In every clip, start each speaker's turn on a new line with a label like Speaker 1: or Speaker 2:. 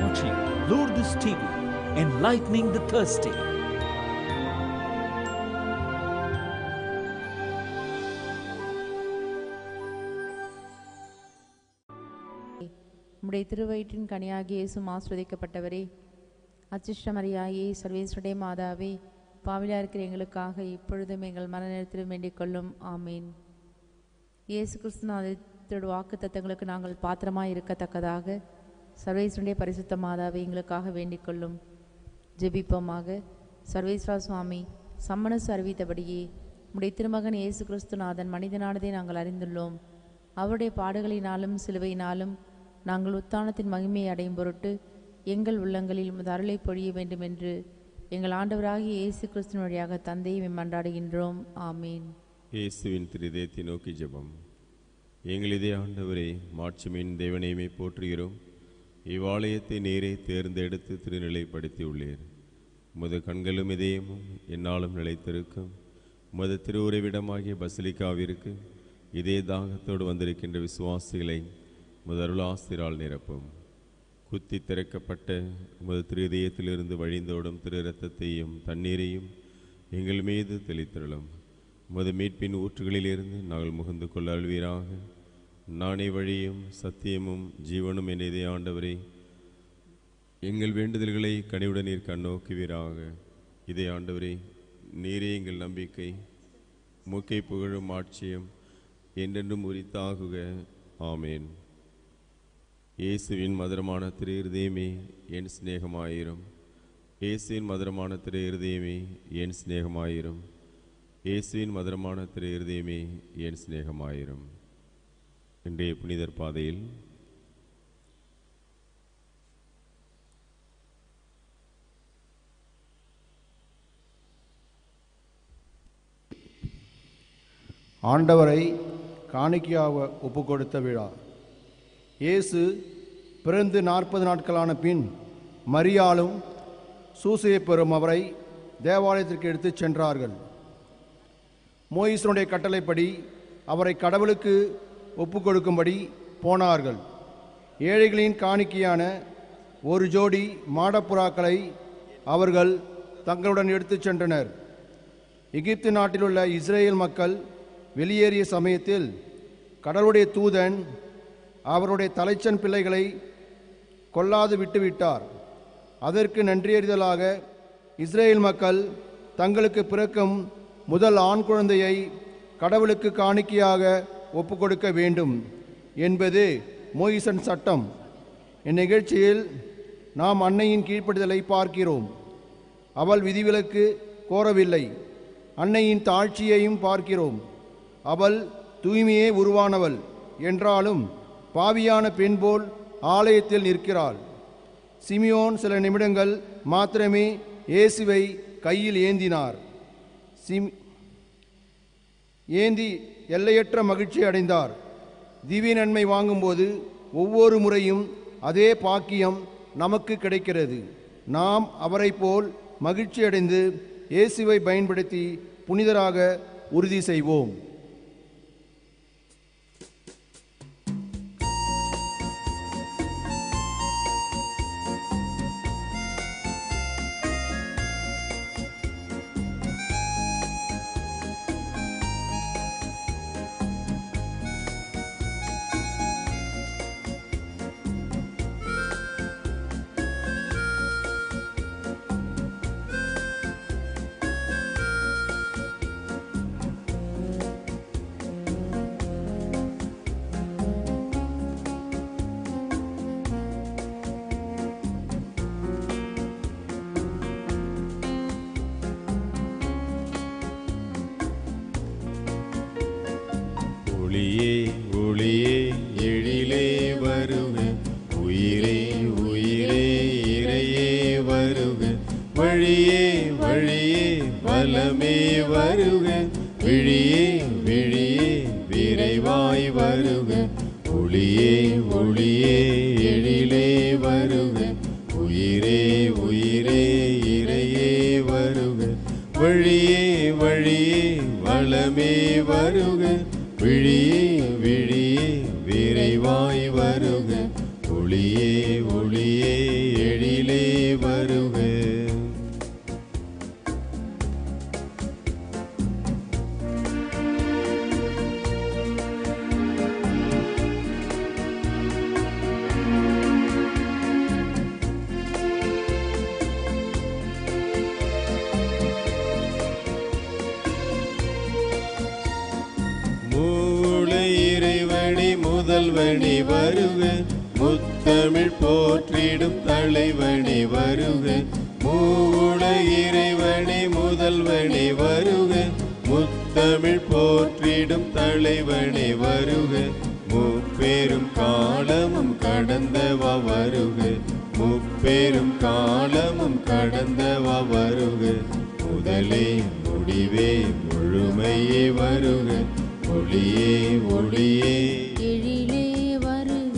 Speaker 1: watching Lourdes TV, enlightening the thirsty.
Speaker 2: உம்முடைய திருவயிற்றின் கனியாகிய இயேசும் ஆஸ்வதிக்கப்பட்டவரே அச்சிஷ்டமரியாயே சர்வேஸ்வரே மாதாவே பாவிலா இருக்கிற எங்களுக்காக இப்பொழுதும் எங்கள் மனநேரத்திலும் வேண்டிக் கொள்ளும் ஆமீன் இயேசு கிறிஸ்துநாதத்தோட வாக்கு தத்தங்களுக்கு நாங்கள் பாத்திரமாய் இருக்கத்தக்கதாக சர்வேஸ்வருடைய பரிசுத்த மாதாவை எங்களுக்காக வேண்டிக் கொள்ளும் ஜெபிப்போமாக சர்வேஸ்வரா சுவாமி சம்மனசு அறிவித்தபடியே உம்முடைய திருமகன் இயேசு கிறிஸ்துநாதன் மனிதனானதை நாங்கள் அறிந்துள்ளோம் அவருடைய பாடுகளினாலும் சிலுவையினாலும் நாங்கள் உத்தானத்தின் மகிமையை அடையும் பொருட்டு எங்கள் உள்ளங்களில் உமது அருளை பொழிய வேண்டும் என்று எங்கள் ஆண்டவராகிய இயேசு கிறிஸ்துவின் வழியாக தந்தையை மன்றாடுகின்றோம் ஆமீன்
Speaker 3: இயேசுவின் திருதயத்தை நோக்கி ஜெபம் எங்களிதே ஆண்டவரே மாட்சிமின் தேவனையுமே போற்றுகிறோம் இவ்வாலயத்தை நேரே தேர்ந்தெடுத்து திருநிலைப்படுத்தியுள்ளீர் உமது கண்களும் இதயமும் என்னாலும் நிலைத்திருக்கும் உமது திருவுரைவிடமாகிய பசிலிக்காவிற்கு இதே தாகத்தோடு வந்திருக்கின்ற விசுவாசிகளை உமது அருளாசிரால் நிரப்பும் குத்தி திறக்கப்பட்ட உமது திரு இதயத்திலிருந்து வழிந்தோடும் திரு இரத்தத்தையும் தண்ணீரையும் எங்கள் மீது தெளித்தருளும் உமது மீட்பின் ஊற்றுகளிலிருந்து நாங்கள் முகந்து கொள்ள அழுவீராக நானே வழியும் சத்தியமும் ஜீவனும் என் இதே ஆண்டவரே எங்கள் வேண்டுதல்களை கனிவுடன் நீர் கண்ணோக்குவீராக இதே ஆண்டவரே நீரே எங்கள் நம்பிக்கை மூக்கை புகழும் ஆட்சியம் என்றென்றும் உரித்தாகுக ஆமேன் இயேசுவின் மதுரமான திரு இருதயமே என் சிநேகமாயிரும் இயேசுவின் மதுரமான திரு இருதயமே என் சிநேகமாயிரும் இயேசுவின் மதுரமான திரு இருதயமே என் சிநேகமாயிரும் இன்றைய புனிதர் பாதையில்
Speaker 4: ஆண்டவரை காணிக்கையாக ஒப்பு கொடுத்த விழா இயேசு பிறந்து நாற்பது நாட்களான பின் மரியாளும் சூசையப்பெறும் அவரை தேவாலயத்திற்கு எடுத்துச் சென்றார்கள் மோயிசனுடைய கட்டளைப்படி அவரை கடவுளுக்கு ஒப்பு கொடுக்கும்படி போனார்கள் ஏழைகளின் காணிக்கையான ஒரு ஜோடி மாடப்புறாக்களை அவர்கள் தங்களுடன் எடுத்துச் சென்றனர் எகிப்து நாட்டிலுள்ள இஸ்ரேல் மக்கள் வெளியேறிய சமயத்தில் கடவுளுடைய தூதன் அவருடைய தலைச்சன் பிள்ளைகளை கொல்லாது விட்டுவிட்டார் அதற்கு நன்றியறிதலாக இஸ்ரேல் மக்கள் தங்களுக்கு பிறக்கும் முதல் ஆண் குழந்தையை கடவுளுக்கு காணிக்கையாக ஒப்புக்கொடுக்க வேண்டும் என்பது மோயிசன் சட்டம் இந்நிகழ்ச்சியில் நாம் அன்னையின் கீழ்ப்படிதலை பார்க்கிறோம் அவள் விதிவிலக்கு கோரவில்லை அன்னையின் தாழ்ச்சியையும் பார்க்கிறோம் அவள் தூய்மையே உருவானவள் என்றாலும் பாவியான பெண் போல் ஆலயத்தில் நிற்கிறாள் சிமியோன் சில நிமிடங்கள் மாத்திரமே இயேசுவை கையில் ஏந்தினார் சிம் ஏந்தி எல்லையற்ற மகிழ்ச்சி அடைந்தார் திவ்ய நன்மை வாங்கும்போது ஒவ்வொரு முறையும் அதே பாக்கியம் நமக்கு கிடைக்கிறது நாம் அவரைப் போல் மகிழ்ச்சி அடைந்து இயேசுவை பயன்படுத்தி புனிதராக உறுதி செய்வோம்
Speaker 3: ஒளியே ஒளியே எழிலே வருக உயிரே உயிரே இறையே வருக வழியே வழியே வலமே வருக விழியே விழியே விரைவாய் வருக ஒளியே ஒளியே எழிலே வருக உயிரே உயிரே இறையே வருக வழியே வழியே வளமே வருக விழியே விழியே விரைவாய் வருக ஒளியே ஒளியே முதல்வனே வருக முத்தமிழ் போற்றிடும் தலைவனே வருக மூவுல இறைவனே முதல்வனே வருக முத்தமிழ் போற்றிடும் தலைவனே வருக முப்பெரும் காலமும் கடந்தவா வருக முப்பெரும் காலமும் கடந்தவா வருக முதலே முடிவே முழுமையே வருக ஒளியே ஒளியே
Speaker 2: எழிலே வருக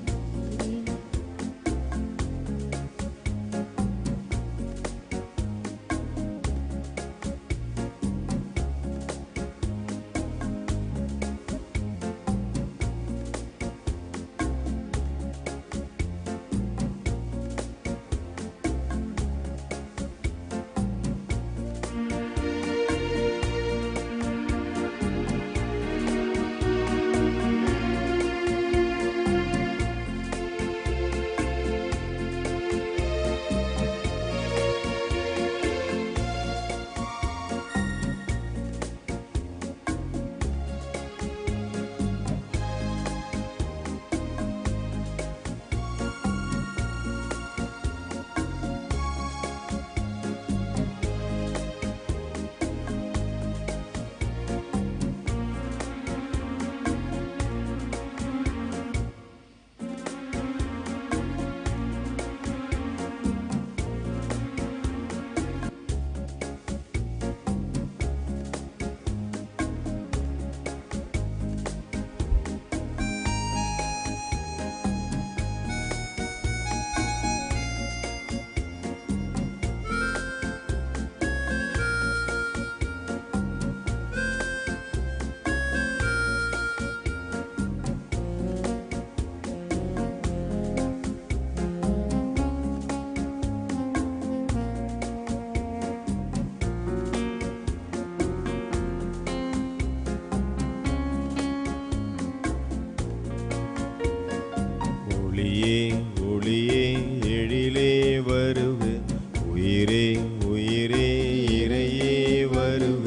Speaker 3: ஒளியே ஒளியே எழிலே வருக உயிரே உயிரே இறையே வருக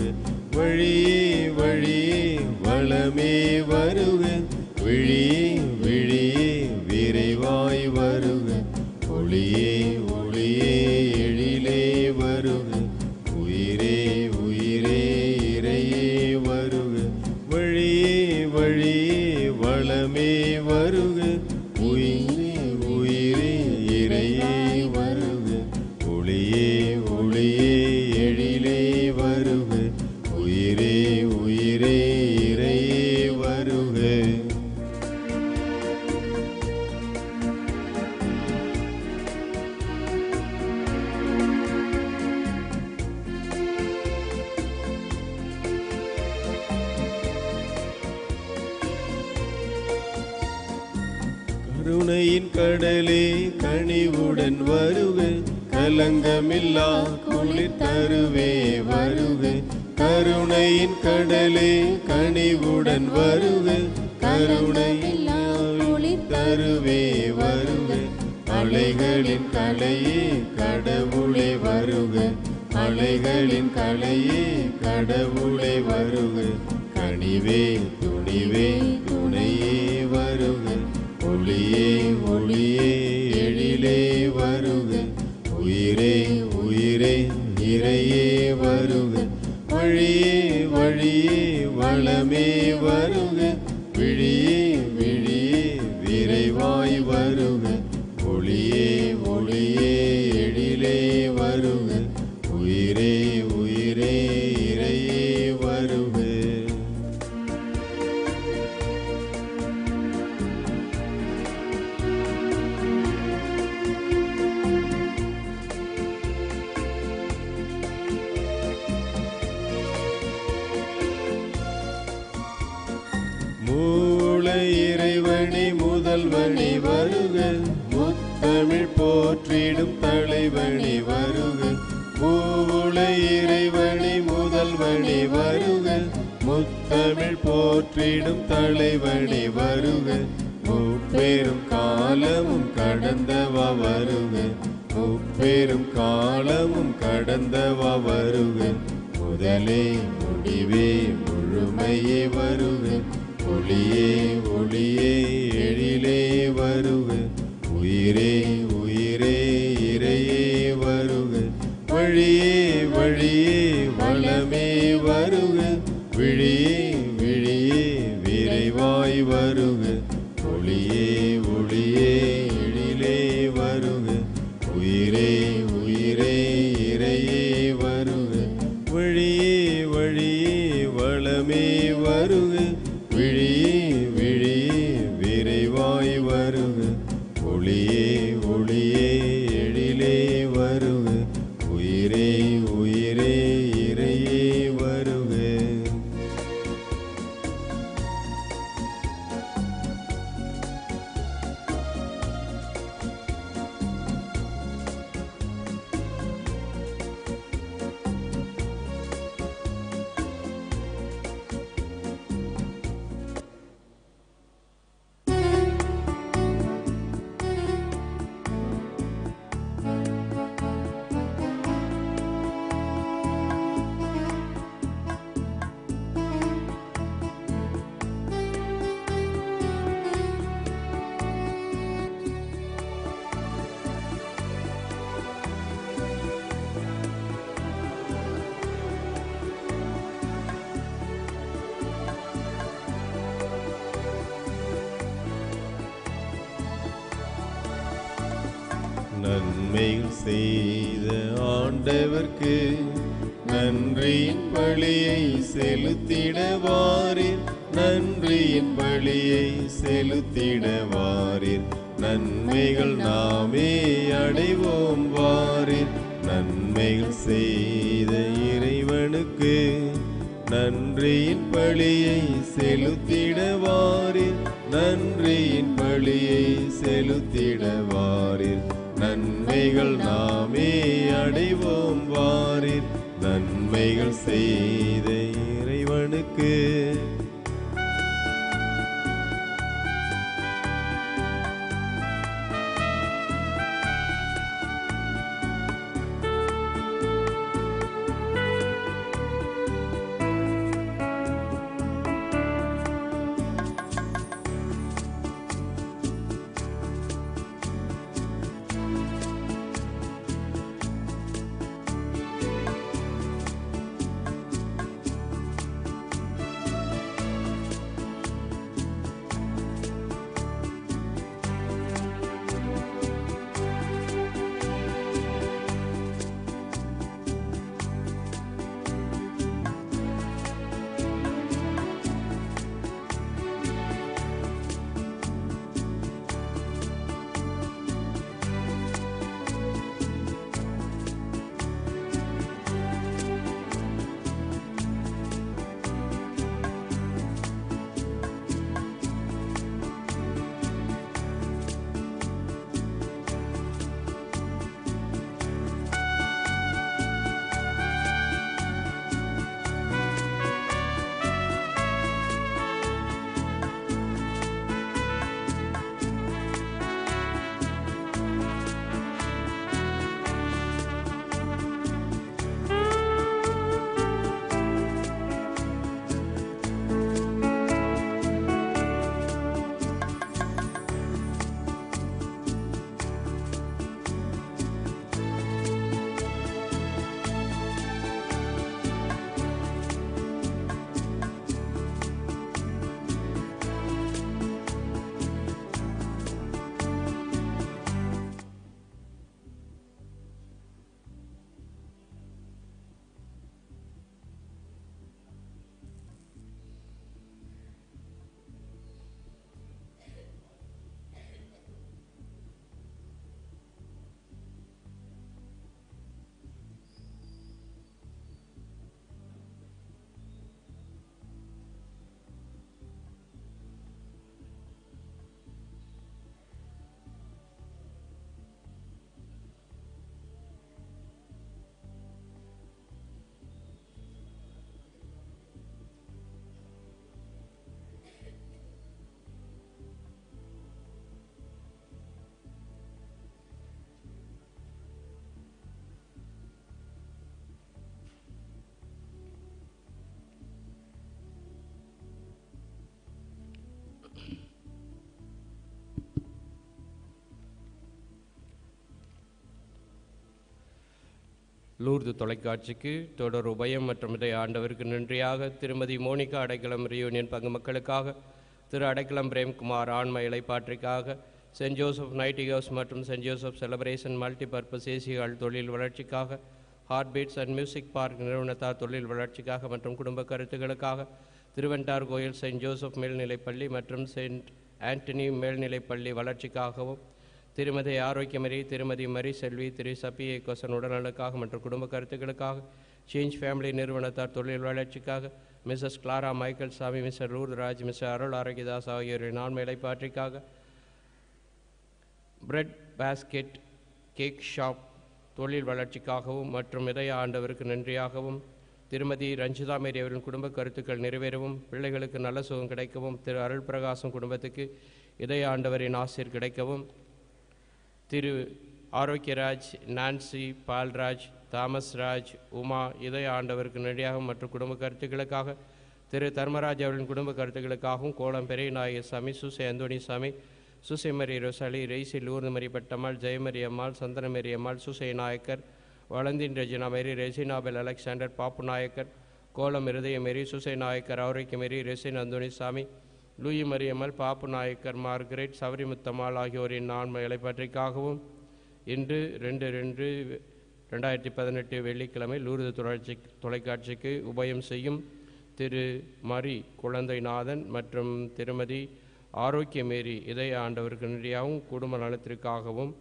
Speaker 3: வழியே வழியே வளமே வருக விழியே விழியே விரைவாய் வருக ஒளியே ஒளியே எழிலே வருக உயிரே உயிரே இறையே வருக வழியே வழியே வளமே வருக உயிரே உயிரே இறையே வருக ஒளியே ஒளியே எழிலே வருக உயிரே உயிரே இறையே வருக கருணையின் கடலே கனிவுடன் வருக கலங்கமில்லா குளிர் தருவே வருக கருணையின் கடலே கனிவுடன் வருக கருணையில்லா குளிர் தருவே வருக அலைகளின் கலையே கடவுளே வருக அலைகளின் கலையே கடவுளே வருக கனிவே துணிவே துணையே வருக ஒளியே ஒளியே எழிலே வருக உயிரே உயிரே இறையே வருக வழியே வழியே வளமே வருக விழியே விழியே விரைவாய் வருக ஒளியே ஒளியே எழிலே வருக உயிரே உயிரே இறையே வருக மூல இறைவனே முதல்வனே வருக முத்தமிழ் போற்றிடும் தலைவனே வருக மூல இறைவனே முதல்வனே வருக முத்தமிழ் போற்றிடும் தலைவனே வருக முப்பெரும் காலமும் கடந்தவா வருக முப்பெரும் காலமும் கடந்தவா வருக முதலே முடிவே முழுமையே வருக ஒளியே ஒளியே எழிலே வருக உயிரே உயிரே இறையே வருக வழியே வழியே வளமே வருக விழியே விழியே விரைவாய் வருக ஒளியே ஒளியே எழிலே வருக உயிரே உயிரே இறையே வருக வழியே வழியே வளமே வருக விழியே விழியே விரைவாய் வருக ஒளியே ஒளியே எழிலே வருக உயிரே உயிரே இறையே வருக நன்மைகள் செய்த ஆண்டவர்க்கு நன்றியின் பழியை செலுத்திடவாரீர் நன்றியின் பழியை செலுத்திடவாரீர் நன்மைகள் நாமே அடைவோம் வாரீர் நன்மைகள் செய்த இறைவனுக்கு நன்றியின் பழியை செலுத்திடவாரீர் நன்றியின் பழியை செலுத்திடவாரீர் நன்மைகள் நாமே அடைவோம் வாரீர் நன்மைகள் செய்த இறைவனுக்கு
Speaker 5: லூர்து தொலைக்காட்சிக்கு தொடர் உபயம் மற்றும் இதை ஆண்டவருக்கு நன்றியாக திருமதி மோனிகா அடைக்கலம் ரியூனியன் பங்கு மக்களுக்காக திரு அடைக்கலம் பிரேம்குமார் ஆண்மை இலைப்பாற்றிக்காக சென்ட் ஜோசப் நைட்டி ஹவுஸ் மற்றும் சென்ட் ஜோசப் செலிப்ரேஷன் மல்டிபர்பஸ் ஏசிகள் தொழில் வளர்ச்சிக்காக heart beats and music park நிறுவனத்தார் தொழில் வளர்ச்சிக்காக மற்றும் குடும்ப கருத்துக்களுக்காக திருவெண்டார் கோயில் செயின்ட் ஜோசப் மேல்நிலைப்பள்ளி மற்றும் செயின்ட் ஆண்டனி மேல்நிலைப்பள்ளி வளர்ச்சிக்காகவும் திருமதி ஆரோக்கியமரி திருமதி மரி செல்வி திரு சபியை கொசன் உடல்நலுக்காக மற்றும் குடும்ப கருத்துக்களுக்காக சேஞ்ச் ஃபேமிலி நிறுவனத்தார் தொழில் வளர்ச்சிக்காக Mrs Clara Michael Sami Mr Rurtharaj Mr Arul Arokiadas ஆகியோரின் நான்மை இலைப்பாற்றிக்காக பிரெட் பாஸ்கெட் கேக் ஷாப் தொழில் வளர்ச்சிக்காகவும் மற்றும் இதய ஆண்டவருக்கு நன்றியாகவும் திருமதி ரஞ்சிதா மேரி அவர்களின் குடும்ப கருத்துக்கள் நிறைவேறவும் பிள்ளைகளுக்கு நல்ல சுகம் கிடைக்கவும் திரு அருள் பிரகாசம் குடும்பத்துக்கு இதய ஆண்டவரின் ஆசிர் கிடைக்கவும் திரு ஆரோக்கியராஜ் நான்சி பால்ராஜ் தாமஸ் ராஜ் உமா இதய ஆண்டவருக்கு நன்றியாகவும் மற்றும் குடும்ப கருத்துக்களுக்காக திரு தர்மராஜ் அவர்களின் குடும்ப கருத்துக்களுக்காகவும் கோலம் பெரிய நாயகர் சாமி சுசை அந்தோணி சாமி சுசைமரி ரொசாலி ரெய்சி லூர்துமரி பட்டம்மாள் ஜெயமரி அம்மாள் சந்தனமரி அம்மாள் சுசை நாயக்கர் வளந்தின் ரெஜினா மேரி ரெசினாபெல் அலெக்சாண்டர் பாப்பு நாயக்கர் கோலம் இருதய மேரி சுசை நாயக்கர் ஆரோக்கிய மேரி ரெசின் அந்தோணி சாமி லூயி மரியம்மாள் பாப்பு நாயக்கர் மார்கரெட் சவரிமுத்தம்மாள் ஆகியோரின் நான்மை இலைப்பற்றிக்காகவும் இன்று ரெண்டு ரெண்டு ரெண்டாயிரத்தி பதினெட்டு வெள்ளிக்கிழமை லூர்து தொலைச்சி தொலைக்காட்சிக்கு உபயம் செய்யும் திரு மரி குழந்தைநாதன் மற்றும் திருமதி ஆரோக்கியமேரி இதய ஆண்டவருக்கு நன்றியாகவும் குடும்ப நலத்திற்காகவும்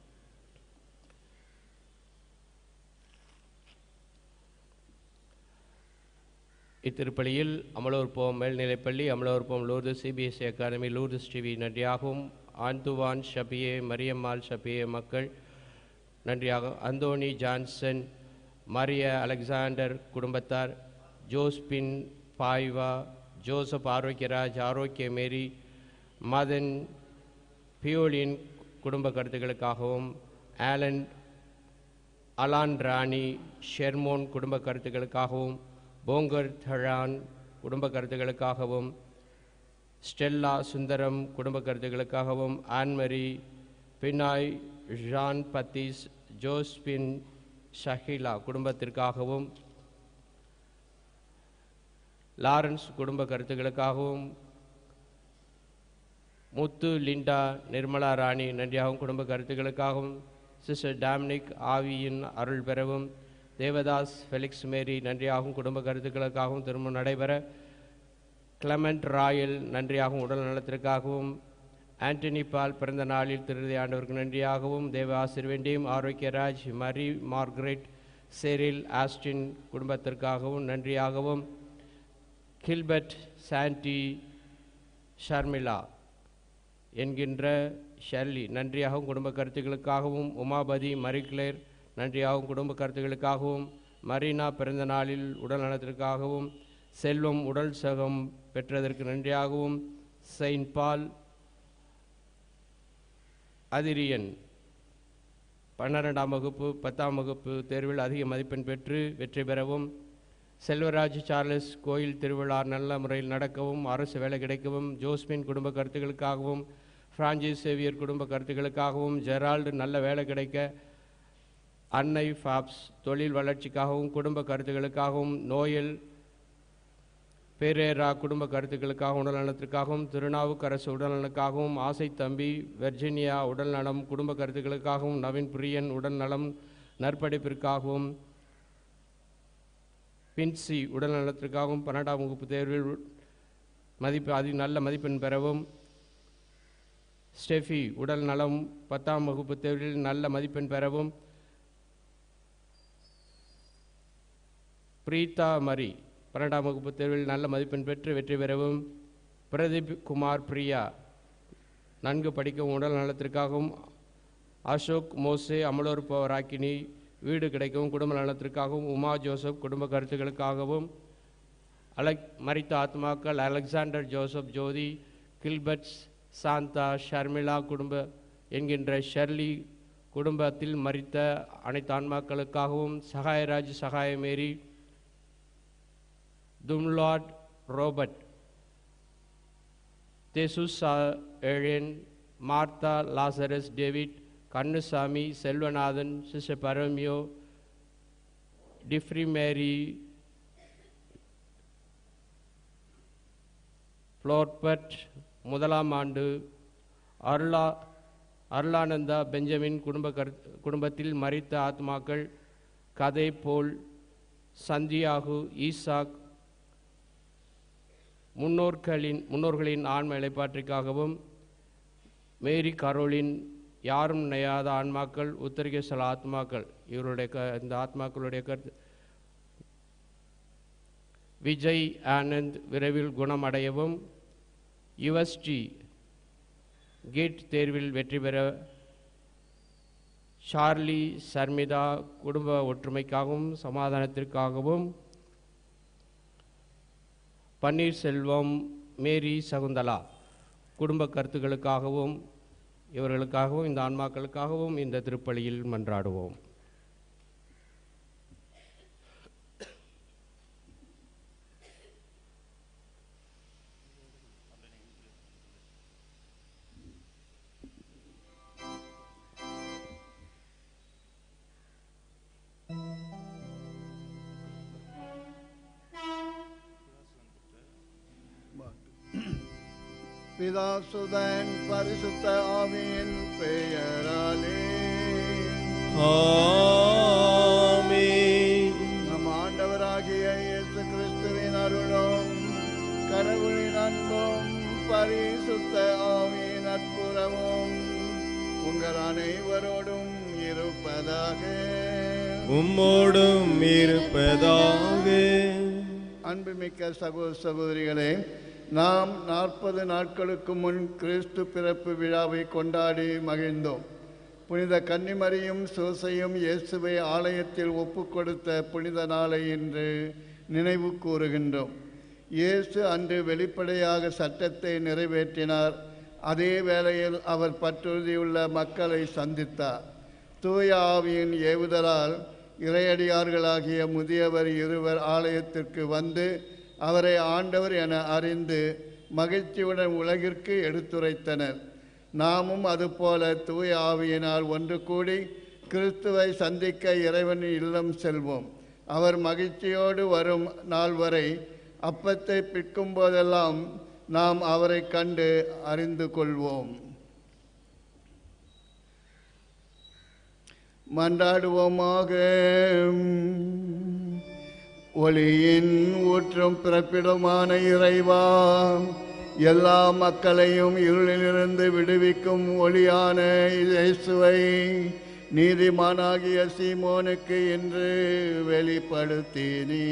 Speaker 5: இத்திருப்பலியில் அமலோற்போம் மேல்நிலைப்பள்ளி அமலோற்போம் லூர்து சிபிஎஸ்சி அகாடமி லூர்து ஸ்ரீவி நன்றியாகவும் ஆந்துவான் ஷபியே மரியம்மாள் ஷபியே மக்கள் நன்றியாக அந்தோனி ஜான்சன் மரிய அலெக்சாண்டர் குடும்பத்தார் ஜோஸ்பின் பாய்வா ஜோசப் ஆரோக்கியராஜ் ஆரோக்கிய மேரி மதன் பியோலின் குடும்ப கருத்துக்களுக்காகவும் ஆலன் அலான் ராணி ஷெர்மோன் குடும்ப கருத்துக்களுக்காகவும் போங்கர் தழான் குடும்ப கருத்துக்களுக்காகவும் ஸ்டெல்லா சுந்தரம் குடும்ப கருத்துக்களுக்காகவும் ஆன்மரி பினாய் ஜான் பத்தீஸ் ஜோஸ்பின் ஷஹிலா குடும்பத்திற்காகவும் லாரன்ஸ் குடும்ப கருத்துக்களுக்காகவும் முத்து லிண்டா நிர்மலா ராணி நன்றியாகவும் குடும்ப கருத்துக்களுக்காகவும் சிஸ்டர் டாமினிக் ஆவியின் அருள் பெறவும் தேவதாஸ் ஃபெலிக்ஸ் மேரி நன்றியாகவும் குடும்ப கருத்துக்களுக்காகவும் திருமணம் நடைபெற கிளமெண்ட் ராயல் நன்றியாகவும் உடல் நலத்திற்காகவும் ஆண்டனி பால் பிறந்த நாளில் திருதி ஆண்டவருக்கு நன்றியாகவும் தேவ ஆசிர்வேண்டியும் Arokiaraj Mari Margaret Cheryl Austin குடும்பத்திற்காகவும் நன்றியாகவும் கில்பர்ட் சாண்டி ஷர்மிளா என்கின்ற ஷர்லி நன்றியாகவும் குடும்ப கருத்துக்களுக்காகவும் உமாபதி மரிக்ளேர் நன்றியாகவும் குடும்ப கருத்துக்களுக்காகவும் மரீனா பிறந்த நாளில் உடல் நலத்திற்காகவும் செல்வம் உடல் சுகம் பெற்றதற்கு நன்றியாகவும் செயின்ட் பால் அதிரியன் பன்னிரெண்டாம் வகுப்பு பத்தாம் வகுப்பு தேர்வில் அதிக மதிப்பெண் பெற்று வெற்றி பெறவும் செல்வராஜ் சார்லஸ் கோயில் திருவிழா நல்ல முறையில் நடக்கவும் அரசு வேலை கிடைக்கவும் ஜோஸ்மின் குடும்ப கருத்துக்களுக்காகவும் பிரான்சிஸ் சேவியர் குடும்ப கருத்துக்களுக்காகவும் ஜெரால்டு நல்ல வேலை கிடைக்க அன்னை ஃபாப்ஸ் தொழில் வளர்ச்சிக்காகவும் குடும்ப கருத்துக்களுக்காகவும் நோயல் பேரேரா குடும்ப கருத்துக்களுக்காக உடல்நலத்திற்காகவும் திருநாவுக்கரசு உடல்நலனுக்காகவும் ஆசை தம்பி வெர்ஜினியா உடல்நலம் குடும்ப கருத்துக்களுக்காகவும் நவீன் பிரியன் உடல்நலம் நற்படிப்பிற்காகவும் பின்சி உடல்நலத்திற்காகவும் பன்னெண்டாம் வகுப்பு தேர்வில் மதிப்பு அதி நல்ல மதிப்பெண் பெறவும் ஸ்டெஃபி உடல் நலம் பத்தாம் வகுப்பு தேர்வில் நல்ல மதிப்பெண் பெறவும் பிரீதா மரி பன்னெண்டாம் வகுப்பு தேர்வில் நல்ல மதிப்பெண் பெற்று வெற்றி பெறவும் பிரதீப் குமார் பிரியா நன்கு படிக்கவும் உடல் நலத்திற்காகவும் அசோக் மோசே அமலோற்ப ராக்கினி வீடு கிடைக்கவும் குடும்ப நலத்திற்காகவும் உமா ஜோசப் குடும்ப கருத்துக்களுக்காகவும் அலெக் மரித்த ஆத்மாக்கள் Alexander Joseph Jothi Gilberts Santha Sharmila குடும்ப என்கின்ற ஷெர்லி குடும்பத்தில் மரித்த அனைத்து ஆன்மாக்களுக்காகவும் சகாயராஜ் சகாயமேரி தும்லாட் ரோபர்ட் தெசுசா எழின் Martha Lazarus David Kannusamy Selvanathan sister பரமியோ டிஃப்ரி மேரி ஃப்ளோர்பட் முதலாம் ஆண்டு அருளா அருளானந்தா பெஞ்சமின் குடும்ப கரு குடும்பத்தில் மரித்த ஆத்மாக்கள் கதை போல் சந்தியாகு ஈசாக் முன்னோர்களின் முன்னோர்களின் ஆன்ம இலைப்பாற்றிற்காகவும் மேரி கரோலின் யாரும் நினையாத ஆன்மாக்கள் உத்தரிகேசல ஆத்மாக்கள் இவருடைய க இந்த ஆத்மாக்களுடைய கருத்து விஜய் ஆனந்த் விரைவில் குணமடையவும் யுஎஸ்டி கேட் தேர்வில் வெற்றி பெற ஷார்லி சர்மிதா குடும்ப ஒற்றுமைக்காகவும் சமாதானத்திற்காகவும் பன்னீர்செல்வம் மேரி சகுந்தலா குடும்ப கருத்துக்களுக்காகவும் இவர்களுக்காகவும் இந்த ஆன்மாக்களுக்காகவும் இந்த திருப்பலியில் மன்றாடுவோம்
Speaker 6: பிதாசுதன் பரிசுத்த ஆவியின் பெயராலே
Speaker 3: ஆமென்.
Speaker 6: நம் ஆண்டவராகிய இயேசு கிறிஸ்துவின் அருளும் கடவுளின் அன்பும் பரிசுத்த ஆவியின் நட்புறவும் உங்கள் அனைவரோடும் இருப்பதாக
Speaker 3: உம்மோடும் இருப்பதாக
Speaker 6: அன்புமிக்க சகோ சகோதரிகளே நாம் நாற்பது நாட்களுக்கு முன் கிறிஸ்து பிறப்பு விழாவை கொண்டாடி மகிழ்ந்தோம் புனித கன்னிமரியும் சோசையும் இயேசுவை ஆலயத்தில் ஒப்பு கொடுத்த புனித நாளை இன்று நினைவு கூறுகின்றோம் இயேசு அன்று வெளிப்படையாக சட்டத்தை நிறைவேற்றினார் அதே வேளையில் அவர் பற்றுறுதியுள்ள மக்களை சந்தித்தார் தூய ஆவியின் ஏவுதலால் இறையடியார்களாகிய முதியவர் இருவர் ஆலயத்திற்கு வந்து அவரை ஆண்டவர் என அறிந்து மகிழ்ச்சியுடன் உலகிற்கு எடுத்துரைத்தனர் நாமும் அதுபோல தூய ஆவியினால் ஒன்று கூடி கிறிஸ்துவை சந்திக்க இறைவனின் இல்லம் செல்வோம் அவர் மகிழ்ச்சியோடு வரும் நாள் வரை அப்பத்தை பிற்கும் போதெல்லாம் நாம் அவரை கண்டு அறிந்து கொள்வோம் மன்றாடுவோமாக ஒளியின் ஊற்றும் பிறப்பிடமான இறைவா எல்லா மக்களையும் இருளிலிருந்து விடுவிக்கும் ஒளியான இயேசுவை நீதிமானாகிய சீமோனுக்கு இன்று வெளிப்படுத்தினீ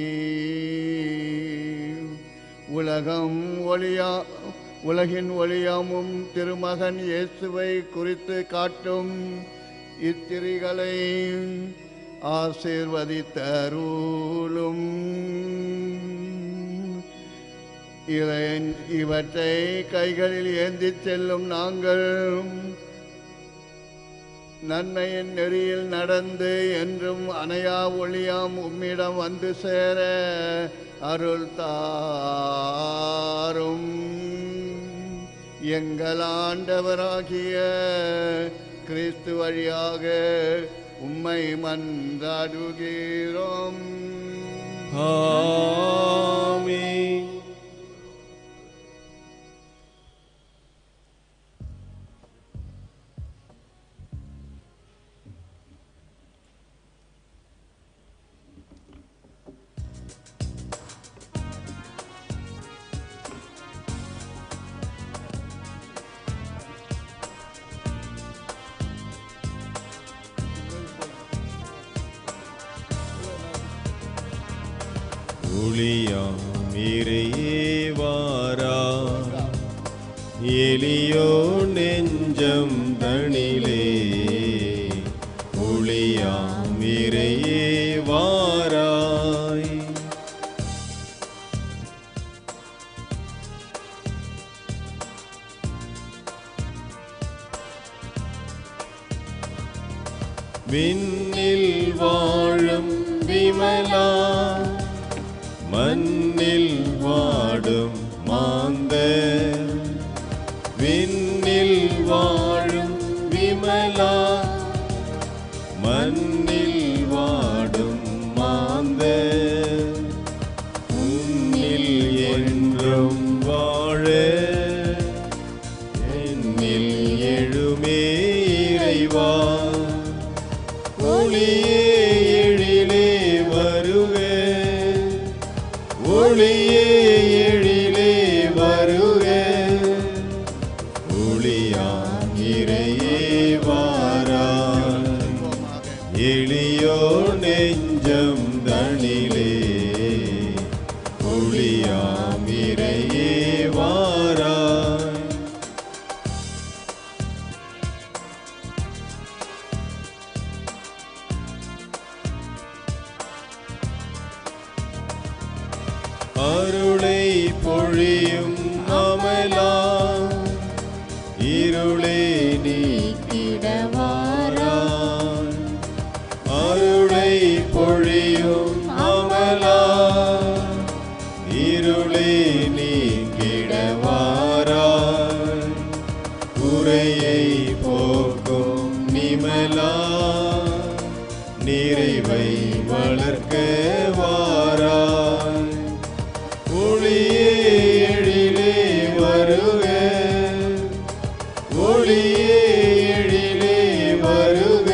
Speaker 6: உலகம் ஒளியா உலகின் ஒளியாமும் திருமகன் இயேசுவை குறித்து காட்டும் இத்திரிகளை ஆசீர்வதித்தருளும் இறை- இவற்றை கைகளில் ஏந்திச் செல்லும் நாங்கள் நன்மையின் நெறியில் நடந்து என்றும் அணையா ஒளியாம் உம்மிடம் வந்து சேர அருள் தாரும் எங்கள் ஆண்டவராகிய கிறிஸ்து வழியாக உம்மை மன்றாடுகிறோம்
Speaker 3: ஆமென். ஒளியாம் இறையே வாரா எளியோ நெஞ்சம் தனிலே ஒளியாம் இறையே வாராய் விண்ணில் வாழும் விமலா மண்ணில் வாடும் மாந்தர் விண்ணில் வாழும் விமலா மண்ணில் வாடும் மாந்தர் ஒளியே எழிலே வருக ஒளியாம் இறையே வாராய் எளியோ நெஞ்சம் தனிலே ஒளியாம் இறையே வாராய் அருளை பொழியும் அமலா இருளே நீக்கிடவாராய் அருளை பொழியும் அமலா இருளே நீக்கிடவாராய் குறையை போக்கும் நிமலா நிறைவை வளர்க்க வாராய் ஒளியே எழிலே வருக ஒளியே எழிலே வருக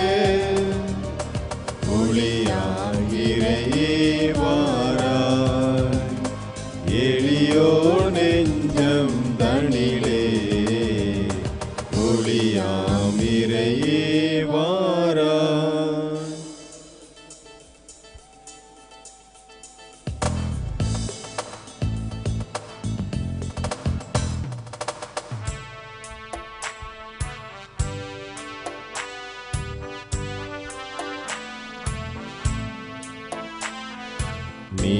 Speaker 3: ஒளியாகிறையே வாராய் எளியோ நெஞ்சம் தனிலே ஒளியாமிரையே வாராய் நீ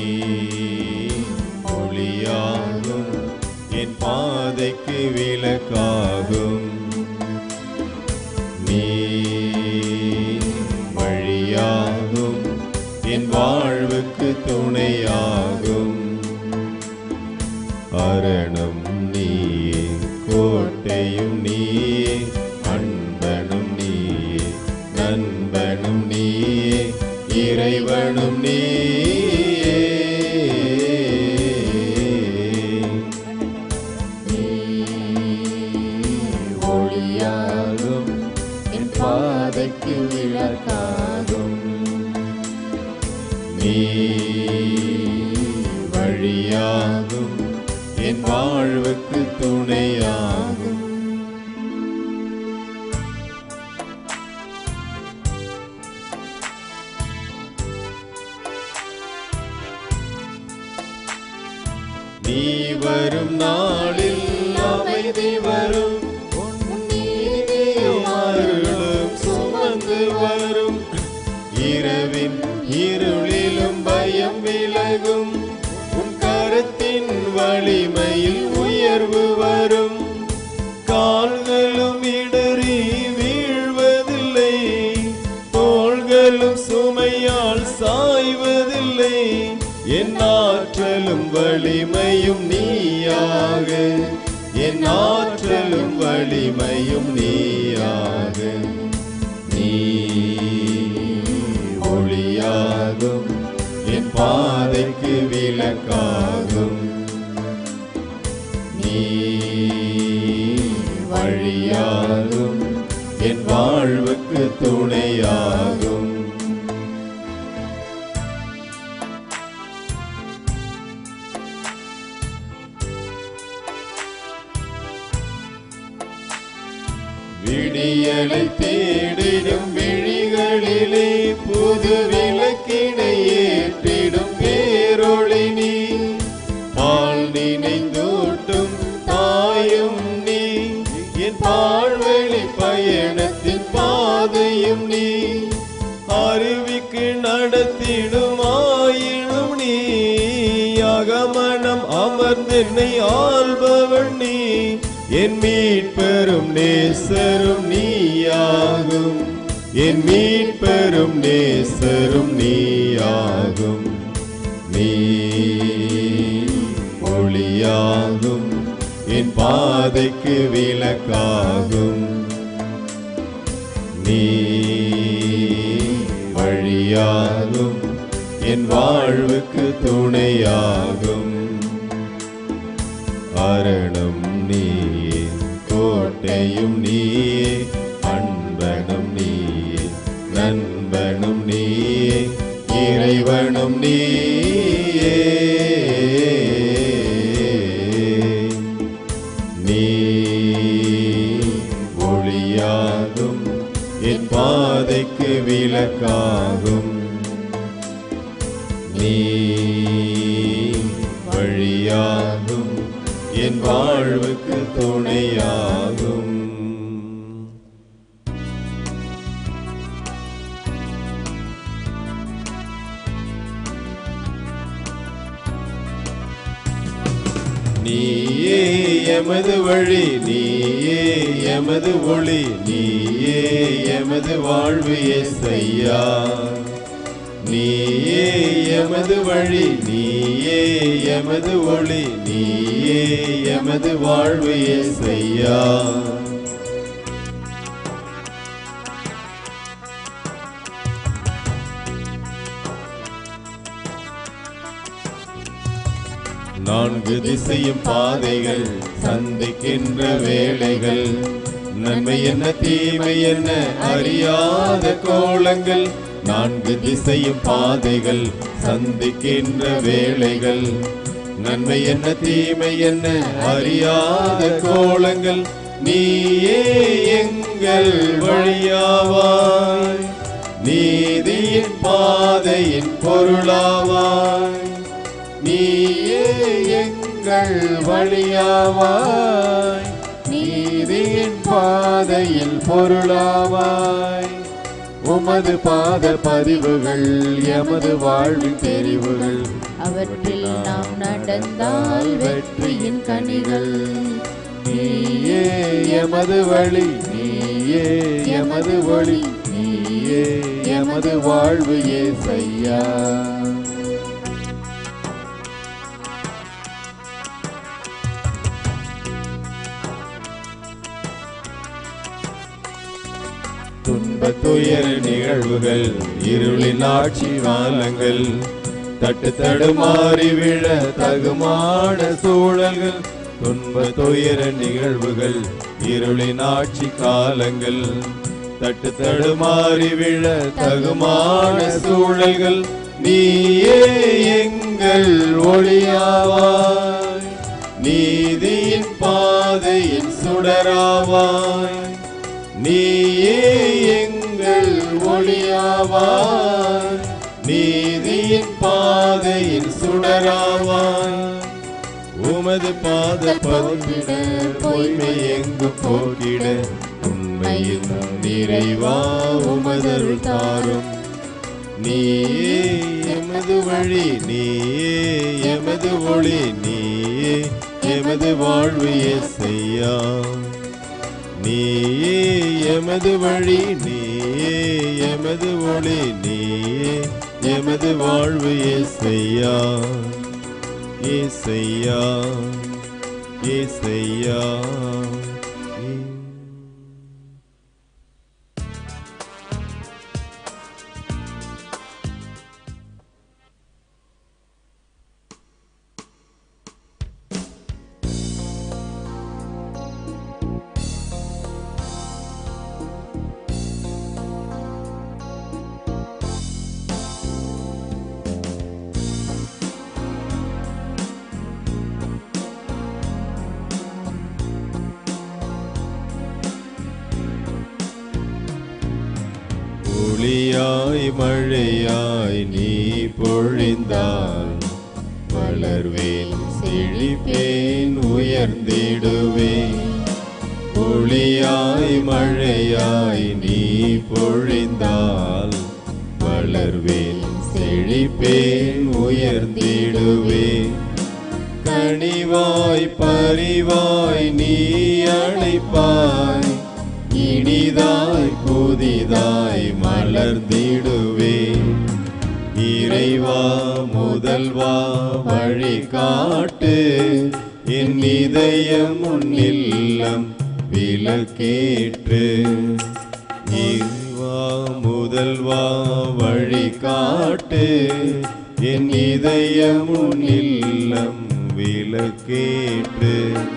Speaker 3: ஒளியாகும் என் பாதைக்கு விளக்காகும் நீ வழியாகும் என் வாழ்வுக்கு துணையாகும் அரணம் நீயே கோட்டையும் நீயே அன்பனும் நீயே நண்பனும் நீயே இறைவனும் நீயே நீ ஒளியாகும் என் பாதைக்கு விளக்காகும் நீ வழியாகும் என் வாழ்வுக்கு துணையாகும் நீ வரும் நாளில் அமைதி வரும் உன் நீதியும் அருளும் சுமந்து வரும் இரவின் இருளிலும் பயம் விலகும் உன் கரத்தின் வலிமையில் உயர்வு வரும் கால்களும் இடறி வீழ்வதில்லை தோள்களும் சுமையால் சாய்வதில்லை என் ஆற்றலும் வலிமையும் நீயாக என் ஆற்றலும் வலிமையும் நீயாக நீ ஒளியாகும் என் பாதைக்கு விளக்காகும் நீ வழியாகும் என் வாழ்வுக்கு துணையாகும் விடியலை தேடிடும் விழிகளிலே புது விளக்கினை ஏற்றிடும் பேரொளி நீ பால் நினைந்தூட்டும் தாயும் நீ என் பாழ்வெளி பயணத்தின் பாதையும் நீ அருவிக்கு நடத்திடும் ஆயினும் நீ அகமனம் அமர்ந்தென்னை ஆள்பவள் நீ என் மீட்பெரும் நேசரும் நீயாகும் என் மீட்பெரும் நேசரும் நீயாகும் நீ ஒளியாகும் என் பாதைக்கு விளக்காகும் நீ வழியாகும் என் வாழ்வுக்கு துணையாகும் அரணம் நீயே கோட்டையும் நீயே அன்பனும் நீயே நண்பனும் நீயே இறைவனும் நீயே எனக்காகும் நீ வழியாகும் என் வாழ்வுக்கு துணையாகும் நீயே எமது வழி நீயே எமது ஒளி நீயே எமது வாழ்வு எஸ்ஐயா நீயே எமது வழி நீயே எமது ஒளி நீயே எமது வாழ்வு எஸ்ஐயா நான்கு திசையும் பாதைகள் சந்திக்கின்ற வேளைகள் நன்மை என்ன தீமை என்ன அறியாத கோலங்கள் நான்கு திசையும் பாதைகள் சந்திக்கின்ற வேளைகள் நன்மை என்ன தீமை என்ன அறியாத கோலங்கள் நீயே எங்கள் வழியாவாய் நீதியின் பாதையின் பொருளாவாய் நீயே எங்கள் வழியாவாய் நீதியின் பாதையில் பொருளாவாய் உமது பாத பதிவுகள் எமது வாழ்வின் தெரிவுகள்
Speaker 2: அவற்றில் நாம் நடந்தால் வெற்றியின் கனிகள்
Speaker 3: நீயே எமது வழி நீயே எமது ஒளி நீயே எமது வாழ்வு ஏசையா துன்ப துயர நிகழ்வுகள் இருளின் ஆட்சி காலங்கள் தட்டு தடுமாறி விழ தகுமான சூழல்கள் துன்ப துயர நிகழ்வுகள் இருளின் ஆட்சி காலங்கள் தட்டு தடுமாறி விழ தகுமான சூழல்கள் நீயே எங்கள் ஒளியாவாய் நீதியின் பாதையின் சுடராவாய் நீயே எங்கள் ஒளியாவாய் நீதியின் பாதையின் சுடராவாய் உமது பாத பதிவிட பொய்மை எங்கு போக்கிட உண்மையின் நிறைவா உமதருள் தாரும் நீயே எமது வழி நீயே எமது ஒளி நீயே எமது வாழ்வு எஸ்ஐயா நீயே எமது வழி நீயே எமது ஒளி நீயே எமது வாழ்வு ஏசையா ஏசையா ஏசையா ஏ- ஒளியாய் மழையாய் நீ பொழிந்தால் வளர்வேன் செழிப்பேன் உயர்ந்திடுவேன் ஒளியாய் மழையாய் நீ பொழிந்தால் வளர்வேன் செழிப்பேன் உயர்ந்திடுவேன் கனிவாய் பரிவாய் நீ அழைப்பாய் இனிதாய் புதிதாய் மலர்ந்திடுவே இறைவா முதல்வா வழி காட்டு என் இதயம் உன்னில்லம் விலக்கேற்று இறைவா முதல்வா வழி காட்டு என் இதயம் உன்னில்லம் விலக்கேற்று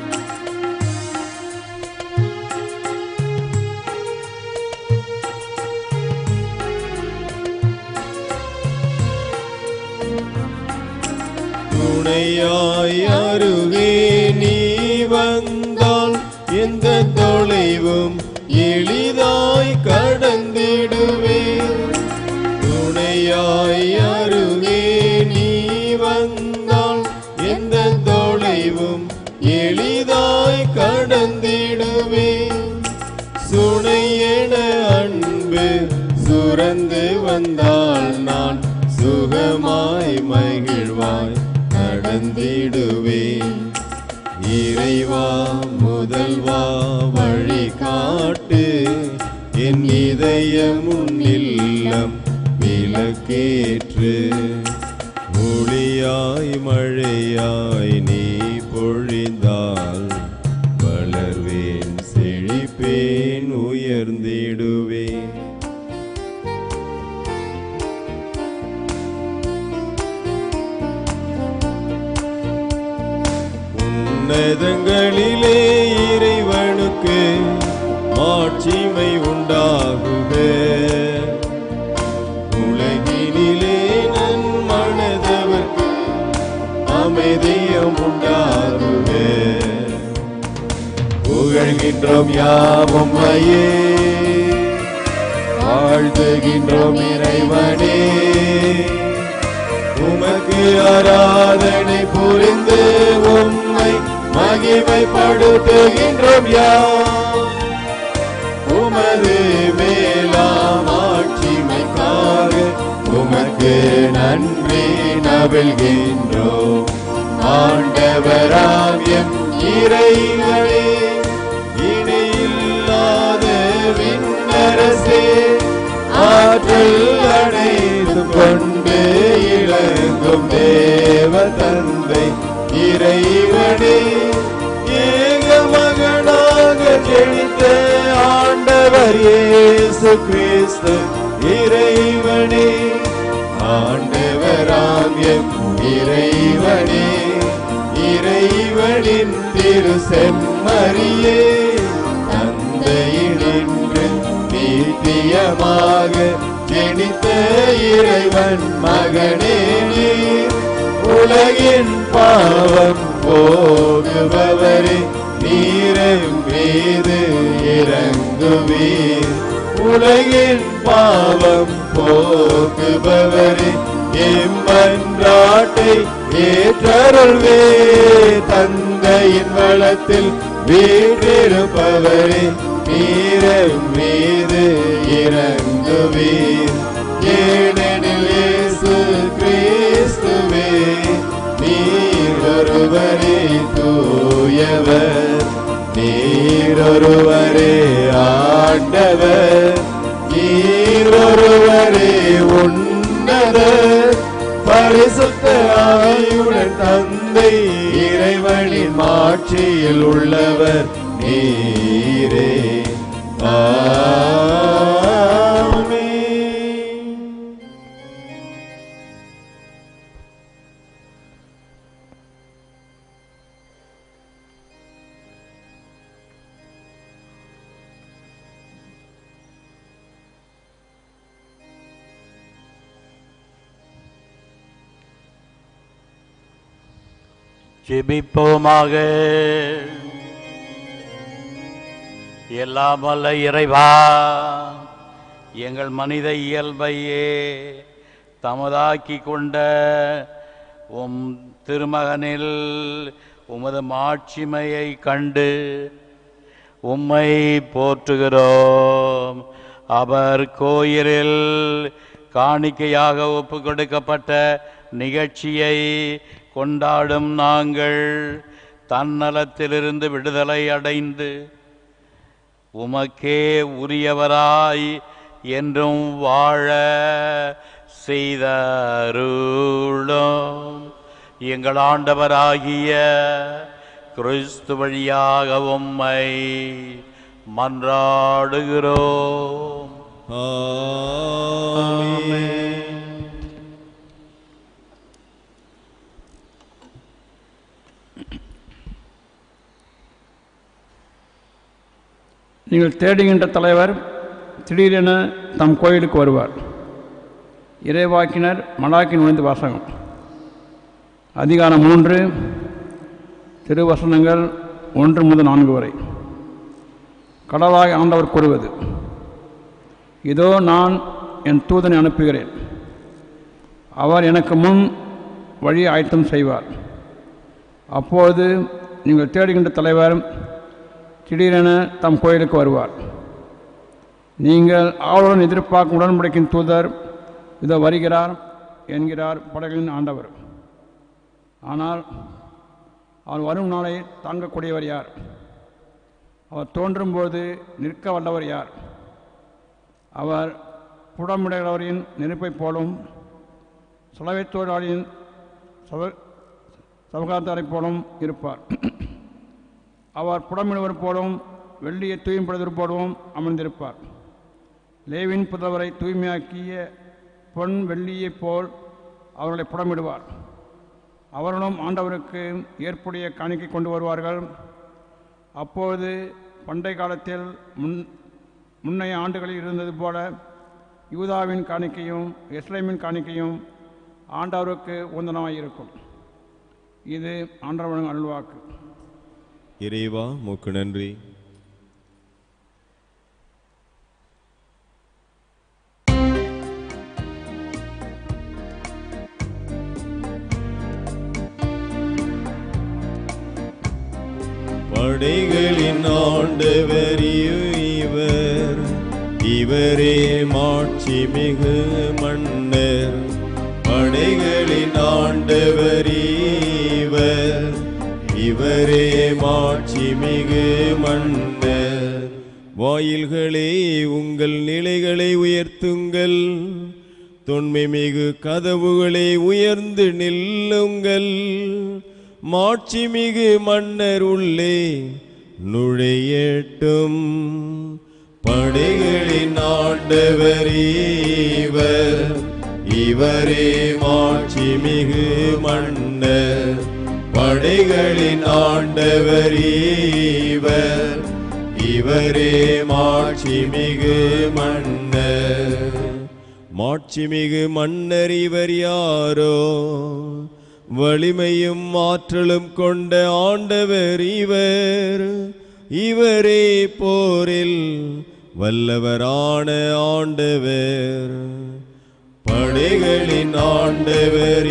Speaker 3: துணையாய் அருகே நீ வந்தால் எந்த தொலைவும் எளிதாய் கடந்திடுவே துறந்து வந்தால் நான் சுகமாய் மகிழ்வாய் நடந்திடுவேன் இறைவா முதல்வா வழி காட்டு என் இதயம் உன்னில்லம் விளக்கேற்று ஒளியாய் மழையாய் நீ பொழிந்தால் வளர்வேன் செழிப்பேன் உயர்ந்திடுவேன் உன்னதங்களிலே இறைவனுக்கு மாட்சிமை உண்டாகுக உலகினிலே நன் மனதவர்க்கு அமைதியம் உண்டாகுக புகழ்கின்றோம் யாவும் ஐயே வாழ்த்துகின்றோம் இறைவனே உமக்கு ஆராதனை புரிந்து உம்மை மகிமைப்படுத்துகின்றோம் யார் உமது மேலாம் ஆட்சிமைக்காக உமக்கு நன்றி நவிழ்கின்றோம் ஆண்டவராம் எம் இறைவனே இணையில்லாத விண்ணரசே ஆற்றல் அடைந்து கொண்டு இழங்கும் தேவ தந்தை இறைவனே ஏக மகனாக ஜெனித்த ஆண்டவர் இயேசு கிறிஸ்து இறைவனே ஆண்டவராம் எம் இறைவனே இறைவனின் திரு செம்மறியே தந்தையினின்று நீத்தியமாக ஜெனித்த இறைவன் மகனே நீர் உலகின் பாவம் போகுபவரே நீரம் மீது இறங்குவீர் உலகின் பாவம் போக்குபவரே எம்மன்றாட்டை ஏற்றருள்வே தந்தையின் வளத்தில் வீற்றிருப்பவரே நீரம் மீது இறங்குவீர் ஏனெனில் இயேசு கிறிஸ்துவே நீர் ஒருவரே தூயவர் நீர் ஒருவரே ஆண்டவர் நீர் ஒருவரே உன்னதர் பரிசுத்த ஆயுடன் தந்தை இறைவனின் மாட்சியில் உள்ளவர் நீரே ஆமென்
Speaker 7: ஜெபிப்போமாக எல்லாம் வல்ல இறைவா எங்கள் மனித இயல்பையே தமதாக்கி கொண்ட உம் திருமகனில் உமது மாட்சிமையை கண்டு உம்மை போற்றுகிறோம் அவர் கோயிலில் காணிக்கையாக ஒப்பு கொடுக்கப்பட்ட நிகழ்ச்சியை கொண்டாடும் நாங்கள் தன்னலத்திலிருந்து விடுதலை அடைந்து உமக்கே உரியவராய் என்றும் வாழ செய்தருளும் எங்கள் ஆண்டவராகிய கிறிஸ்து வழியாக உம்மை மன்றாடுகிறோம்
Speaker 3: ஆமென்
Speaker 8: நீங்கள் தேடுகின்ற தலைவர் திடீரென தம் கோயிலுக்கு வருவார் இறைவாக்கினர் மலாக்கின் உணர்ந்து வாசகம் அதிகாரம் மூன்று திருவசனங்கள் ஒன்று முதல் நான்கு வரை கடவுளாக ஆண்டவர் கூறுவது இதோ நான் என் தூதனை அனுப்புகிறேன் அவர் எனக்கு முன் வழி ஆயத்தம் செய்வார் அப்போது நீங்கள் தேடுகின்ற தலைவர் திடீரென தம் கோயிலுக்கு வருவார் நீங்கள் ஆவலுடன் எதிர்பார்க்கும் உடன்படிக்கையின் தூதர் இதோ வருகிறார் என்கிறார் படகளின் ஆண்டவர் ஆனால் அவர் வரும் நாளை தாங்கக்கூடியவர் யார் அவர் தோன்றும்போது நிற்க வல்லவர் யார் அவர் புடமிடுகிறவரின் நெருப்பைப் போலும் சுலவைத் தொழிலாளியின் சவ சவகாரத்தாரைப் போலும் இருப்பார் அவர் புடமிடுவர் போலும் வெள்ளியை தூய்மைப்படுத்துவர் போலவும் அமர்ந்திருப்பார் லேவின் புதவரை தூய்மையாக்கிய பொன் வெள்ளியைப் போல் அவர்களை புடமிடுவார் அவர்களும் ஆண்டவருக்கு ஏற்புடைய காணிக்கை கொண்டு வருவார்கள் அப்பொழுது பண்டைய காலத்தில் முன் முன்னைய ஆண்டுகளில் இருந்தது போல யூதாவின் காணிக்கையும் இஸ்லாமின் காணிக்கையும் ஆண்டவருக்கு உந்தனமாக இருக்கும் இது ஆண்டவரின் அருள்வாக்கு
Speaker 3: இறைவா மூக்கு நன்றி படைகளின் ஆண்டவர் இவர் இவரே மாட்சி மிகு மன்னர் படைகளின் ஆண்டவர் இவர் இவரே மாட்சி மிகு மன்னர் வாயில்களே உங்கள் நிலைகளை உயர்த்துங்கள் தொன்மை மிகு கதவுகளை உயர்ந்து நில்லுங்கள் மாட்சிமிகு மன்னர் உள்ளே நுழையட்டும் படைகளின் ஆண்டவர் இவர் இவரே மாட்சிமிகு மன்னர் படைகளின் ஆண்டவர் இவர் இவரே மாட்சிமிகு மன்னர் மாட்சிமிகு மன்னர் இவர் யாரோ வலிமையும் ஆற்றலும் கொண்ட ஆண்டவர் இவர் இவரே போரில் வல்லவரான ஆண்டவர் படைகளின் ஆண்டவர்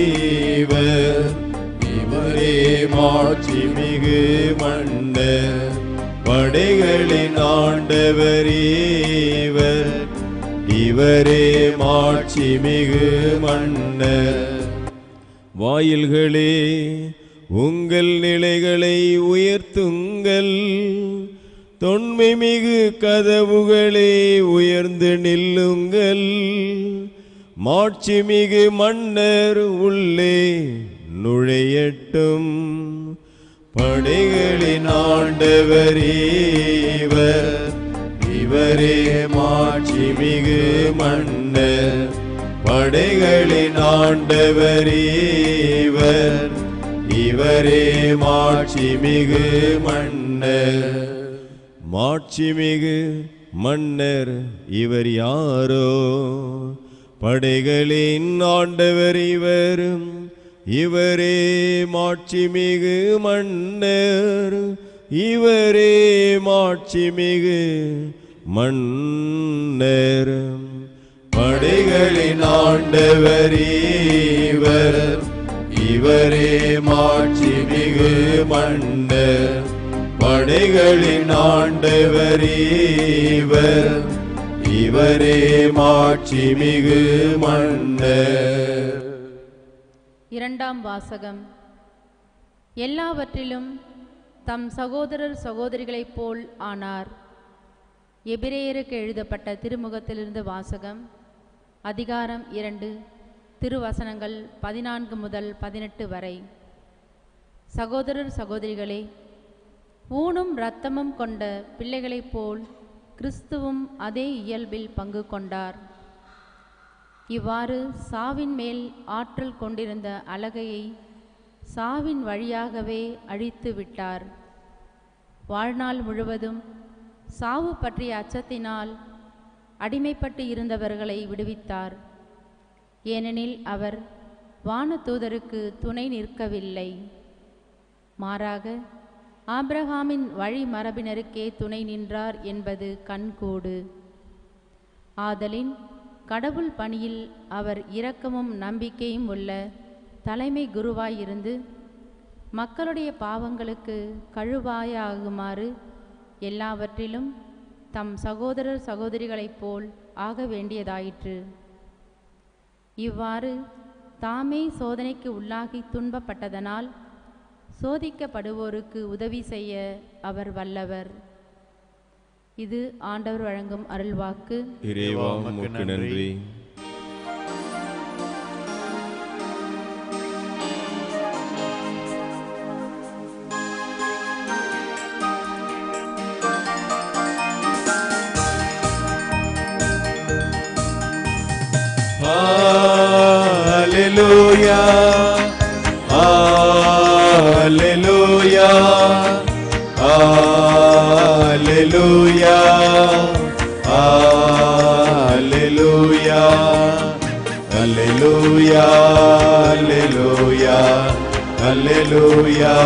Speaker 3: இவர் இவரே மாட்சிமிகு மன்னர் படைகளின் ஆண்டவர் இவர் இவரே மாட்சிமிகு மன்னர் வாயில்களே உங்கள் நிலைகளை உயர்த்துங்கள் தொன்மை மிகு கதவுகளே உயர்ந்து நில்லுங்கள் மாட்சிமிகு மன்னர் உள்ளே நுழையட்டும் படைகளின் ஆண்டவர் இவர் இவரே மாட்சிமிகு மன்னர் படைகளின் ஆண்டவர் இவர் இவரே மாட்சிமிகு மன்னர் மாட்சிமிகு மன்னர் இவர் யாரோ படைகளின் ஆண்டவர் இவர் இவரே மாட்சிமிகு மன்னர் இவரே மாட்சிமிகு மன்னர் படைகளின் ஆண்டவர் இவர் இவரே மாட்சிமிகு மன்னர் படைகளின் ஆண்டவர் இவர் இவரே மாட்சிமிகு மன்னர்
Speaker 2: இரண்டாம் வாசகம் எல்லாவற்றிலும் தம் சகோதரர் சகோதரிகளைப் போல் ஆனார் எபிரேயருக்கு எழுதப்பட்ட திருமுகத்திலிருந்து வாசகம் அதிகாரம் இரண்டு திருவசனங்கள் பதினான்கு முதல் பதினெட்டு வரை சகோதரர் சகோதரிகளே ஊனும் இரத்தமும் கொண்ட பிள்ளைகளைப் போல் கிறிஸ்துவும் அதே இயல்பில் பங்கு கொண்டார் இவ்வாறு சாவின் மேல் ஆற்றல் கொண்டிருந்த அழகையை சாவின் வழியாகவே அழித்து விட்டார் வாழ்நாள் முழுவதும் சாவு பற்றிய அச்சத்தினால் அடிமைப்பட்டு இருந்தவர்களை விடுவித்தார் ஏனெனில் அவர் வானதூதருக்கு துணை நிற்கவில்லை மாறாக ஆபிரகாமின் வழி மரபினருக்கே துணை நின்றார் என்பது கண்கூடு ஆதலின் கடவுள் பணியில் அவர் இரக்கமும் நம்பிக்கையும் உள்ள தலைமை குருவாயிருந்து மக்களுடைய பாவங்களுக்கு கழுவாயாகுமாறு எல்லாவற்றிலும் தம் சகோதரர் சகோதரிகளைப் போல் ஆக வேண்டியதாயிற்று இவ்வாறு தாமே சோதனைக்கு உள்ளாகி துன்பப்பட்டதனால் சோதிக்கப்படுவோருக்கு உதவி செய்ய அவர் வல்லவர் இது ஆண்டவர் வழங்கும் அருள்வாக்கு
Speaker 3: இறைவா உமக்கு நன்றி
Speaker 9: Hallelujah. Hallelujah. Hallelujah. Hallelujah. Hallelujah. Hallelujah. Hallelujah.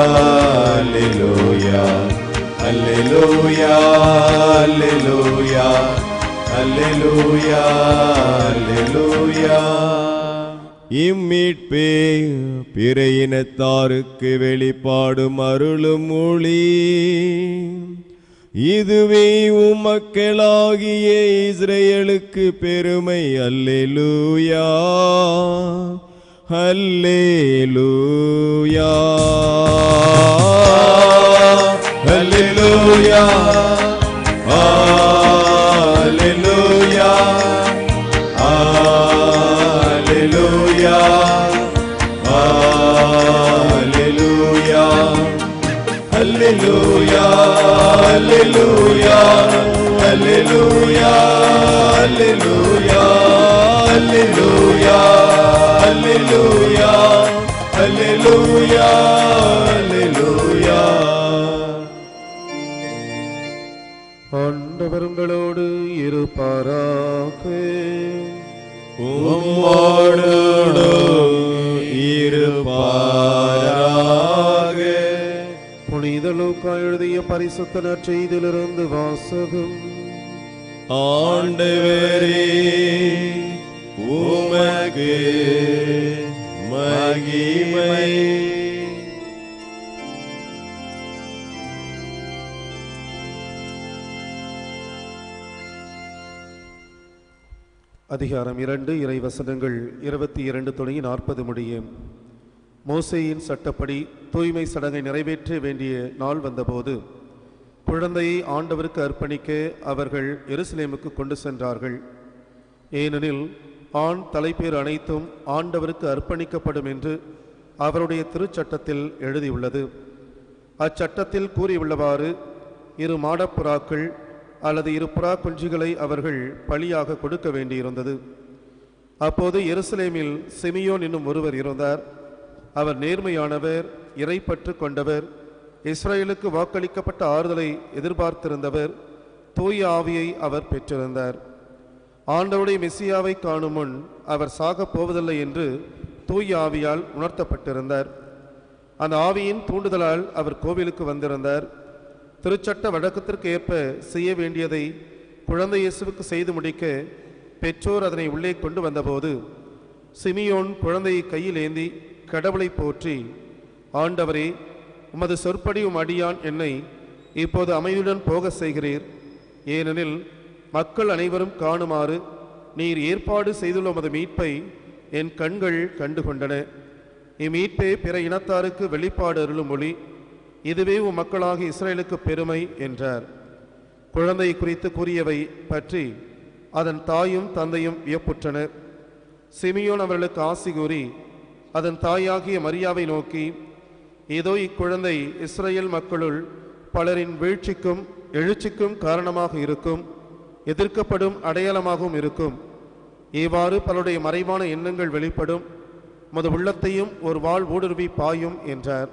Speaker 9: Hallelujah. Hallelujah. Hallelujah. Hallelujah. Hallelujah. இம்மீட்பே பிற இனத்தாருக்கு வெளிப்பாடும் அருளும் மொழி இதுவே உமக்களாகிய இஸ்ரேலுக்கு பெருமை அல்லேலூயா அல்லேலூயா அல்லேலூயா அல்லேலூயா Hallelujah. Hallelujah. Hallelujah. Hallelujah. Hallelujah. Hallelujah. Hallelujah. Hallelujah. Hallelujah. Hallelujah.
Speaker 10: ஆண்டவருங்களோடு இருப்பாராக
Speaker 9: உம்மோடு இருப்பாராக
Speaker 10: புனித லூக்கா எழுதிய பரிசுத்த நற்செய்தியிலிருந்து வாசகம்
Speaker 9: ஆண்டவரே உமக்கு மகிமை
Speaker 10: அதிகாரம் இரண்டு இறை வசனங்கள் இருபத்தி இரண்டு தொடங்கி நாற்பது முடிய மோசேயின் சட்டப்படி தூய்மை சடங்கை நிறைவேற்ற வேண்டிய நாள் வந்தபோது குழந்தையை ஆண்டவருக்கு அர்ப்பணிக்க அவர்கள் எருசலேமுக்கு கொண்டு சென்றார்கள் ஏனெனில் ஆண் தலைப்பேர் அனைத்தும் ஆண்டவருக்கு அர்ப்பணிக்கப்படும் என்று அவருடைய திருச்சட்டத்தில் எழுதியுள்ளது அச்சட்டத்தில் கூறியுள்ளவாறு இரு மாடப்புறாக்கள் அல்லது இரு புறா குஞ்சுகளை அவர்கள் பலியாக கொடுக்க வேண்டியிருந்தது அப்போது எருசலேமில் சிமியோன் என்னும் ஒருவர் இருந்தார் அவர் நேர்மையானவர் இறைப்பற்று கொண்டவர் இஸ்ரேலுக்கு வாக்களிக்கப்பட்ட ஆறுதலை எதிர்பார்த்திருந்தவர் தூய ஆவியை அவர் பெற்றிருந்தார் ஆண்டவருடைய மெஸ்ஸியாவை காணும் முன் அவர் சாகப் போவதில்லை என்று தூய ஆவியால் உணர்த்தப்பட்டிருந்தார் அந்த ஆவியின் தூண்டுதலால் அவர் கோவிலுக்கு வந்திருந்தார் திருச்சட்ட வழக்கத்திற்கு ஏற்ப செய்ய வேண்டியதை குழந்தை இயேசுவுக்கு செய்து முடிக்க பெற்றோர் அதனை உள்ளே கொண்டு வந்தபோது சிமியோன் குழந்தையை கையில் ஏந்தி கடவுளை போற்றி ஆண்டவரே உமது சொற்படி உம் அடியான் என்னை இப்போது அமைதியுடன் போக செய்கிறீர் ஏனெனில் மக்கள் அனைவரும் காணுமாறு நீர் ஏற்பாடு செய்துள்ள உமது மீட்பை என் கண்கள் கண்டு கொண்டன இம்மீட்பே பிற இனத்தாருக்கு வெளிப்பாடு அருளும் மொழி இதுவே உம் மக்களாகிய இஸ்ரேலுக்கு பெருமை என்றார் குழந்தை குறித்து கூறியவை பற்றி அதன் தாயும் தந்தையும் வியப்புற்றனர் சிமியோன் அவர்களுக்கு ஆசி கூறி அதன் தாயாகிய மரியாவை நோக்கி இதோ இக்குழந்தை இஸ்ரேல் மக்களுள் பலரின் வீழ்ச்சிக்கும் எழுச்சிக்கும் காரணமாக இருக்கும் எதிர்க்கப்படும் அடையாளமாகவும் இருக்கும் இவ்வாறு பலருடைய மறைவான எண்ணங்கள் வெளிப்படும் மது உள்ளத்தையும் ஒரு வாழ் ஊடுருவி பாயும் என்றார்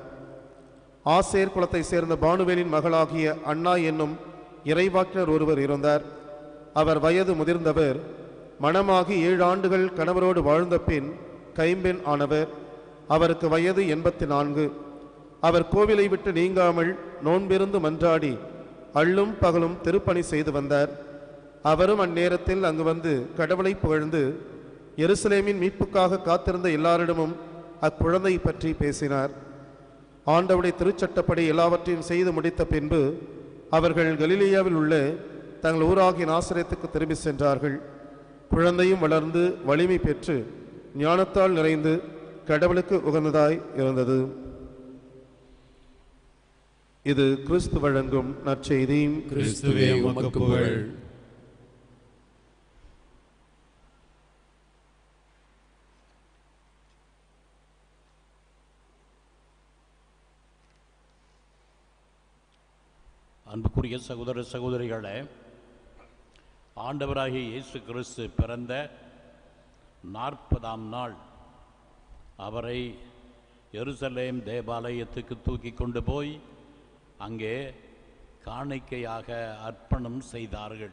Speaker 10: ஆசேர் குலத்தை சேர்ந்த பானுவேலின் மகளாகிய அண்ணா என்னும் இறைவாக்கினர் ஒருவர் இருந்தார் அவர் வயது முதிர்ந்தவர் மணமாகி ஏழு ஆண்டுகள் கணவரோடு வாழ்ந்த பின் கைம்பெண் ஆனவர் அவருக்கு வயது எண்பத்தி நான்கு அவர் கோவிலை விட்டு நீங்காமல் நோன்பிருந்து மன்றாடி அள்ளும் பகலும் திருப்பணி செய்து வந்தார் அவரும் அந்நேரத்தில் அங்கு வந்து கடவுளை புகழ்ந்து எருசலேமின் மீட்புக்காக காத்திருந்த எல்லாரிடமும் அக்குழந்தை பற்றி பேசினார் ஆண்டவுடைய திருச்சட்டப்படி எல்லாவற்றையும் செய்து முடித்த பின்பு அவர்கள் கலிலேயாவில் உள்ள தங்கள் ஊராகிய நாசரேத்துக்கு திரும்பி சென்றார்கள் குழந்தையும் வளர்ந்து வலிமை பெற்று ஞானத்தால் நிறைந்து கடவுளுக்கு உகந்ததாய் இருந்தது இது கிறிஸ்து வழங்கும் நற்செய்தி
Speaker 9: கிறிஸ்துவே உமக்கு புகழ்
Speaker 7: அன்புக்குரிய சகோதர சகோதரிகளே ஆண்டவராகிய இயேசு கிறிஸ்து பிறந்த நாற்பதாம் நாள் அவரை எருசலேம் தேவாலயத்துக்கு தூக்கி கொண்டு போய் அங்கே காணிக்கையாக அர்ப்பணம் செய்தார்கள்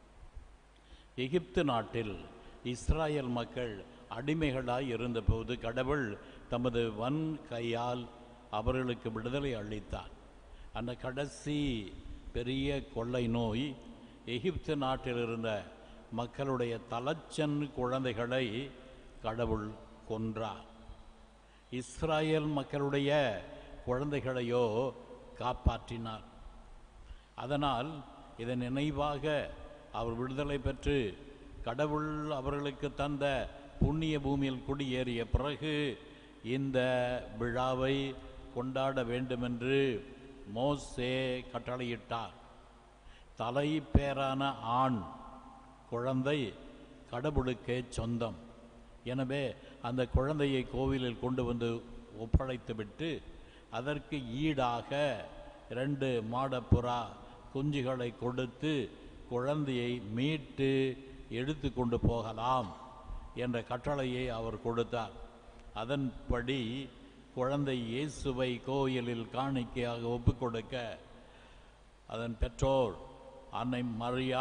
Speaker 7: எகிப்து நாட்டில் இஸ்ராயல் மக்கள் அடிமைகளாய் இருந்தபோது கடவுள் தமது வன் கையால் அவர்களுக்கு விடுதலை அளித்தார் அந்த கடைசி பெரிய கொள்ளை நோய் எகிப்து நாட்டில் இருந்த மக்களுடைய தலச்சன் குழந்தைகளை கடவுள் கொன்றார் இஸ்ராயல் மக்களுடைய குழந்தைகளையோ காப்பாற்றினார் அதனால் இதன் நினைவாக அவர் விடுதலை பெற்று கடவுள் அவர்களுக்கு தந்த புண்ணிய பூமியில் குடியேறிய பிறகு இந்த விழாவை கொண்டாட வேண்டுமென்று மோசே கட்டளையிட்டார் தலை பேரான ஆண் குழந்தை கடவுளுக்கே சொந்தம் எனவே அந்த குழந்தையை கோவிலில் கொண்டு வந்து ஒப்படைத்துவிட்டு அதற்கு ஈடாக இரண்டு மாடப்புறா குஞ்சுகளை கொடுத்து குழந்தையை மீட்டு எடுத்து கொண்டு போகலாம் என்ற கட்டளையை அவர் கொடுத்தார் அதன்படி குழந்தை இயேசுவை கோயிலில் காணிக்கையாக ஒப்புக் கொடுக்க அதன் பெற்றோர் அன்னை மரியா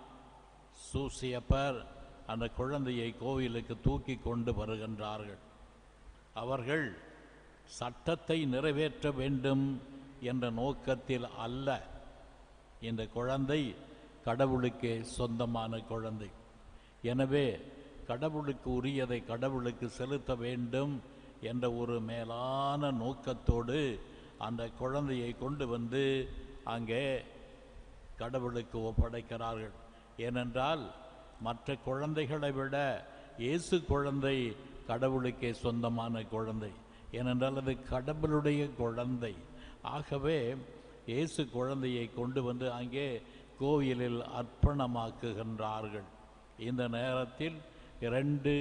Speaker 7: சூசியப்பர் அந்த குழந்தையை கோவிலுக்கு தூக்கி கொண்டு வருகின்றார்கள் அவர்கள் சட்டத்தை நிறைவேற்ற வேண்டும் என்ற நோக்கத்தில் அல்ல இந்த குழந்தை கடவுளுக்கே சொந்தமான குழந்தை எனவே கடவுளுக்கு உரியதை கடவுளுக்கு செலுத்த வேண்டும் என்ற ஒரு மேலான நோக்கத்தோடு அந்த குழந்தையை கொண்டு வந்து அங்கே கடவுளுக்கு ஒப்படைக்கிறார்கள் ஏனென்றால் மற்ற குழந்தைகளை விட இயேசு குழந்தை கடவுளுக்கே சொந்தமான குழந்தை ஏனென்றால் அது கடவுளுடைய குழந்தை ஆகவே இயேசு குழந்தையை கொண்டு வந்து அங்கே கோயிலில் அர்ப்பணமாக்குகின்றார்கள் இந்த நேரத்தில் இரண்டு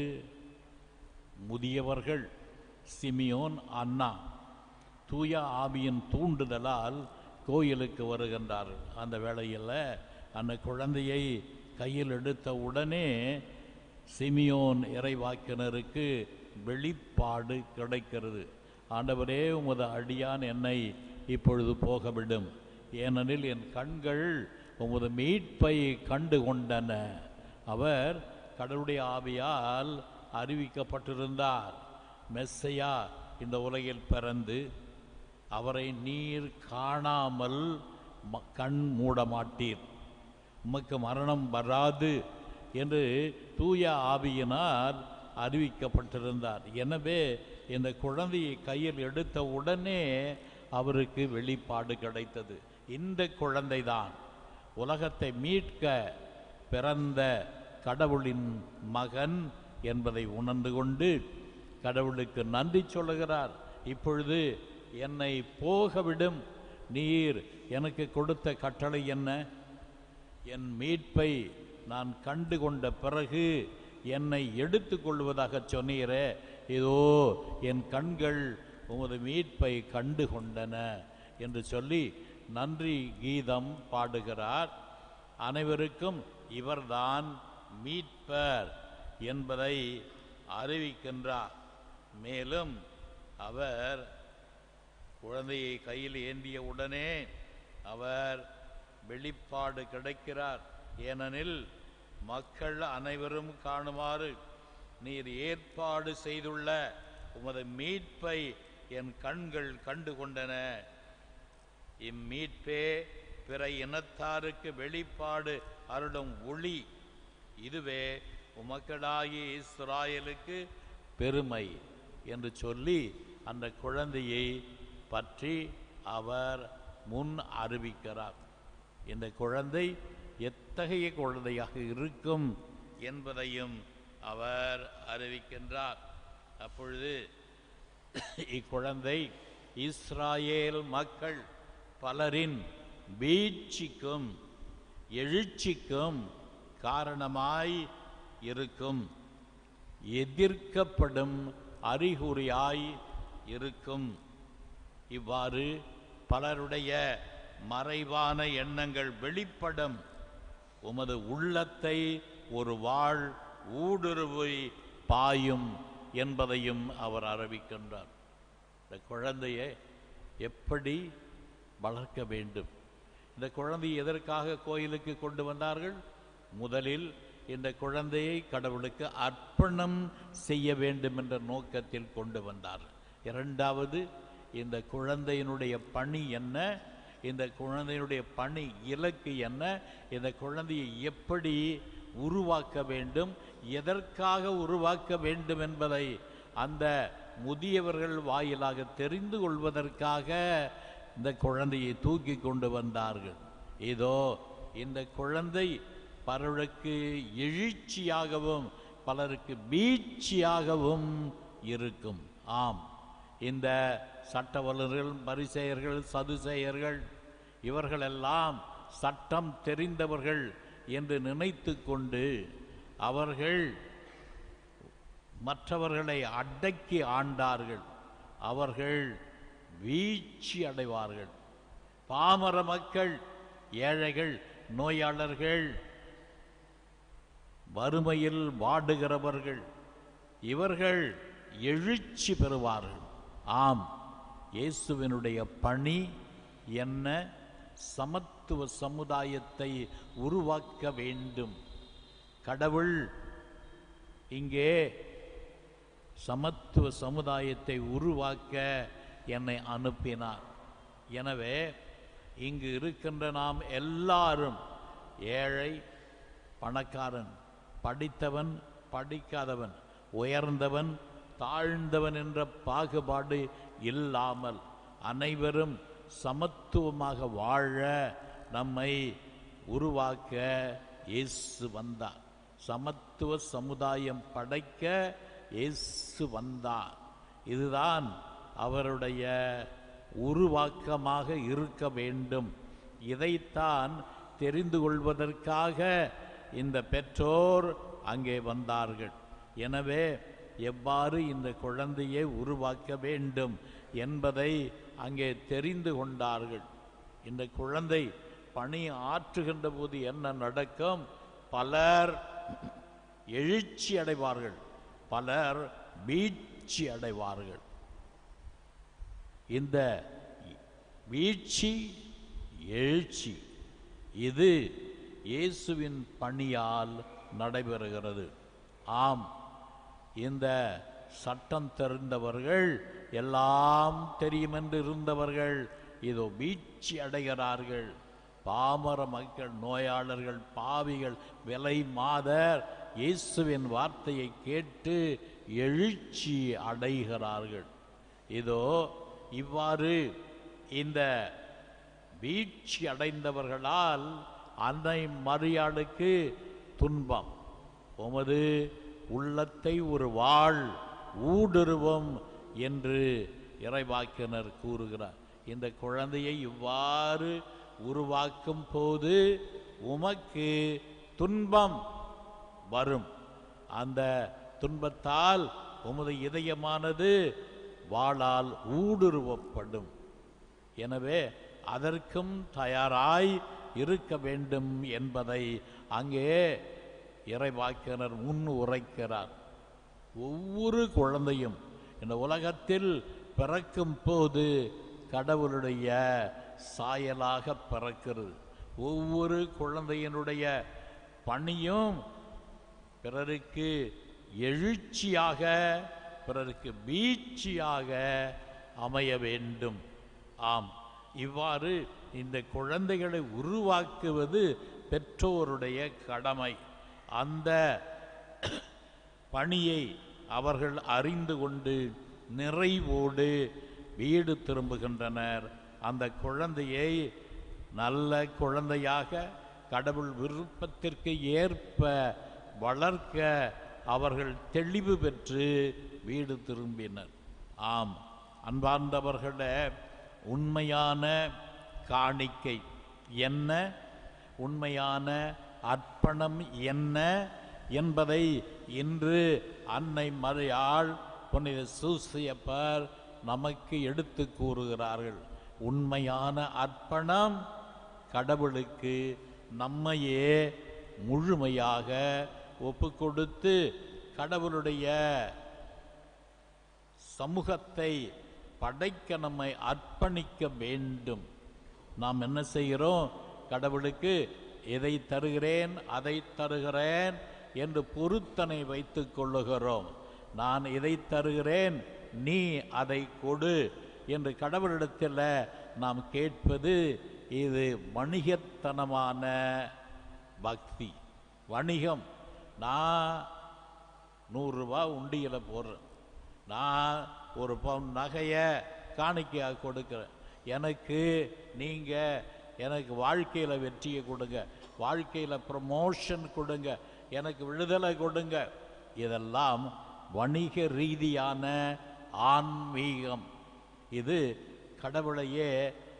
Speaker 7: முதியவர்கள் சிமியோன் அண்ணா தூய ஆவியின் தூண்டுதலால் கோயிலுக்கு வருகின்றார்கள் அந்த வேளையில் அந்த குழந்தையை கையில் எடுத்த உடனே சிமியோன் இறைவாக்கினருக்கு வெளிப்பாடு கிடைக்கிறது ஆண்டவரே உமது அடியான் என்னை இப்பொழுது போகவிடும் ஏனெனில் என் கண்கள் உமது மீட்பை கண்டு கொண்டன அவர் கடவுளுடைய ஆவியால் அறிவிக்கப்பட்டிருந்தார் மெஸ்ஸையா இந்த உலகில் பிறந்து அவரை நீர் காணாமல் ம- கண் மூட மாட்டீர் உமக்கு மரணம் வராது என்று தூய ஆவியினால் அறிவிக்கப்பட்டிருந்தார் எனவே இந்த குழந்தையை கையில் எடுத்த உடனே அவருக்கு வெளிப்பாடு கிடைத்தது இந்த குழந்தைதான் உலகத்தை மீட்க பிறந்த கடவுளின் மகன் என்பதை உணர்ந்து கொண்டு கடவுளுக்கு நன்றி சொல்லுகிறார் இப்பொழுது என்னை போகவிடும் நீர் எனக்கு கொடுத்த கட்டளை என்ன என் மீட்பை நான் கண்டு கொண்ட பிறகு என்னை எடுத்துக்கொள்வதாக சொன்னீரே இதோ என் கண்கள் உமது மீட்பை கண்டு கொண்டன என்று சொல்லி நன்றி கீதம் பாடுகிறார் அனைவருக்கும் இவர்தான் மீட்பர் என்பதை அறிவிக்கின்றார் மேலும் அவர் குழந்தையை கையில் ஏந்திய உடனே அவர் வெளிப்பாடு கிடைக்கிறார் ஏனெனில் மக்கள் அனைவரும் காணுமாறு நீர் ஏற்பாடு செய்துள்ள உமது மீட்பை என் கண்கள் கண்டு கொண்டன இம்மீட்பே பிற இனத்தாருக்கு வெளிப்பாடு அருளும் ஒளி இதுவே உமக்களாகிய இஸ்ராயலுக்கு பெருமை என்று சொல்லி அந்த குழந்தையை பற்றி அவர் முன் அறிவிக்கிறார் இந்த குழந்தை எத்தகைய குழந்தையாக இருக்கும் என்பதையும் அவர் அறிவிக்கின்றார் அப்பொழுது இக்குழந்தை இஸ்ராயேல் மக்கள் பலரின் வீழ்ச்சிக்கும் எழுச்சிக்கும் காரணமாய் இருக்கும் எதிர்க்கப்படும் அறிகுறியாய் இருக்கும் இவ்வாறு பலருடைய மறைவான எண்ணங்கள் வெளிப்படும் உமது உள்ளத்தை ஒரு வாழ் ஊடுருவை பாயும் என்பதையும் அவர் அறிவிக்கின்றார் இந்த குழந்தையை எப்படி வளர்க்க வேண்டும் இந்த குழந்தையை எதற்காக கோயிலுக்கு கொண்டு வந்தார்கள் முதலில் இந்த குழந்தையை கடவுளுக்கு அர்ப்பணம் செய்ய வேண்டும் என்ற நோக்கத்தில் கொண்டு வந்தார்கள் இரண்டாவது இந்த குழந்தையினுடைய பணி என்ன இந்த குழந்தையினுடைய பணி இலக்கு என்ன இந்த குழந்தையை எப்படி உருவாக்க வேண்டும் எதற்காக உருவாக்க வேண்டும் என்பதை அந்த முதியவர்கள் வாயிலாக தெரிந்து கொள்வதற்காக இந்த குழந்தையை தூக்கி கொண்டு வந்தார்கள் இதோ இந்த குழந்தை பலருக்கு எழுச்சியாகவும் பலருக்கு வீழ்ச்சியாகவும் இருக்கும் ஆம் இந்த சட்ட வல்லுநர்கள் பரிசெயர்கள் சதுசெயர்கள் இவர்களெல்லாம் சட்டம் தெரிந்தவர்கள் என்று நினைத்து கொண்டு அவர்கள் மற்றவர்களை அடக்கி ஆண்டார்கள் அவர்கள் வீழ்ச்சி அடைவார்கள் பாமர மக்கள் ஏழைகள் நோயாளர்கள் வறுமையில் வாடுகிறவர்கள் இவர்கள் எழுச்சி பெறுவார்கள் ஆம் இயேசுவினுடைய பணி என்ன சமத்துவ சமுதாயத்தை உருவாக்க வேண்டும் கடவுள் இங்கே சமத்துவ சமுதாயத்தை உருவாக்க என்னை அனுப்பினார் எனவே இங்கு இருக்கின்ற நாம் எல்லாரும் ஏழை பணக்காரன் படித்தவன் படிக்காதவன் உயர்ந்தவன் தாழ்ந்தவன் என்ற பாகுபாடு இல்லாமல் அனைவரும் சமத்துவமாக வாழ நம்மை உருவாக்க இயேசு வந்தார் சமத்துவ சமுதாயம் படைக்க இயேசு வந்தார் இதுதான் அவருடைய உருவாக்கமாக இருக்க வேண்டும் இதைத்தான் தெரிந்து கொள்வதற்காக இந்த பெற்றோர் அங்கே வந்தார்கள் எனவே எவ்வாறு இந்த குழந்தையை உருவாக்க வேண்டும் என்பதை அங்கே தெரிந்து கொண்டார்கள் இந்த குழந்தை பணி ஆற்றுகின்ற போது என்ன நடக்கும் பலர் எழுச்சி அடைவார்கள் பலர் வீழ்ச்சி அடைவார்கள் இந்த வீழ்ச்சி எழுச்சி இது இயேசுவின் பணியால் நடைபெறுகிறது ஆம் இந்த சட்டம் தெரிந்தவர்கள் எல்லாம் தெரியும் என்று இருந்தவர்கள் இதோ வீழ்ச்சி அடைகிறார்கள் பாமர மக்கள் நோயாளர்கள் பாவிகள் விலை மாதர் இயேசுவின் வார்த்தையை கேட்டு எழுச்சி அடைகிறார்கள் இதோ இவ்வாறு இந்த வீழ்ச்சி அடைந்தவர்களால் அன்னை மரியாளுக்கு துன்பம் உமது உள்ளத்தை ஒரு வாழ் ஊடுருவம் என்று இறைவாக்கினர் கூறுகிறார் இந்த குழந்தையை இவ்வாறு உருவாக்கும் போது உமக்கு துன்பம் வரும் அந்த துன்பத்தால் உமது இதயமானது வாளால் ஊடுருவப்படும் எனவே அதற்கும் தயாராய் இருக்க வேண்டும் என்பதை அங்கே இறைவாக்கினர் முன் உரைக்கிறார் ஒவ்வொரு குழந்தையும் இந்த உலகத்தில் பிறக்கும் போது கடவுளுடைய சாயலாக பிறக்கிறது ஒவ்வொரு குழந்தையினுடைய பணியும் பிறருக்கு எழுச்சியாக பிறருக்கு வீழ்ச்சியாக அமைய வேண்டும் ஆம் இவ்வாறு இந்த குழந்தைகளை உருவாக்குவது பெற்றோருடைய கடமை அந்த பணியை அவர்கள் அறிந்து கொண்டு நிறைவோடு வீடு திரும்புகின்றனர் அந்த குழந்தையை நல்ல குழந்தையாக கடவுள் விருப்பத்திற்கு ஏற்ப வளர்க்க அவர்கள் தெளிவு பெற்று வீடு திரும்பினர் ஆம் அன்பார்ந்தவர்களே உண்மையான காணிக்கை என்ன உண்மையான அர்ப்பணம் என்ன என்பதை இன்று அன்னை மறையாள் புனித சூசியப்பர் நமக்கு எடுத்து கூறுகிறார்கள் உண்மையான அர்ப்பணம் கடவுளுக்கு நம்மையே முழுமையாக ஒப்பு கொடுத்து கடவுளுடைய சமூகத்தை படைக்க நம்மை அர்ப்பணிக்க வேண்டும் நாம் என்ன செய்கிறோம் கடவுளுக்கு இதை தருகிறேன் அதை தருகிறேன் என்று பொருத்தனை வைத்துக் கொள்ளுகிறோம் நான் இதை தருகிறேன் நீ அதை கொடு என்று கடவுளிடத்தில் நாம் கேட்பது இது வணிகத்தனமான பக்தி வணிகம் நான் நூறுரூவா உண்டியில் போடுறேன் நான் ஒரு பவுன் நகையை காணிக்கையாக கொடுக்குறேன் எனக்கு நீங்கள் எனக்கு வாழ்க்கையில் வெற்றியை கொடுங்க வாழ்க்கையில் ப்ரமோஷன் கொடுங்க எனக்கு விடுதலை கொடுங்க இதெல்லாம் வணிக ரீதியான ஆன்மீகம் இது கடவுளையே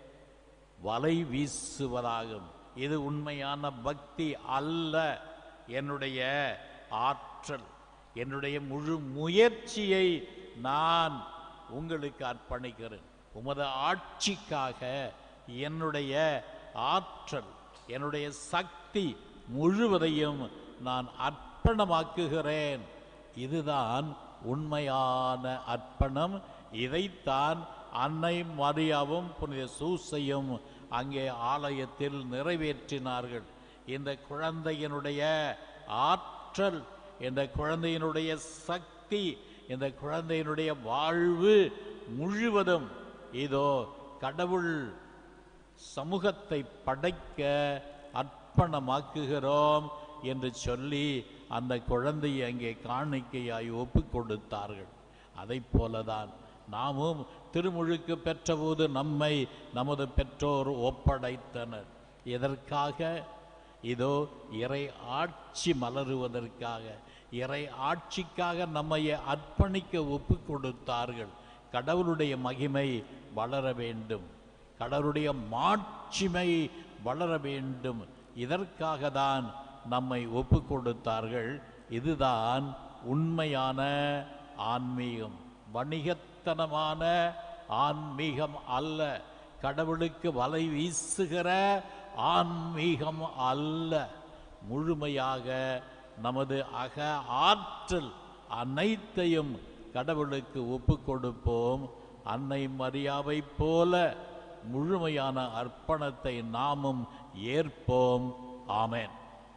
Speaker 7: வலை வீசுவதாகும் இது உண்மையான பக்தி அல்ல என்னுடைய ஆற்றல் என்னுடைய முழு முயற்சியை நான் உங்களுக்கு அர்ப்பணிக்கிறேன் உமது ஆட்சிக்காக என்னுடைய ஆற்றல் என்னுடைய சக்தி முழுவதையும் நான் அர்ப்பணமாக்குகிறேன் இதுதான் உண்மையான அர்ப்பணம் இதைத்தான் அன்னை மரியாவும் புனித சூசையும் அங்கே ஆலயத்தில் நிறைவேற்றினார்கள் இந்த குழந்தையினுடைய ஆற்றல் இந்த குழந்தையினுடைய சக்தி இந்த குழந்தையினுடைய வாழ்வு முழுவதும் இதோ கடவுள் சமூகத்தை படைக்க அர்ப்பணமாக்குகிறோம் என்று சொல்லி அந்த குழந்தையை அங்கே காணிக்கையாய் ஒப்பு கொடுத்தார்கள் அதை போலதான் நாமும் திருமுழுக்கு பெற்றபோது நம்மை நமது பெற்றோர் ஒப்படைத்தனர் எதற்காக இதோ இறை ஆட்சி மலருவதற்காக இறை ஆட்சிக்காக நம்மை அர்ப்பணிக்க ஒப்பு கொடுத்தார்கள் கடவுளுடைய மகிமை வளர வேண்டும் கடவுளுடைய மாட்சிமை வளர வேண்டும் இதற்காக தான் நம்மை ஒப்பு கொடுத்தார்கள் இதுதான் உண்மையான ஆன்மீகம் வணிகத்தனமான ஆன்மீகம் அல்ல கடவுளுக்கு வலை வீசுகிற ஆன்மீகம் அல்ல முழுமையாக நமது அக ஆற்றல் அனைத்தையும் கடவுளுக்கு ஒப்பு கொடுப்போம் அன்னை மரியாவைப் போல முழுமையான அர்ப்பணத்தை நாமும் ஏற்போம் ஆமென்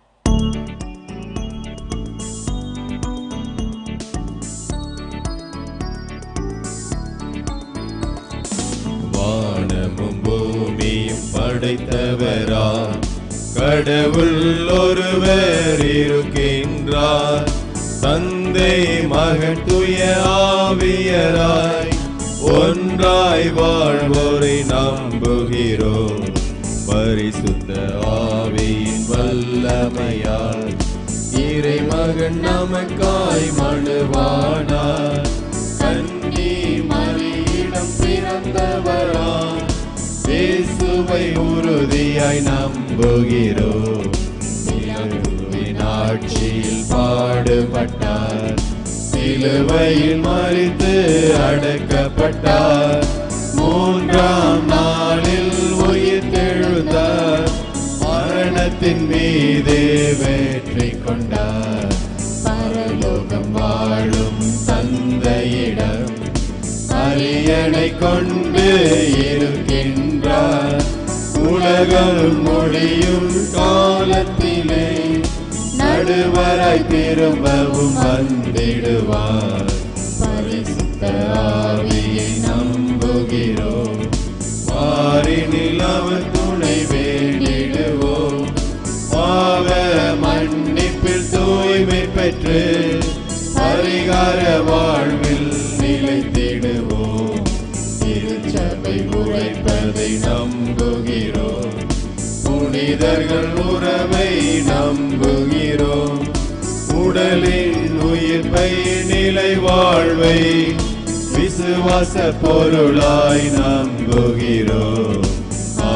Speaker 3: வானமும் பூமியும் படைத்தவரா கடவுள் ஒருவர் இருக்கின்றார் தந்தை மகன் துய ஆவியராய் ஒன்றாய் வாழ்வோரை நம்புகிறோம் பரிசுத்த ஆவியின் வல்லமையால் இறைமகன் நமக்காய் மனுவானார் கன்னி மறியிடம் பிறந்தவராம் இயேசுவை உறுதியாய் நம்புகிறோம் இயேசுவின் ஆட்சியில் பாடுபட்டார் சிலுவையில் மறித்து அடக்கப்பட்டார் மூன்றாம் நாளில் உயிர் தெழுந்தார் மரணத்தின் மீதே வெற்றி கொண்டார் பரலோகம் வாழும் தந்தையிடம் அரியணை கொண்டு இருக்கின்றார் உலகம் முடியும் காலத்திலே நடுவராய் திரும்பவும் வந்திடுவார் பரிசுத்த ஆவியை நம்புகிறோம் வாரினில் அவர் துணை வேண்டிடுவோம் பாவ மன்னிப்பில் தூய்மை பெற்று பரிகார வாழ்வில் நிலைத்திடுவோம் திருச்சபை உழைப்பதை நம்புகிறோம்
Speaker 9: புனிதர்கள் உறவை நம்புகிறோம் உடலின் உயிர்ப்பை நிலை வாழ்வை விசுவாச பொருளாய் நம்புகிறோம் ஆ,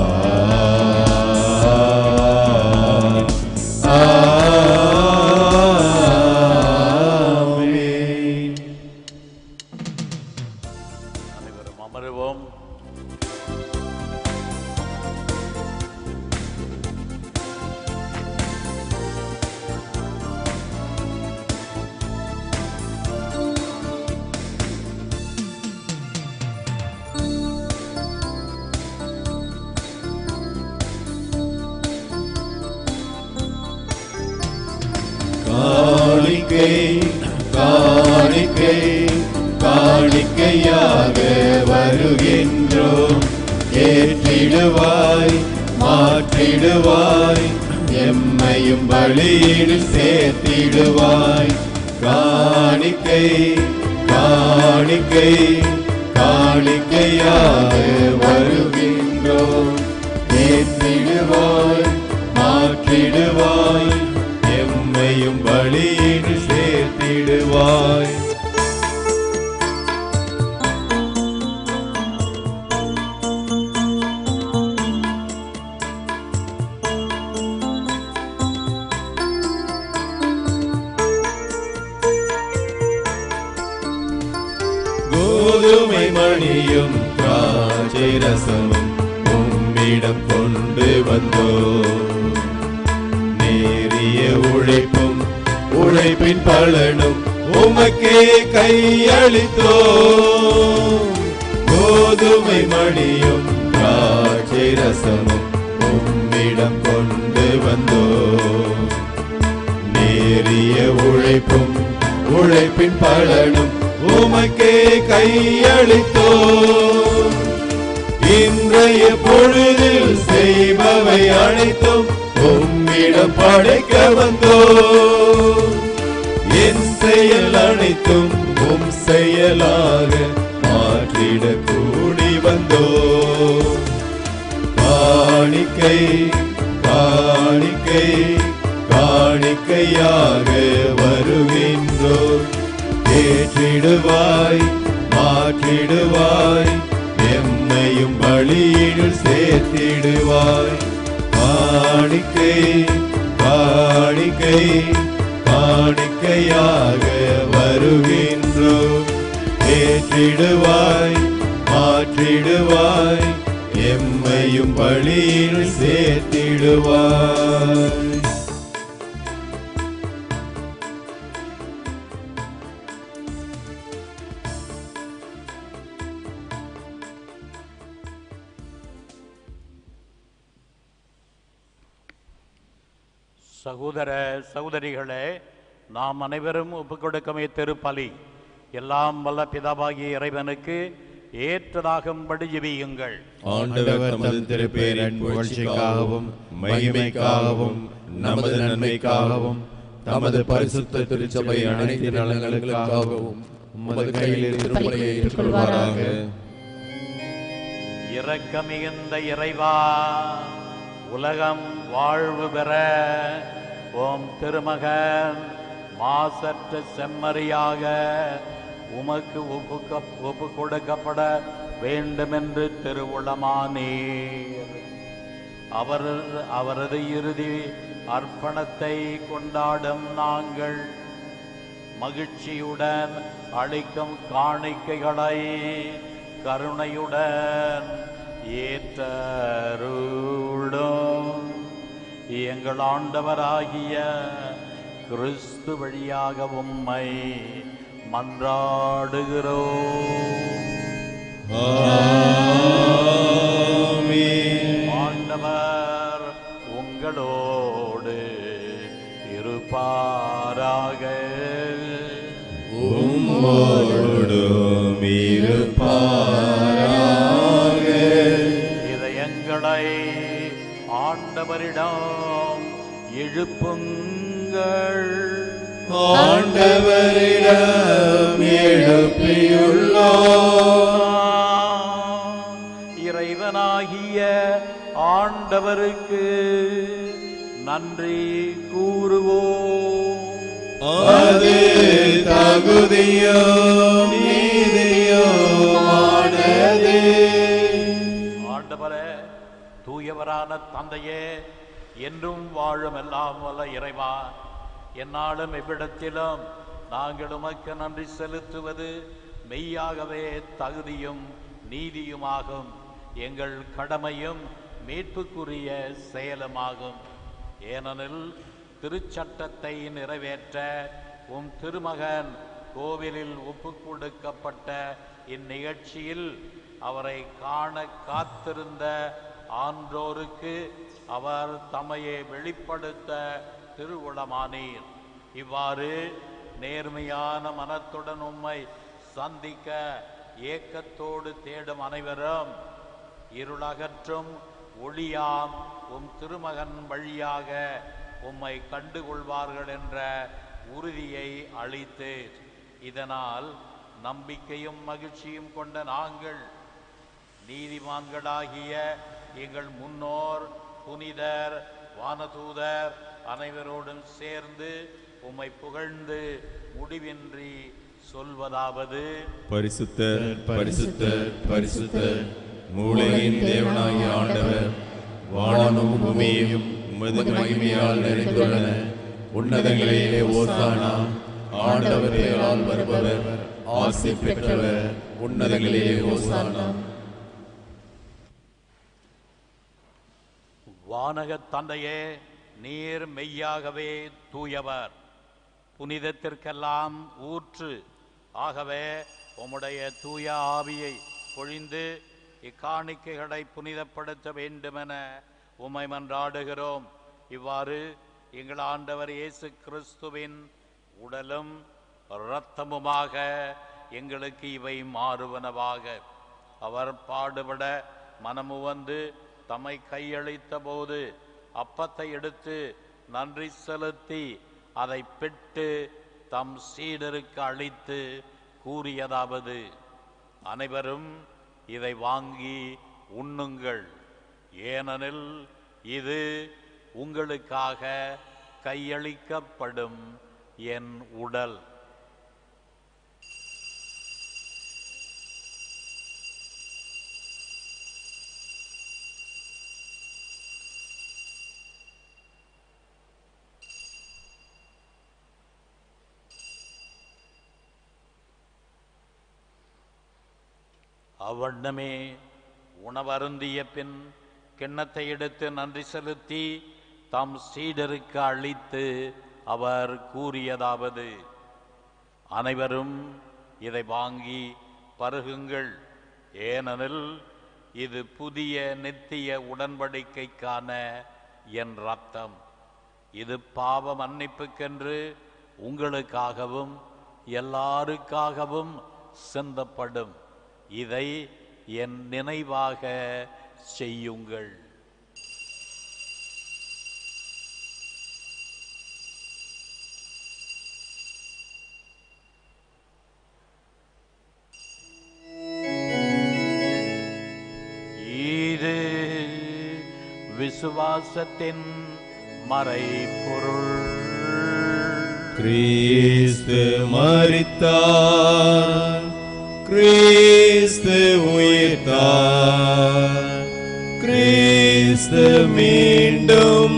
Speaker 9: ஆமென்.
Speaker 7: அனைவரும் அமருவோம்
Speaker 9: காணிக்கை காணிக்கை காணிக்கையாக வருகின்றோம் ஏற்றிடுவாய் மாற்றிடுவாய் எம்மையும் பலியினில் சேர்த்திடுவாய் காணிக்கை காணிக்கை காணிக்கையாக வருகின்றோம் ஏற்றிடுவாய் மாற்றிடுவாய் எம்மையும் பலியினில் சேர்த்திடுவாய் கோதுமை மணியும் திராட்சை ரசமும் உம்மிடம் கொண்டு வந்தோம் நேரிய உழைப்பும் உழைப்பின் பலனும் உமக்கே கையளித்தோம் கோதுமை மணியும் திராட்சை ரசமும் உம்மிடம் கொண்டு வந்தோம் நேரிய உழைப்பும் உழைப்பின் பலனும் உமக்கே கையளித்தோம் இன்றைய பொழுதில் செய்பவை அனைத்தும் உம்மிடம் படைக்க வந்தோம் என் செயல் அனைத்தும் உம் செயலாக மாற்றிட கூடி வந்தோம் காணிக்கை காணிக்கை காணிக்கையாக வருகின்றோம் ஏற்றிடுவாய் மாற்றிடுவாய் எம்மையும் பலியினில் சேர்த்திடுவாய் காணிக்கை காணிக்கை காணிக்கையாக வருகின்றோம் ஏற்றிடுவாய் மாற்றிடுவாய் எம்மையும் பலியினில் சேர்த்திடுவாய்
Speaker 7: சகோதர சகோதரிகளே நாம் அனைவரும் ஒப்புக்கொடுக்கமே திருப்பலி எல்லாம் வல்ல பிதாவாகிய இறைவனுக்கு ஏற்றதாகும்படி ஜெபியுங்கள்
Speaker 9: ஆண்டவர் தமது திருப்பேரின் புகழ்ச்சிக்காகவும் மகிமைக்காகவும் நமது நன்மைக்காகவும் தமது பரிசுத்த திருச்சபை அனைத்து நலன்களுக்காகவும் உமது கையில் திருப்பலியை ஏற்றுக்கொள்வாராக
Speaker 7: இரக்கமிகுந்த இறைவா உலகம் வாழ்வு பெற ஓம் திருமகன் மாசற்ற செம்மறியாக உமக்கு ஒப்புக்க ஒப்பு கொடுக்கப்பட வேண்டுமென்று திருவுளமானீர் அவர் அவரது இறுதி அர்ப்பணத்தை கொண்டாடும் நாங்கள் மகிழ்ச்சியுடன் அளிக்கும் காணிக்கைகளை கருணையுடன் ஏற்றருளும் எங்கள் ஆண்டவராகிய கிறிஸ்து வழியாக உம்மை மன்றாடுகிறோம் ஆண்டவர் உங்களோடு இருப்பாராக
Speaker 9: உம்மோடும் இருப்பாராக
Speaker 7: இதயங்களை ஆண்டவரிடம் எழுப்புங்கள்
Speaker 9: ஆண்டவரிடம் எழுப்பியுள்ளோம்
Speaker 7: இறைவனாகிய தேவனாகிய ஆண்டவருக்கு நன்றி கூறுவோம்
Speaker 9: அது தகுதியும் நீதியுமானது
Speaker 7: ஆண்டவரே தூயவரான தந்தையே என்றும் வாழும் எல்லாம் வல்ல இறைவா என்னாலும் எவ்விடத்திலும் நாங்கள் உமக்கு நன்றி செலுத்துவது மெய்யாகவே தகுதியும் நீதியுமாகும் எங்கள் கடமையும் மீட்புக்குரிய செயலுமாகும் ஏனெனில் திருச்சட்டத்தை நிறைவேற்ற உம் திருமகன் கோவிலில் ஒப்புக் கொடுக்கப்பட்ட இந்நிகழ்ச்சியில் அவரை காண காத்திருந்த ஆன்றோருக்கு அவர் தம்மையே வெளிப்படுத்த திருவுளமானீர் இவ்வாறு நேர்மையான மனத்துடன் உம்மை சந்திக்க ஏக்கத்தோடு தேடும் அனைவரும் இருளகற்றும் ஒளியாம் உம் திருமகன் வழியாக உம்மை கண்டுகொள்வார்கள் என்ற உறுதியை அளித்து இதனால் நம்பிக்கையும் மகிழ்ச்சியும் கொண்ட நாங்கள் நீதிமான்களாகிய எங்கள் முன்னோர் புனிதர் வானதூதர் அனைவரோடும் சேர்ந்து உம்மை புகழ்ந்து முடிவின்றி சொல்வதாவது
Speaker 3: பரிசுத்தர் பரிசுத்தர் பரிசுத்தர் மூளையின் தேவனாகிய ஆண்டவர் வானமும் பூமியும் உமது மகிமையால் நிறைந்துள்ளன உன்னதங்களிலே ஓசானா ஆண்டவர் பெயரால் வருபவர் ஆசி பெற்றவர் உன்னதங்களிலே ஓசானா
Speaker 7: வானகத் தந்தையே நீர் மெய்யாகவே தூயவர் புனிதத்திற்கெல்லாம் ஊற்று ஆகவே உம்முடைய தூய ஆவியை பொழிந்து இக்காணிக்கைகளை புனிதப்படுத்த வேண்டுமென உம்மை மன்றாடுகிறோம் இவ்வாறு எங்கள் ஆண்டவர் இயேசு கிறிஸ்துவின் உடலும் இரத்தமுமாக எங்களுக்கு இவை மாறுவனவாக அவர் பாடுபட மனமு வந்து தம்மை கையளித்த போது அப்பத்தை எடுத்து நன்றி செலுத்தி அதை பெற்று தம் சீடருக்கு அளித்து கூறியதாவது அனைவரும் இதை வாங்கி உண்ணுங்கள் ஏனெனில் இது உங்களுக்காக கையளிக்கப்படும் என் உடல் அவ்வண்ணமே உணவருந்திய பின் கிண்ணத்தை எடுத்து நன்றி செலுத்தி தம் சீடருக்கு அளித்து அவர் கூறியதாவது அனைவரும் இதை வாங்கி பருகுங்கள் ஏனெனில் இது புதிய நித்திய உடன்படிக்கைக்கான என் ரத்தம் இது பாவ மன்னிப்புக்கென்று உங்களுக்காகவும் எல்லாருக்காகவும் சிந்தப்படும் இதை என் நினைவாக செய்யுங்கள் இது விசுவாசத்தின் மறைபொருள்
Speaker 9: கிறிஸ்து மரித்தார் கிறிஸ்து உயிர்த்தார் கிறிஸ்து மீண்டும்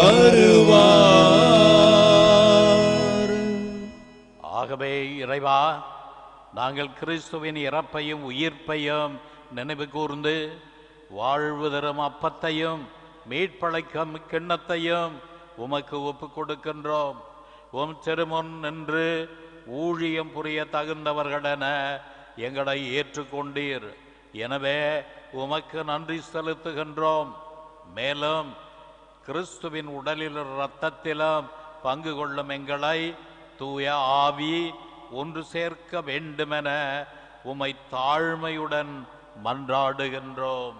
Speaker 9: வருவார்
Speaker 7: ஆகவே இறைவா நாங்கள் கிறிஸ்துவின் இறப்பையும் உயிர்ப்பையும் நினைவு கூர்ந்து வாழ்வு தரும் அப்பத்தையும் மீட்பழைக்கும் கிண்ணத்தையும் உமக்கு ஒப்புக் கொடுக்கின்றோம் உம் திருமுன் நின்று ஊழியம் புரிய தகுந்தவர்களென எங்களை ஏற்றுக்கொண்டீர் எனவே உமக்கு நன்றி செலுத்துகின்றோம் மேலும் கிறிஸ்துவின் உடலிலும் இரத்தத்திலும் பங்கு கொள்ளும் எங்களை தூய ஆவி ஒன்று சேர்க்க வேண்டுமென உமை தாழ்மையுடன் மன்றாடுகின்றோம்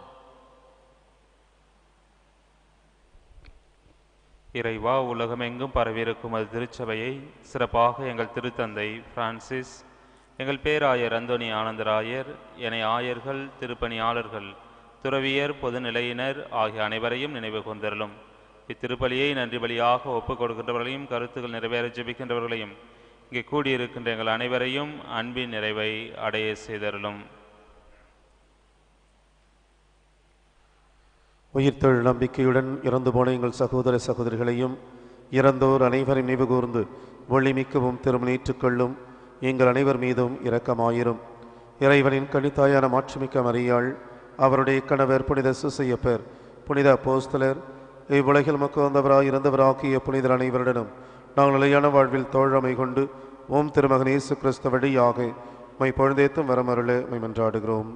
Speaker 11: இறைவா உலகமெங்கும் பரவியிருக்கும் அது திருச்சபையை சிறப்பாக எங்கள் திருத்தந்தை பிரான்சிஸ் எங்கள் பேராயர் அந்தோனி ஆனந்தராயர் என ஆயர்கள் திருப்பணியாளர்கள் துறவியர் பொதுநிலையினர் ஆகிய அனைவரையும் நினைவு கூர்ந்தருளும் இத்திருப்பலியை நன்றி பலியாக ஒப்புக் கொடுக்கின்றவர்களையும் கருத்துக்கள் நிறைவேற ஜெபிக்கின்றவர்களையும் இங்கே கூடியிருக்கின்ற எங்கள் அனைவரையும் அன்பின் நிறைவை அடைய செய்தருளும்
Speaker 10: உயிர்த்தெழு நம்பிக்கையுடன் இறந்து போன எங்கள் சகோதர சகோதரிகளையும் இறந்தோர் அனைவரையும் நினைவு கூர்ந்து ஒளிமிக்கவும் திருமணேற்றுக்கொள்ளும் எங்கள் அனைவர் மீதும் இரக்கமாயிரும் இறைவனின் கனித்தாயான மாட்சிமிக்க மரியாள் அவருடைய கணவர் புனித சுசையப்பர் புனித அப்போஸ்தலர் இவ்வுலகில் மக்கு வந்தவராய் இறந்தவராகிய புனிதர் அனைவருடனும் நாங்கள் நிலையான வாழ்வில் தோழமை கொண்டு ஓம் திருமகன் இயேசு கிறிஸ்து வழியாக மை பொழுதேத்தும் வரமருள மை மன்றாடுகிறோம்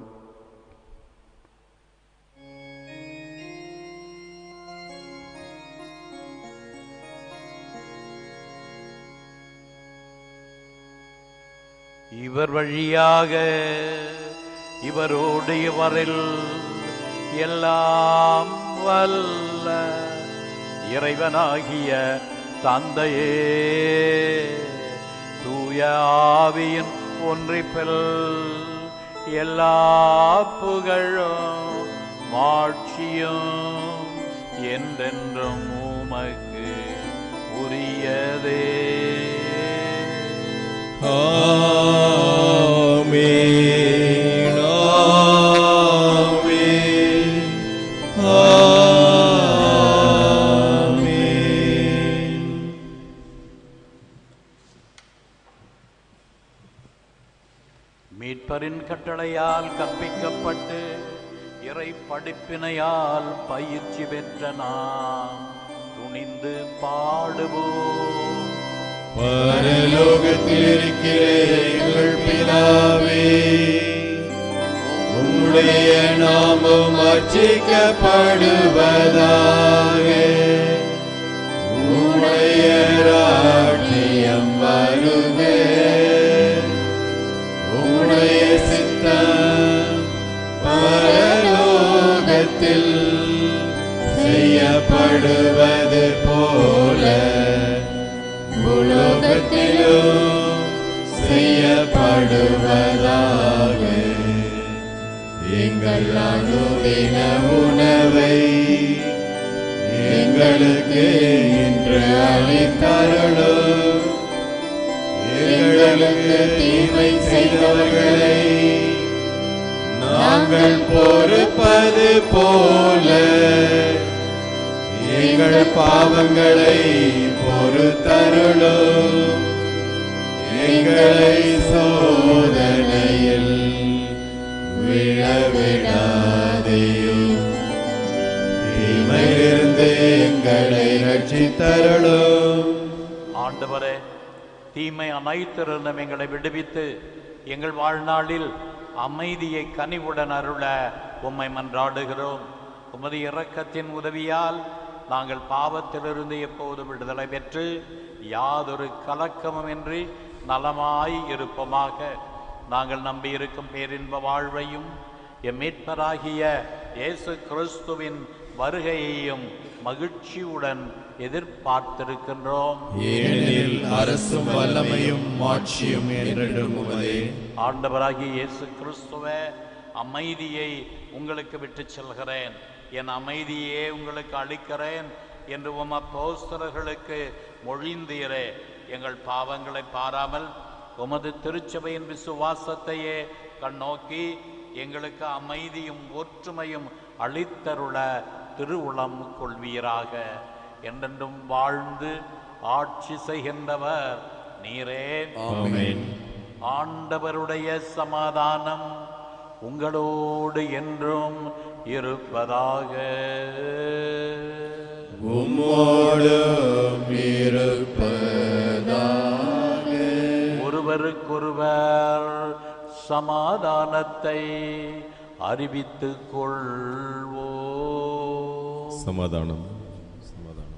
Speaker 7: இவர் வழியாக இவரோடு இவரில் எல்லாம் வல்ல இறைவனாகிய தந்தையே தூய ஆவியின் ஒன்றிப்பில் எல்லா புகழும் மாட்சியும் என்றென்றும் உமக்கு உரியதே
Speaker 9: ஆமென் ஆமென் ஆமென்
Speaker 7: மீட்பரின் கட்டளையால் கற்பிக்கப்பட்டு இறை படிப்பினையால் பயிற்சி பெற்ற நாம் துணிந்து பாடுவோம்
Speaker 9: பரலோகத்தில் இருக்கிற எங்கள் பிதாவே உம்முடைய நாமம் அர்ச்சிக்கப்படுவதாக உம்முடைய ராஜ்யம் வருக உம்முடைய சித்தம் பரலோகத்தில் செய்யப்படுவது போல பூலோகத்திலும் செய்யப்படுவதாக எங்கள் அனுதின உணவை எங்களுக்கு இன்று அளித்தருளும் எங்களுக்கு தீமை செய்தவர்களை நாங்கள் பொறுப்பது போல எங்கள் பாவங்களை பொறுத்தருளும் எங்களை சோதனையில் விழவிடாதேயும் தீமையிலிருந்து எங்களை ரட்சித்தருளும்
Speaker 7: ஆண்டவரே தீமை அனைத்திருந்தும் எங்களை விடுவித்து எங்கள் வாழ்நாளில் அமைதியை கனிவுடன் அருள உம்மை மன்றாடுகிறோம் உமது இரக்கத்தின் உதவியால் நாங்கள் பாவத்திலிருந்து எப்போது விடுதலை பெற்று யாதொரு கலக்கமுமின்றி நலமாய் இருப்போமாக நாங்கள் நம்பியிருக்கும் பேரின்ப வாழ்வையும் எம் மீட்பராகிய இயேசு கிறிஸ்துவின் வருகையையும் மகிழ்ச்சியுடன் எதிர்பார்த்திருக்கின்றோம்
Speaker 9: ஏனெனில் அரசும் வல்லமையும் மாட்சியும் என்றென்றும் உமதே
Speaker 7: ஆண்டவராகிய இயேசு கிறிஸ்துவே அமைதியை உங்களுக்கு விட்டுச் செல்கிறேன் என் அமைதியே உங்களுக்கு அளிக்கிறேன் என்று உம் அப்போஸ்தலர்களுக்கு மொழிந்தீரே எங்கள் பாவங்களை பாராமல் உமது திருச்சபையின் விசுவாசத்தையே கண்ணோக்கி எங்களுக்கு அமைதியும் ஒற்றுமையும் அளித்தருள திருவுளம் கொள்வீராக என்றென்றும் வாழ்ந்து ஆட்சி செய்கின்றவர் நீரே
Speaker 9: ஆமென்.
Speaker 7: ஆண்டவருடைய சமாதானம் உங்களோடு என்றும் இருப்பதாக
Speaker 9: உம்மோடும் இருப்பதாக
Speaker 7: ஒருவருக்கொருவர் சமாதானத்தை அறிவித்துக் கொள்வோம்
Speaker 3: சமாதானம் சமாதானம்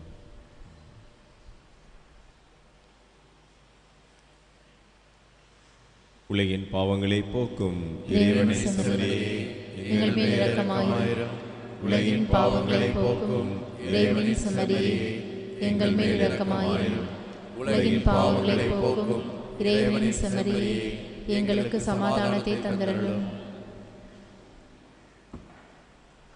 Speaker 3: உலகின் பாவங்களை போக்கும் இறைவனை சமரே
Speaker 2: எங்கள் மேல் இரக்கமாயிரும் உலகின் பாவங்களை போக்கும் இறைவனின் சமரியே எங்கள் மேல் இரக்கமாயிரும் உலகின் பாவங்களை போக்கும் இறைவனின் சமரியே எங்களுக்கு சமாதானத்தை தந்திரலும்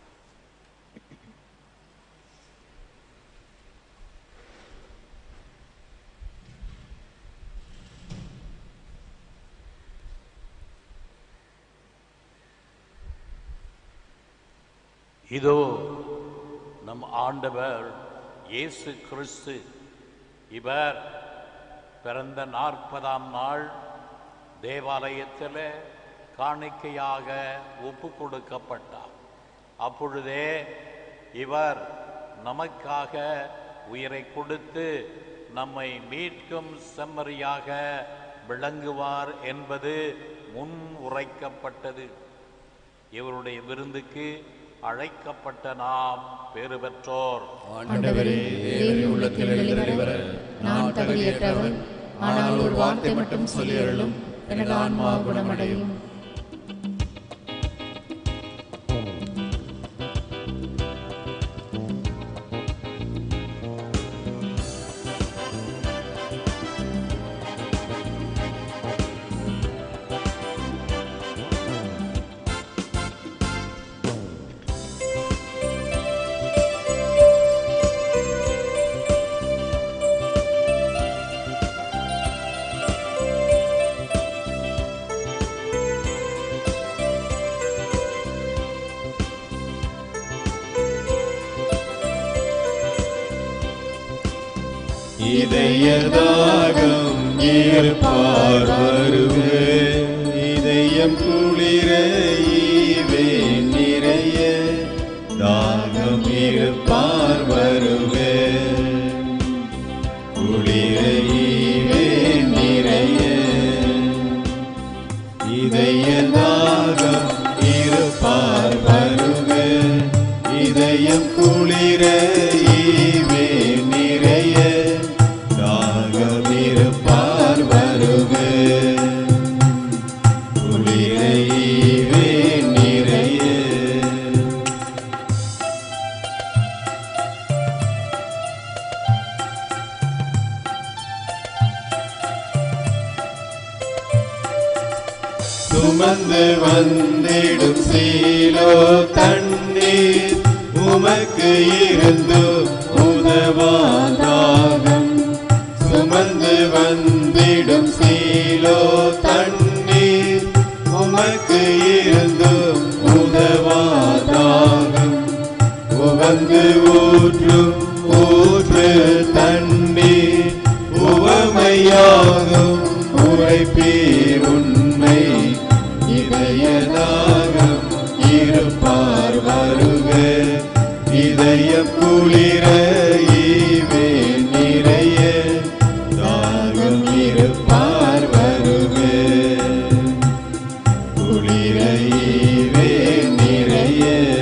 Speaker 7: இதோ நம் ஆண்டவர் இயேசு கிறிஸ்து இவர் பிறந்த நாற்பதாம் நாள் தேவாலயத்தில் காணிக்கையாக ஒப்பு கொடுக்கப்பட்டார் அப்பொழுதே இவர் நமக்காக உயிரை கொடுத்து நம்மை மீட்கும் செம்மறியாக விளங்குவார் என்பது முன் உரைக்கப்பட்டது இவருடைய விருந்துக்கு அழைக்கப்பட்ட நாம் பேறு பெற்றோர்
Speaker 9: ஆண்டவரே தேவரின் உள்ளத்தில் எழுந்தருளி வர நான் தகுதியற்றவன் ஆனால் ஒரு வார்த்தை மட்டும் சொல்லி அருளும் எனது ஆன்மா குணமடையும்
Speaker 12: இதயதாகம் ஈர்ப்பார் வருவே இதயம் குளிர ஈவே நிறைய தாகம் இருப்பார் வருவே குளிர ஈவே நிறைய இதயதாகம் இருப்பார் வருவே இதயம் குளிர ஈவே நிறைய தாகம் இருப்பார் வருவே குளிர ஈவே நிறைய சுமந்து வந்திடும் சீலோ தண்ணீர் உமக்கு இருந்து உதவாதாகம் சுமந்து வந்திடும் சீலோ தண்ணீர் உமக்கு இருந்து உதவாதாகம் உவந்து ஊற்றும் ஊற்று தண்ணீர் உவமையாகும் உரைப்பீர் உண்மை இதயதாகம் இருப்பார் வருக இதயம் குளிர ஈவே நிறைய தாகம் இருப்பார் வருக குளிர ஈவே நிறைய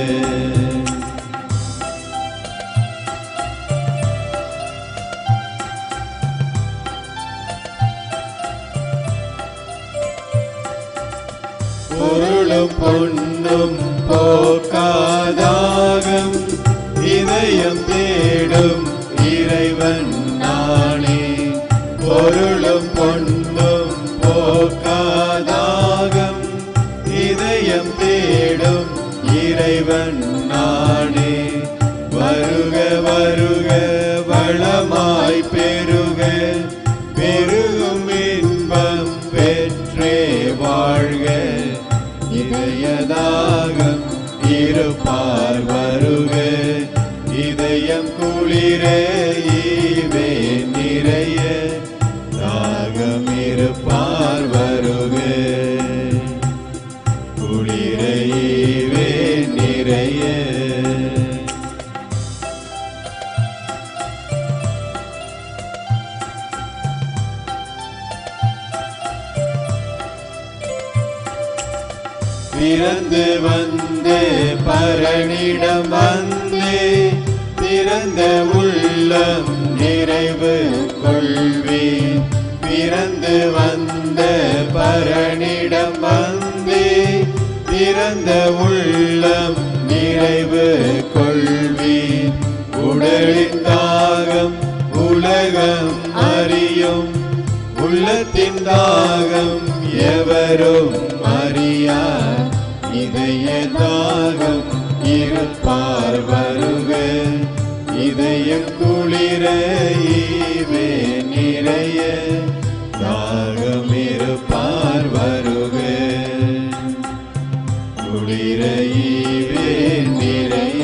Speaker 12: பொருளும் பொன்னும் போக்காதாகம் இதயம் தேடும் இறைவன் நானே பொருளும் பொன்னும் போக்காதாகம் இதயம் தேடும் இறைவன் நானே வருக வருக வளமாய் பெருக பெருகும் இன்பம் பெற்றே வாழ்க இதயதாகம் இருப்பார் வருக இதயம் குளிர ஈவே நிறைய தாகம் இருப்பார் வருக குளிர ஈவே நிறைய பிறந்து வந்து பரனிடம் வந்தே பிறந்த உள்ளம் நிறைவு கொள்வே பிறந்து வந்த பரனிடம் வந்தே பிறந்த உள்ளம் நிறைவு கொள்வே உடலின் தாகம் உலகம் அறியும் உள்ளத்தின் தாகம் எவரும் அறியார் இதய தாகம் இருப்பார் வருக இதயம் குளிர ஈவே நிறைய தாகம் இருப்பார் வருக குளிர ஈவே நிறைய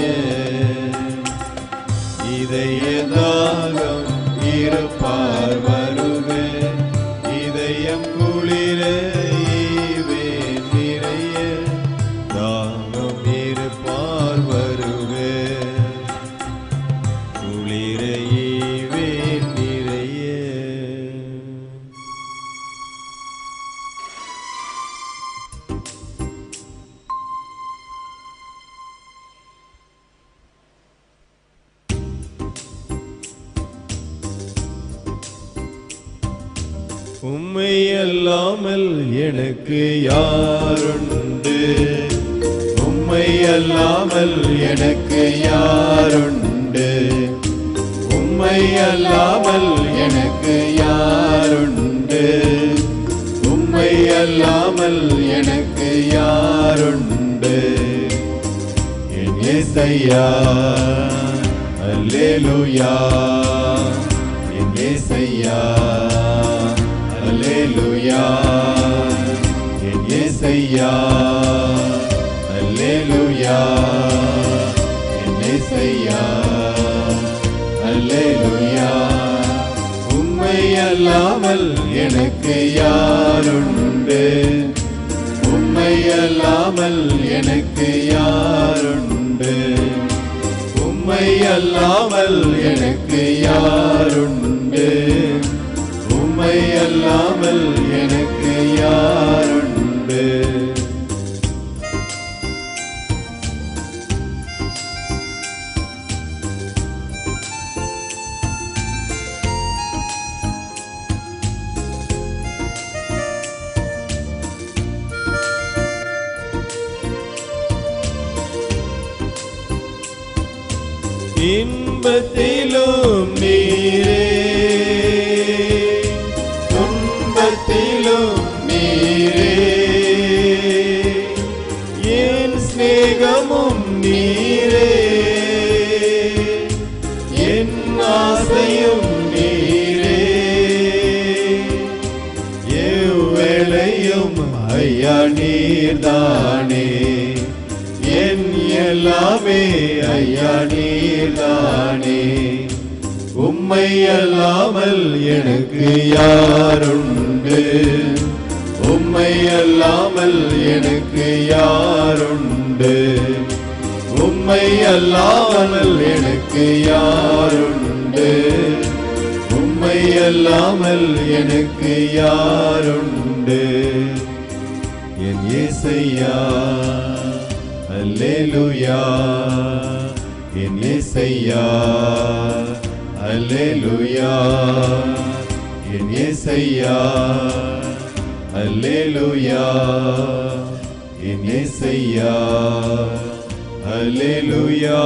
Speaker 12: இதய தாகம் இருப்பார் வருக இதயம் குளிர ஈவே நிறைய தாகம் இருப்பார் வருக குளிர ஈவே நிறைய உம்மை அல்லாமல் எனக்கு யாருண்டு உம்மை அல்லாமல் எனக்கு யாருண்டு உம்மை அல்லாமல் எனக்கு யாருண்டு உம்மை அல்லாமல் எனக்கு யாருண்டு என் ஏசையா அல்லேலூயா என் ஏசையா அல்லேலூயா என் ஏசையா அல்லேலூயா என் ஏசையா அல்லேலூயா உம்மை அல்லாமல் எனக்கு யாருண்டு உம்மை அல்லாமல் எனக்கு யாருண்டு உம்மை அல்லாமல் எனக்கு யாருண்டு உம்மை அல்லாமல் எனக்கு யாருண்டு இன்பத்திலும் நீரே துன்பத்திலும் நீரே என் சிநேகமும் நீரே என் ஆசையும் நீரே எவ்வேளையும் ஐயா நீர்தானே என் எல்லாமே ஐயா நீர்தானே உம்மை அல்லாமல் எனக்கு யாருண்டு உம்மை அல்லாமல் எனக்கு யாருண்டு உம்மை அல்லாமல் எனக்கு யாருண்டு உம்மை அல்லாமல் எனக்கு யாருண்டு என் ஏசையா அல்லேலூயா என் ஏசையா அல்லேலூயா என் ஏசையா அல்லேலூயா என் ஏசையா அல்லேலூயா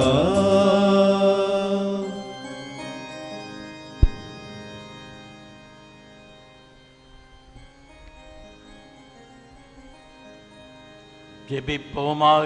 Speaker 7: ஜெபிப்போமாக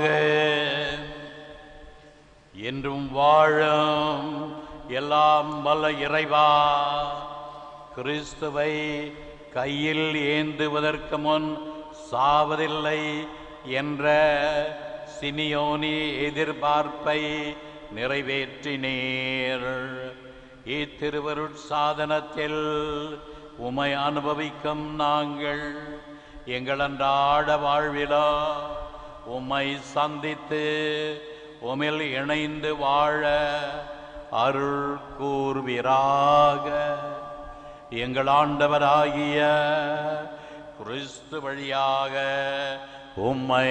Speaker 7: என்றும் வாழும் எல்லாம் வல்ல இறைவா கிறிஸ்துவை கையில் ஏந்துவதற்கு முன் சாவதில்லை என்ற சிமியோனி எதிர்பார்ப்பை நிறைவேற்றினீர் இத்திருவருட்சாதனத்தில் உமை அனுபவிக்கும் நாங்கள் எங்கள் அன்றாட வாழ்விலா உம்மை சந்தித்து உமில் இணைந்து வாழ அருள் கூர்வீராக எங்கள் ஆண்டவராகிய கிறிஸ்து வழியாக உம்மை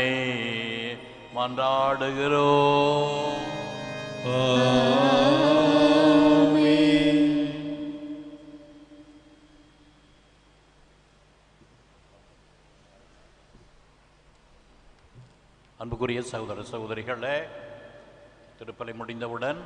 Speaker 7: மன்றாடுகிறோம் அன்புக்குரிய சகோதர சகோதரிகளே திருப்பலி முடிந்தவுடன்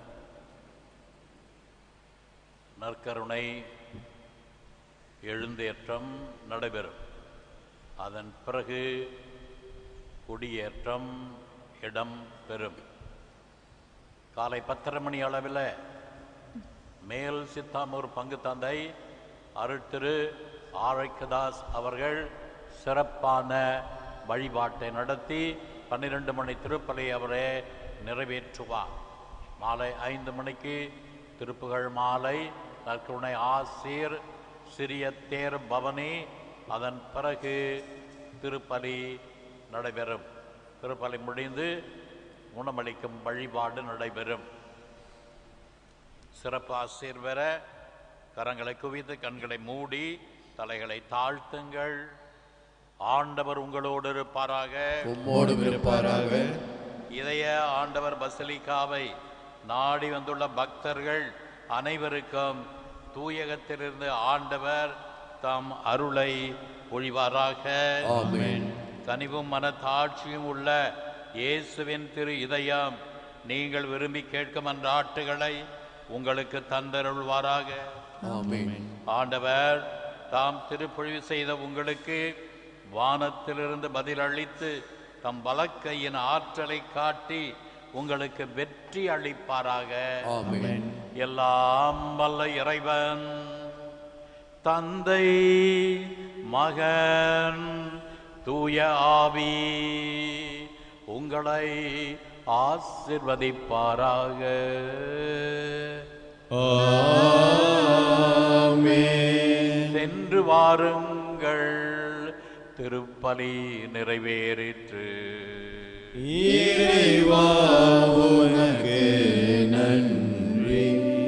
Speaker 7: நற்கருணை எழுந்தேற்றம் நடைபெறும் அதன் பிறகு குடியேற்றம் இடம் பெறும் காலை பத்தரை மணி அளவில் மேல் சித்தாமூர் பங்கு தந்தை அருட்திரு ஆரோக்கியதாஸ் அவர்கள் சிறப்பான வழிபாட்டை நடத்தி பன்னிரண்டு மணி திருப்பலி அவரே நிறைவேற்றுவார் மாலை ஐந்து மணிக்கு திருப்புகழ் மாலை நற்கருணை ஆசீர் சிறிய தேர் பவனி அதன் பிறகு திருப்பலி நடைபெறும் திருப்பலி முடிந்து உணவளிக்கும் வழிபாடு நடைபெறும் சிறப்பு ஆசீர் பெற கரங்களை குவித்து கண்களை மூடி தலைகளை தாழ்த்துங்கள் ஆண்டவர் உங்களோடு இருப்பாராக
Speaker 12: உம்மோடும் இருப்பாராக.
Speaker 7: இதய ஆண்டவர் பசலிக்காவை நாடி வந்துள்ள பக்தர்கள் அனைவருக்கும் தூயகத்திலிருந்து ஆண்டவர் தம் அருளை பொழிவாராக
Speaker 12: ஆமென்.
Speaker 7: கனிவும் மனத்தாட்சியும் உள்ள இயேசுவின் திரு இதயம் நீங்கள் விரும்பி கேட்கும் அன்றாட்டுகளை உங்களுக்கு தந்தருள்வாராக
Speaker 12: ஆமென்.
Speaker 7: ஆண்டவர் தாம் திருப்பொழிவு செய்த உங்களுக்கு வானத்திலிருந்து பதிலளித்து தம் வலக்கையின் ஆற்றலை காட்டி உங்களுக்கு வெற்றி அளிப்பாராக
Speaker 12: ஆமென்.
Speaker 7: எல்லாம் வல்ல இறைவன் தந்தை மகன் தூய ஆவி உங்களை ஆசிர்வதிப்பாராக சென்று வாருங்கள் திருப்பலி நிறைவேறிற்று
Speaker 12: இறைவா உனக்கு நன்றி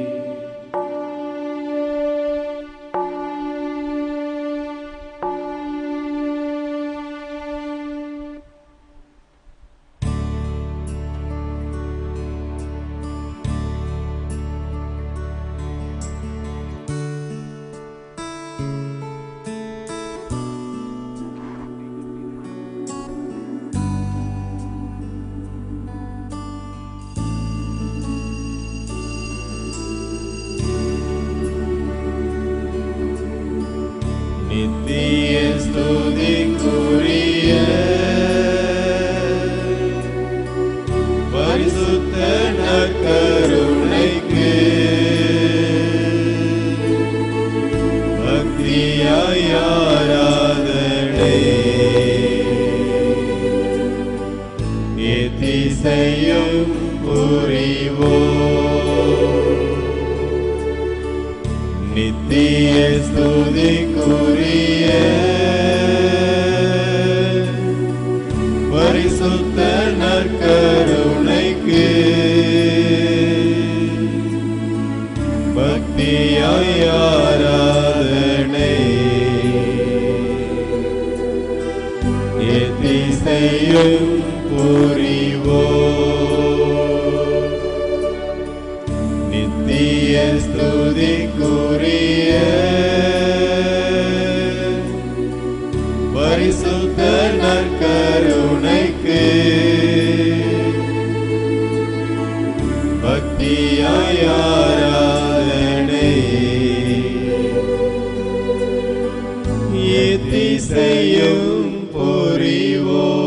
Speaker 12: நித்திய ஸ்துதிக்குரிய பரிசுத்த நற்கருணைக்கு பக்தியாய் ஆராதனை எத்திசையும் புரிவோம் நித்திய ஸ்துதிக்குரிய பரிசுத்த நற்கருணைக்கு பக்தியாய் ஆராதனை எத்திசையும் புரிவோம் நித்திய ஸ்துதிக்குரிய பரிசுத்த நற்கருணைக்கு பக்தியாய் ஆராதனை எத்திசையும் புரிவோம்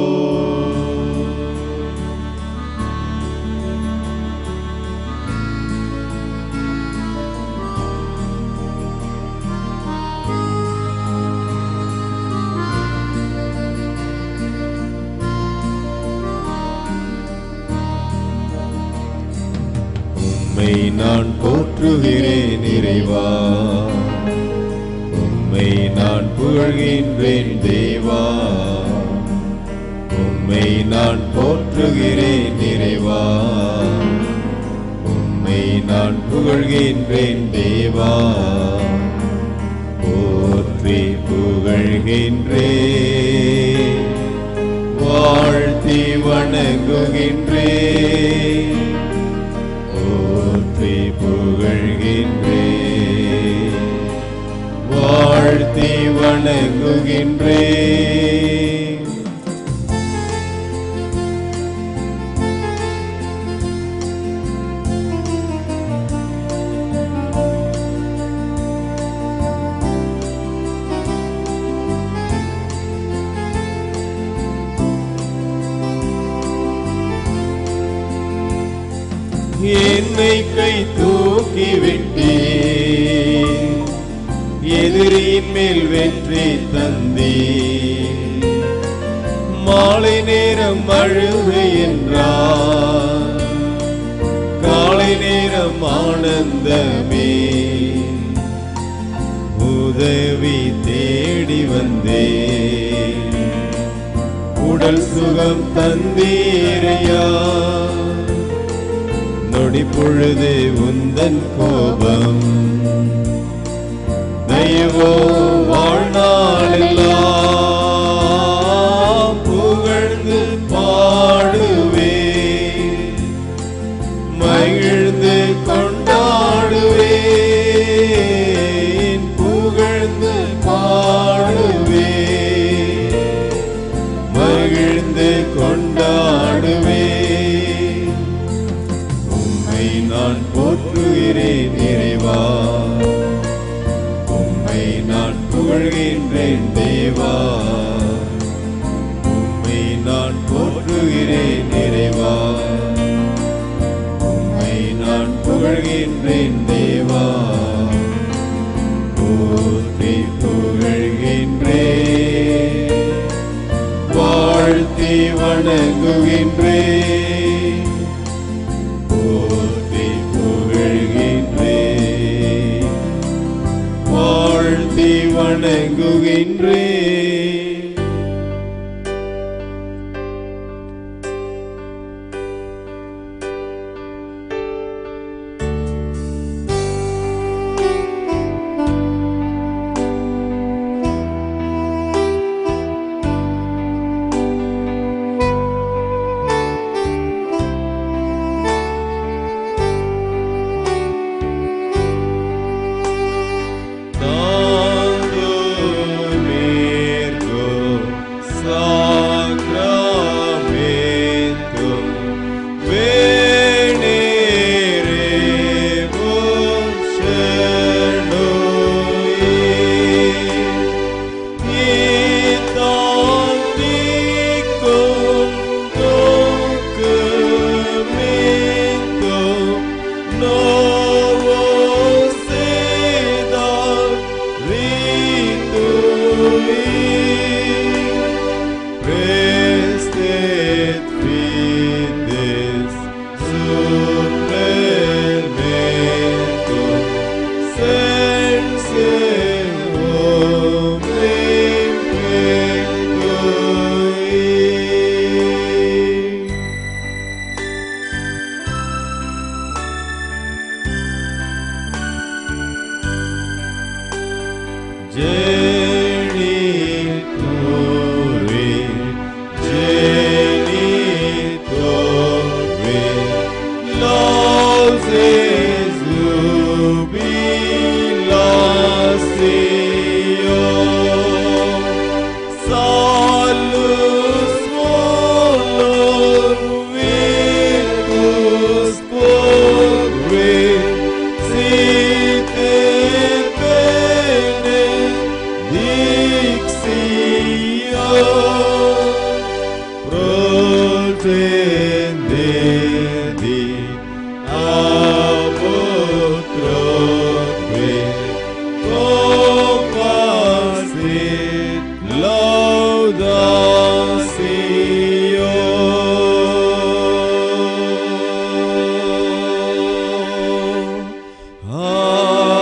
Speaker 12: உம்மை நான் போற்றுகிறேன் இறைவா உம்மை நான் புகழ்கின்றேன் தேவா உம்மை நான் போற்றுகிறேன் இறைவா உம்மை நான் புகழ்கின்றேன் தேவா போற்றி புகழ்கின்றேன் வாழ்த்தி வணங்குகின்றேன் போற்றி புகழ்கின்றேன் வாழ்த்தி வணங்குகின்றேன் என்னை கை தூக்கி விட்டே எதிரியின் மேல் வெற்றி தந்தே மாலை நேரம் அழுகு என்றார் காலை சுகம் ஆனந்தமே உதவி தேடி வந்தே உடல் சுகம் தந்தீரையா நொடி பொழுது உந்தன் கோபம் தயவோ வாழ்நாளெல்லாம் புகழ்ந்து பாடுவே மகிழ்ந்து கொண்டாடுவேன் புகழ்ந்து பாடுவே மகிழ்ந்து கொண்டாடுவே உம்மை நான் போற்றுகிறேன் இறைவா உம்மை நான் புகழ்கின்றேன் தேவா உம்மை நான் போற்றுகிறேன் இறைவா உம்மை நான் புகழ்கின்றேன் தேவா போற்றி புகழ்கின்றேன் வாழ்த்தி வணங்குகின்றேன் போற்றி புகழ்கின்றேன் வாழ்த்தி வணங்குகின்றேன் Restet fides supplementum sensem omnem pectoi. Genitore, genitore, lauses jubilatio, salus volor virtus quoque, sit et bene dixio protendedi apotroque compasit laudatio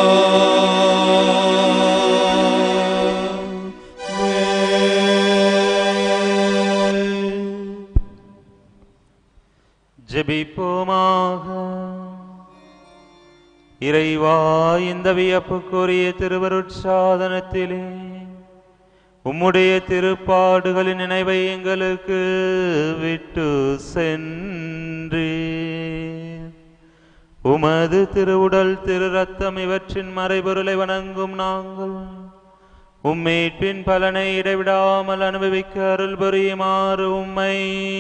Speaker 11: ஜெபிப்போமாக இறைவா இந்த வியப்புக்குரிய திருவருட்சாதனத்திலே உம்முடைய திருப்பாடுகளின் நினைவை எங்களுக்கு விட்டு சென்றே உமது திருவுடல் திரு ரத்தம் இவற்றின் மறைபொருளை வணங்கும் நாங்கள் உம்மீட்பின் பலனை இடைவிடாமல் அனுபவிக்க அருள் புரியுமாறு உம்மை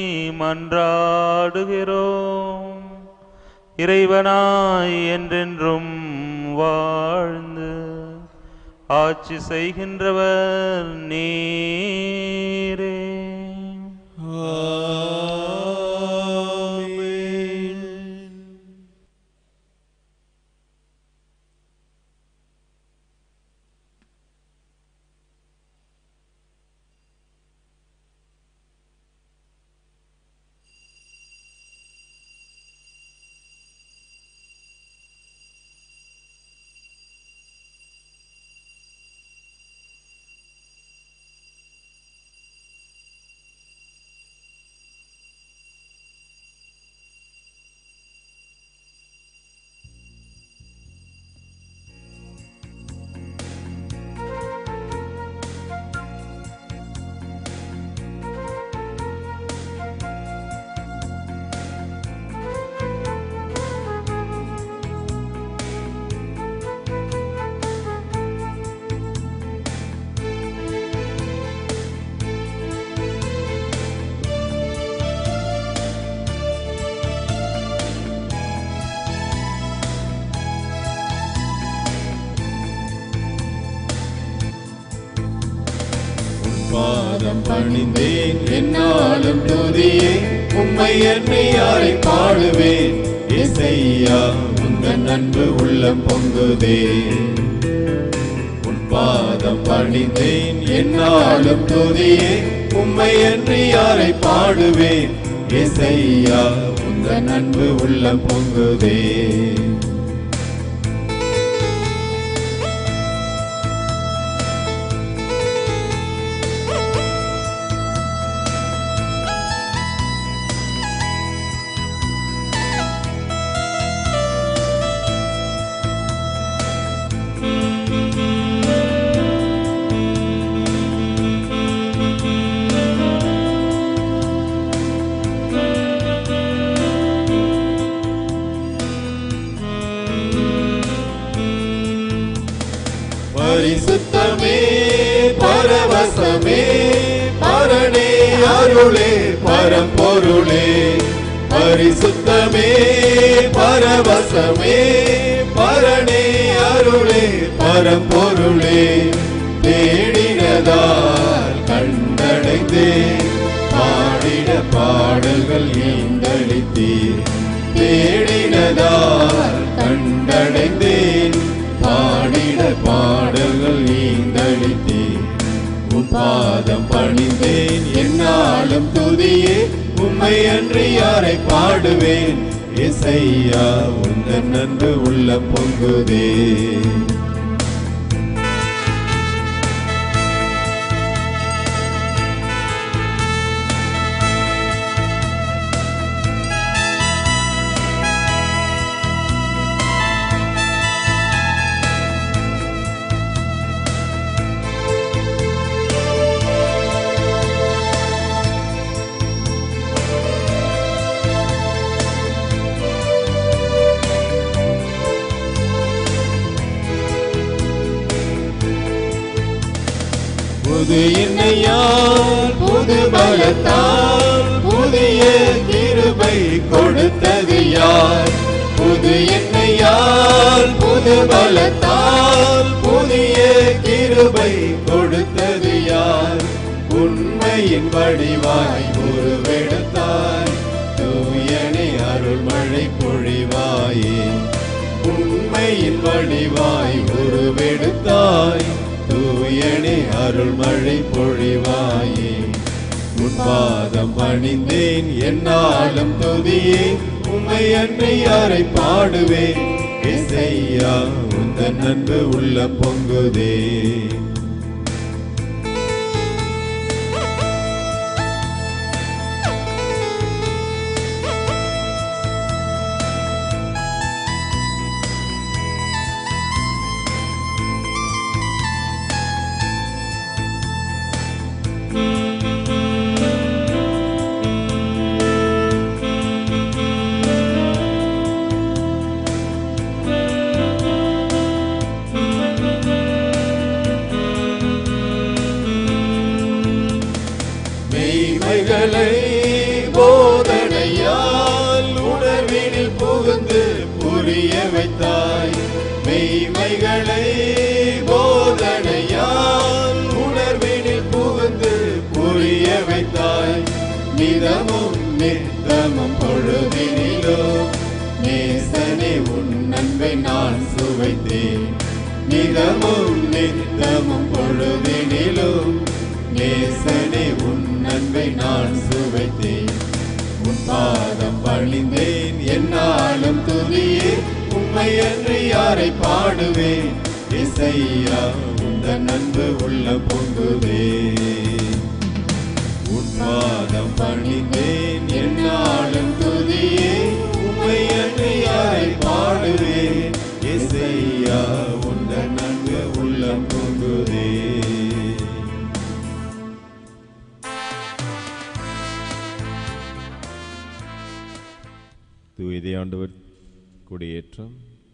Speaker 11: மன்றாடுகிறோம் இறைவனாய் என்றென்றும் வாழ்ந்து ஆட்சி செய்கின்றவர் நீரே
Speaker 12: பாதம் பணிந்தேன் என்னாலும் துதியே உம்மை என்னை யாரை பாடுவேன் இசையா உந்தன் அன்பு உள்ளம் பொங்குதே உன் பாதம் பணிந்தேன் என்னாலும் துதியே உம்மை என்று யாரை பாடுவேன் இசையா உந்தன் அன்பு உள்ளம் பொங்குதே பரிசுத்தமே பரவசமே பரணே அருளே பரம்பொருளே பரிசுத்தமே பரவசமே பரணே அருளே பரம்பொருளே தேடினதால் கண்டடைந்தே பாடிட பாடல்கள் ஈந்தளித்தீர் தேடினதால் கண்டடைந்தேன் பாடிட பாடல்கள் ஈந்தளித்தீர் உன் பாதம் பணிந்தேன் என்னாலும் துதியே உம்மை அன்று யாரை பாடுவேன் இசையா உந்தன் நன்று உள்ள பொங்குதே புது எண்ணெயால் புது பலத்தால் புதிய கிருபை கொடுத்தது யார் புது எண்ணெயால் புது பலத்தால் புதிய கிருபை கொடுத்தது யார் உண்மையின் வடிவாய் உருவெடுத்தாய் தூயனை அருள்மழை பொழிவாயே உண்மையின் வடிவாய் உருவெடுத்தாய் தூயனே அருள்மழை பொழிவாயே உன் பாதம் பணிந்தேன் என்னாலும் துதியே உம்மை அன்னை யாரை பாடுவேன் இசையா உந்தன் அன்பு உள்ள பொங்குதே மெய்மைகளை போதனையால் உணர்வினில் புகுந்து புரிய வைத்தாய் மெய்மைகளை போதனையால் உணர்வினில் புகுந்து புரிய வைத்தாய் நிதமும் நித்தமும் பொழுதினிலோ நேசனே உன் அன்பை நான் சுவைத்தேன் நிதமும் நித்தமும் பொழுதினிலும் நேசனே உன் அன்பை நான் சுவைத்தேன் உன் பாதம் பணிந்தேன் என்னாலும் துதியே உம்மை அன்று யாரை பாடுவேன் இசையா உந்தன் அன்பு உள்ள பொங்குதே உன் பாதம் பணிந்தேன் என்னாலும் துதியே உம்மை அன்று யாரை பாடுவேன் இசையா உந்தன் அன்பு உள்ள பொங்குதே
Speaker 3: தூயதை ஆண்டவர் கொடியேற்றம்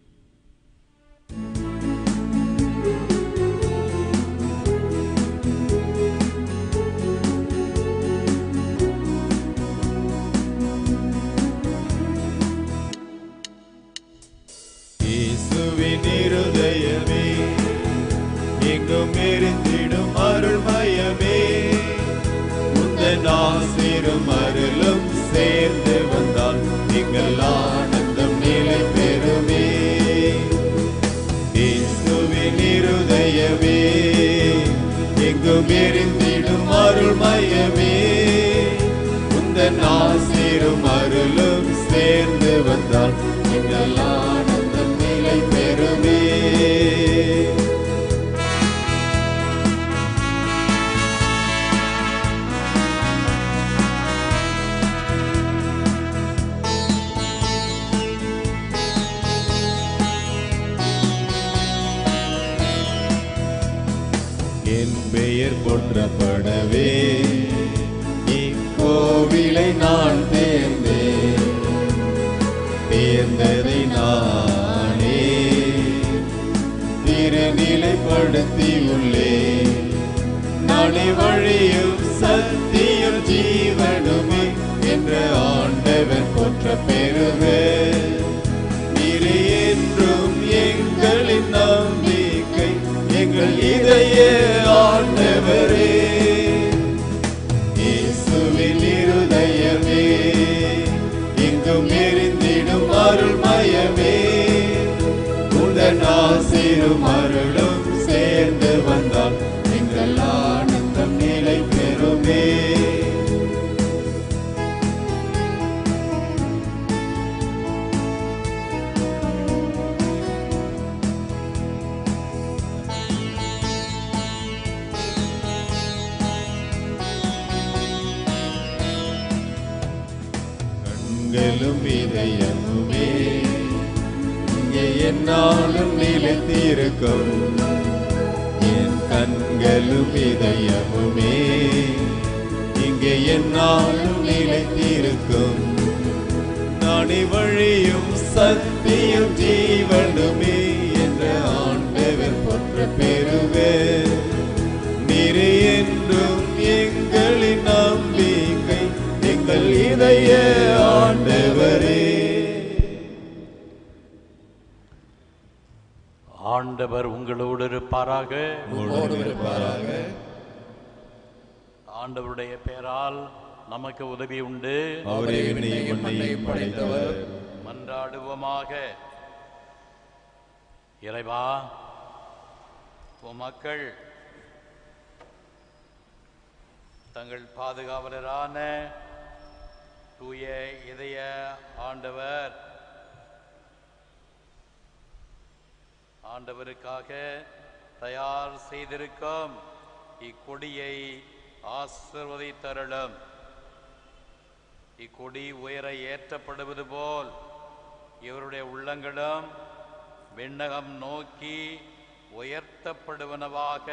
Speaker 12: இயேசுவின் இருதயமே எங்கும் எரிந்திடும் அருள்மயமே எங்கள் ஆனந்தம் நிலை பெறுமே என் பெயர் போற்றப்படவே இக்கோவிலை நான் தேர்ந்தேன் தேர்ந்ததை நானே திருநிலைப்படுத்தி உள்ளேன் நானே வழியும் சத்தியம் ஜீவனுமே என்ற ஆண்டவர் போற்ற பெறுவேன் நீரே என்றும் எங்களின் நம்பிக்கை எங்கள் இதய ஆண்டவரே இயேசுவின் இருதயமே எங்கும் எரிந்திடும் அருள்மயமே உடன் ஆசிரும் அருளும் சேர்ந்து வந்தால் எங்கள் ஆனந்தம் நிலை பெறுமே கண்களும் இதயமுமே இங்கே என்னாலும் நிலைத்திருக்கும் என் கண்களும் இதயமுமே இங்கே என்னாலும் நிலைத்திருக்கும் நானே வழியும் சத்தியம் ஜீவனுமே என்ற ஆண்டவர் போற்ற பெறுவேன் நீரே என்றும் எங்களின் நம்பிக்கை எங்கள் இதய ஆண்டவரே
Speaker 7: ஆண்டவர் உங்களோடு இருப்பாராக
Speaker 12: உங்களோடு இருப்பாராக.
Speaker 7: ஆண்டவருடைய பெயரால் நமக்கு உதவி உண்டு
Speaker 12: அவரே விண்ணையும் மண்ணையும் படைத்தவர்.
Speaker 7: மன்றாடுவோமாக இறைவா உம் மக்கள் தங்கள் பாதுகாவலரான தூய இதய ஆண்டவர் ஆண்டவருக்காக தயார் செய்திருக்கும் இக்கொடியை ஆசிர்வதித்தருளும் இக்கொடி உயர ஏற்றப்படுவது போல் இவருடைய உள்ளங்களும் விண்ணகம் நோக்கி உயர்த்தப்படுவனவாக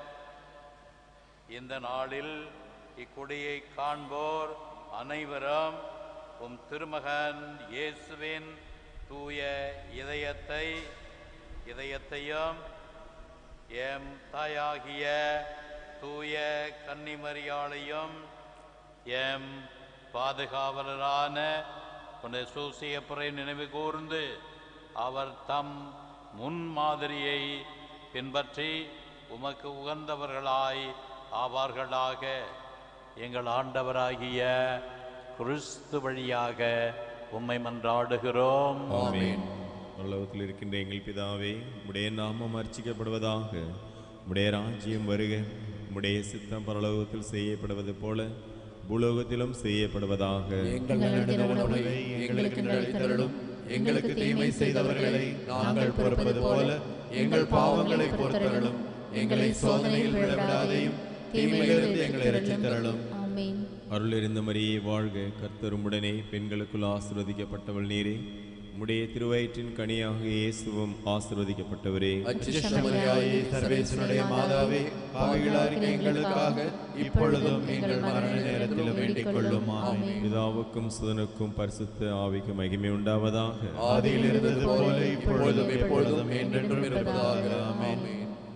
Speaker 7: இந்த நாளில் இக்கொடியை காண்போர் அனைவரும் உம் திருமகன் இயேசுவின் தூய இதயத்தை இதயத்தையும் எம் தாயாகிய தூய கன்னிமரியாளையும் எம் பாதுகாவலரான புனித சூசியப்பரை நினைவு கூர்ந்து அவர் தம் முன்மாதிரியை பின்பற்றி உமக்கு உகந்தவர்களாய் ஆவார்களாக எங்கள் ஆண்டவராகிய கிறிஸ்து வழியாக உம்மை மன்றாடுகிறோம்
Speaker 12: ஆமென்.
Speaker 3: பரலோகத்தில் இருக்கின்ற எங்கள் பிதாவே உடைய நாமம் அர்ச்சிக்கப்படுவதாக உடைய ராஜ்யம் வருக உடைய சித்தம் பரலோகத்தில் செய்யப்படுவது போல பூலோகத்திலும் செய்யப்படுவதாக
Speaker 12: எங்கள் நடுநிலை உணவை எங்களுக்கு நடித்தருளும் எங்களுக்கு தீமை செய்தவர்களை நாங்கள் பொறுப்பது போல எங்கள் பாவங்களை பொறுத்தருளும் எங்களை சோதனையில் விடவிடாதையும் தீமையிலிருந்து எங்களை ரட்சித்தருளும்
Speaker 2: ஆமென்
Speaker 3: அருளிருந்த மரியே வாழ்க கர்த்தரும் உடனே பெண்களுக்குள் ஆசிர்வதிக்கப்பட்டவள் நீரே உம்முடைய திருவயிற்றின் கனியாக இயேசுவும் ஆசிர்வதிக்கப்பட்டவரே
Speaker 12: அச்சிஷ்டமரியாயே சர்வேசனுடைய மாதாவே பாவிகளாரின் எங்களுக்காக இப்பொழுதும் எங்கள் மரண நேரத்திலும் வேண்டிக் கொள்ளும் ஆமென்
Speaker 3: பிதாவுக்கும் சுதனுக்கும் பரிசுத்த ஆவிக்கு மகிமை உண்டாவதாக
Speaker 12: ஆதியில் இருந்தது போல இப்பொழுதும் எப்பொழுதும் என்றென்றும் இருப்பதாக ஆமென்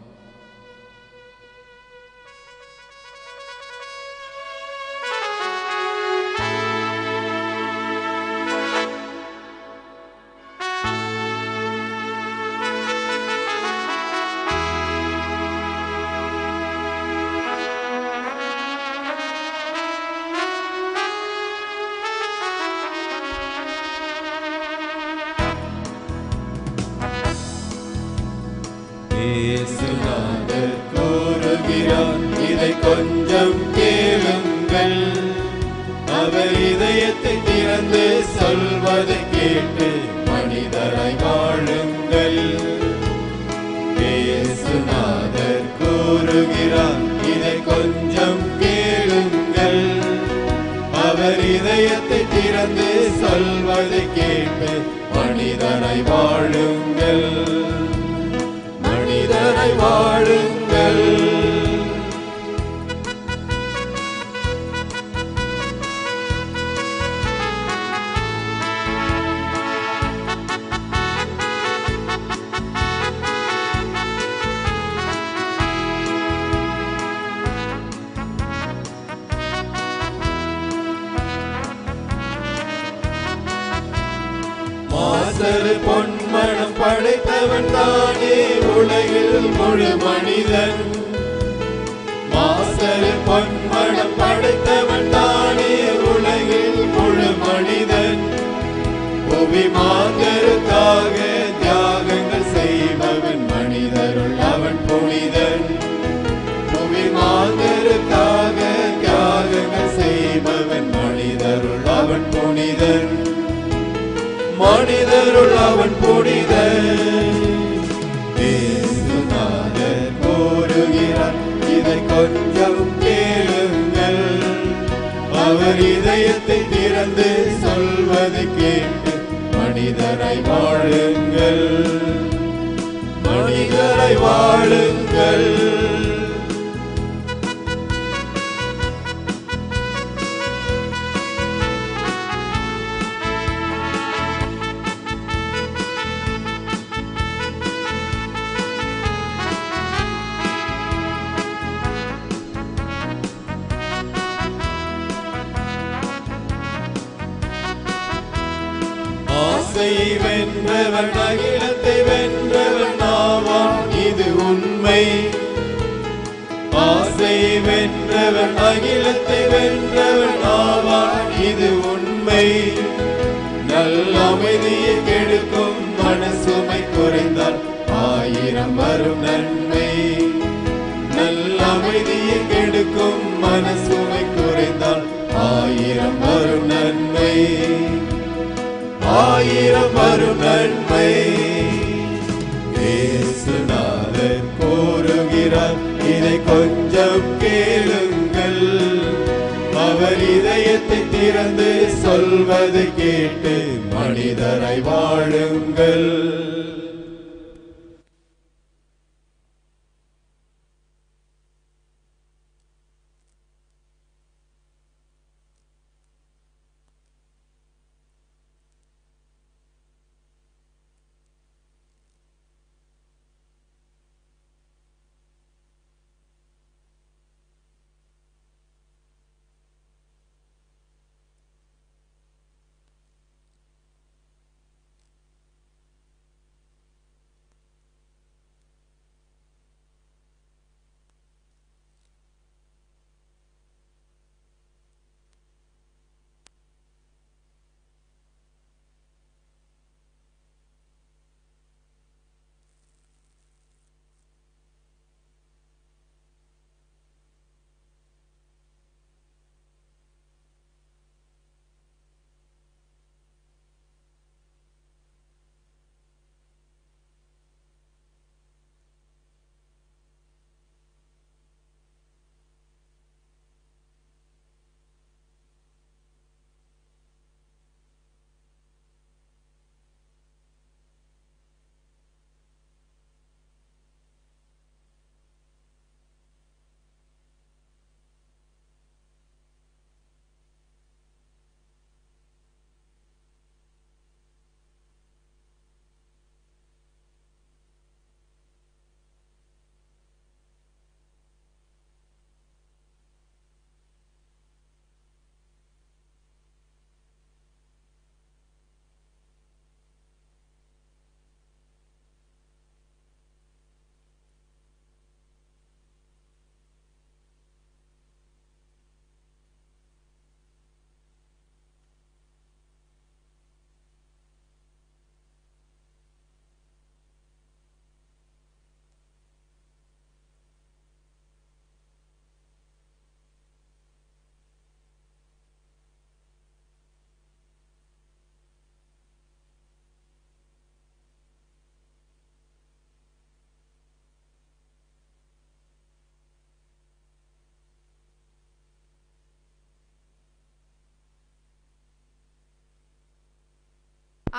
Speaker 12: இயேசுநாதர் கூறுகிறார் இதை கொஞ்சம் கேளுங்கள் அவர் இதயத்தை திறந்து சொல்வதை கேட்டு மனிதர் மனிதராய் வாழுங்கள் இயேசுநாதர் கூறுகிறார் இதை கொஞ்சம் கேளுங்கள் அவர் இதயத்தை திறந்து சொல்வதை கேட்டு மனிதராய் வாழுங்கள் மனிதராய் வாழுங்கள் மாசரு பொன்மணம் படைத்தவன் தானே உலகில் முழு மனிதன் மாசரு பொன்மணம் படைத்தவன் தானே உலகில் முழு மனிதன் புவி மாந்தருக்காக தியாகங்கள் செய்பவன் மனிதருள் அவன் புனிதன் புவி மாந்தருக்காக தியாகங்கள் செய்பவன் மனிதருள் அவன் புனிதன் மனிதருள் அவன் புனிதன் இயேசுநாதர் கூறுகிறார் இதை கொஞ்சம் கேளுங்கள் அவர் இதயத்தை திறந்து சொல்வதை கேட்டு மனிதரை வாழுங்கள் மனிதரை வாழுங்கள் ஆசை வென்றவன் அகிலத்தை வென்றவன் ஆவான் இது உண்மை ஆசை வென்றவன் அகிலத்தை வென்றவன் ஆவான் இது உண்மை நல்ல அமைதியை கெடுக்கும் மனசுமை குறைந்தால் ஆயிரம் வரும் நன்மை நல்ல அமைதியை கெடுக்கும் மனசுமை குறைந்தால் ஆயிரம் வரும் நன்மை ஆயிரம் வரும் நன்மை இயேசுநாதர் கூறுகிறார் இதை கொஞ்சம் கேளுங்கள் அவர் இதயத்தை திறந்து சொல்வதை கேட்டு மனிதரை வாழுங்கள்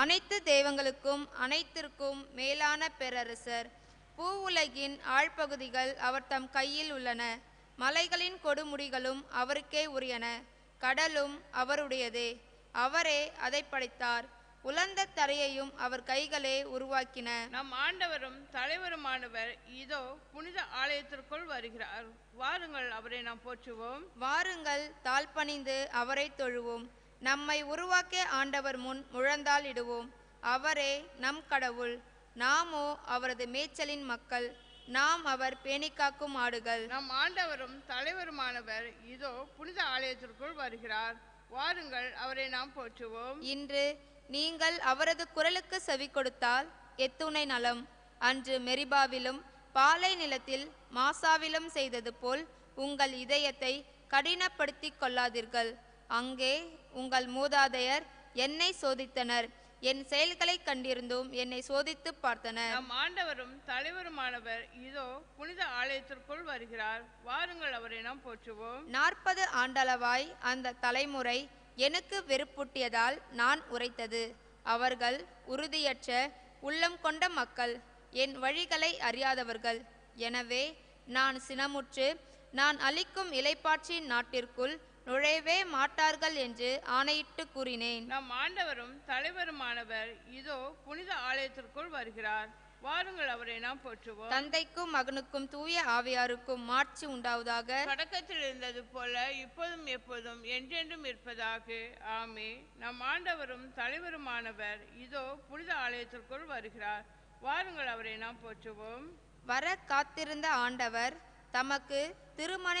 Speaker 13: அனைத்து தெய்வங்களுக்கும் அனைத்திற்கும் மேலான பேரரசர் பூவுலகின் ஆழ்பகுதிகள் அவர் தம் கையில் உள்ளன மலைகளின் கொடுமுடிகளும் அவருக்கே உரியன கடலும் அவருடையதே அவரே அதை படைத்தார் உலர்ந்த தரையையும் அவர் கைகளே உருவாக்கின
Speaker 14: நம் ஆண்டவரும் தலைவருமானவர் இதோ புனித ஆலயத்திற்குள் வருகிறார் வாருங்கள் அவரை நாம் போற்றுவோம்
Speaker 13: வாருங்கள் தாழ்பணிந்து அவரை தொழுவோம் நம்மை உருவாக்கிய ஆண்டவர் முன் முழந்தாள் இடுவோம் அவரே நம் கடவுள் நாமோ அவரது மேய்ச்சலின் மக்கள் நாம் அவர் பேணிக்காக்கும் ஆடுகள்
Speaker 14: நம் ஆண்டவரும் தலைவருமானவர் இதோ புனித ஆலயத்திற்குள் வருகிறார் வாருங்கள் அவரை நாம் போற்றுவோம்
Speaker 13: இன்று நீங்கள் அவரது குரலுக்கு செவி கொடுத்தால் எத்துணை நலம் அன்று மெரிபாவிலும் பாலை நிலத்தில் மாசாவிலும் செய்தது போல் உங்கள் இதயத்தை கடினப்படுத்திக் கொள்ளாதீர்கள் அங்கே உங்கள் மூதாதையர் என்னை சோதித்தனர் என் செயல்களை கண்டிருந்தும் என்னை சோதித்து பார்த்தனர்
Speaker 14: நம் ஆண்டவரும் தலைவருமானவர் இதோ புனித ஆலயத்திற்குள் வருகிறார் வாருங்கள் அவரை நாம் போற்றுவோம்
Speaker 13: நாற்பது ஆண்டளவாய் அந்த தலைமுறை எனக்கு வெறுப்பூட்டியதால் நான் உரைத்தது அவர்கள் உறுதியற்ற உள்ளம் கொண்ட மக்கள் என் வழிகளை அறியாதவர்கள் எனவே நான் சினமுற்று நான் அளிக்கும் இலைப்பாற்றின் நாட்டிற்குள் நுழையவே மாட்டார்கள் என்று ஆணையிட்டு கூறினேன்
Speaker 14: நம் ஆண்டவரும் தலைவருமானவர் இதோ புனித ஆலயத்திற்குள் வருகிறார் வாருங்கள் அவரை நாம் போற்றுவோம்
Speaker 13: தந்தைக்கும் மகனுக்கும் தூய ஆவியாருக்கும் மாட்சி உண்டாவதாக
Speaker 14: தொடக்கத்தில் இருந்தது போல இப்போதும் எப்போதும் என்றென்றும் இருப்பதாக ஆமே நம் ஆண்டவரும் தலைவருமானவர் இதோ புனித ஆலயத்திற்குள் வருகிறார் வாருங்கள் அவரை நாம் போற்றுவோம்
Speaker 13: வர காத்திருந்த ஆண்டவர் தமக்கு திருமண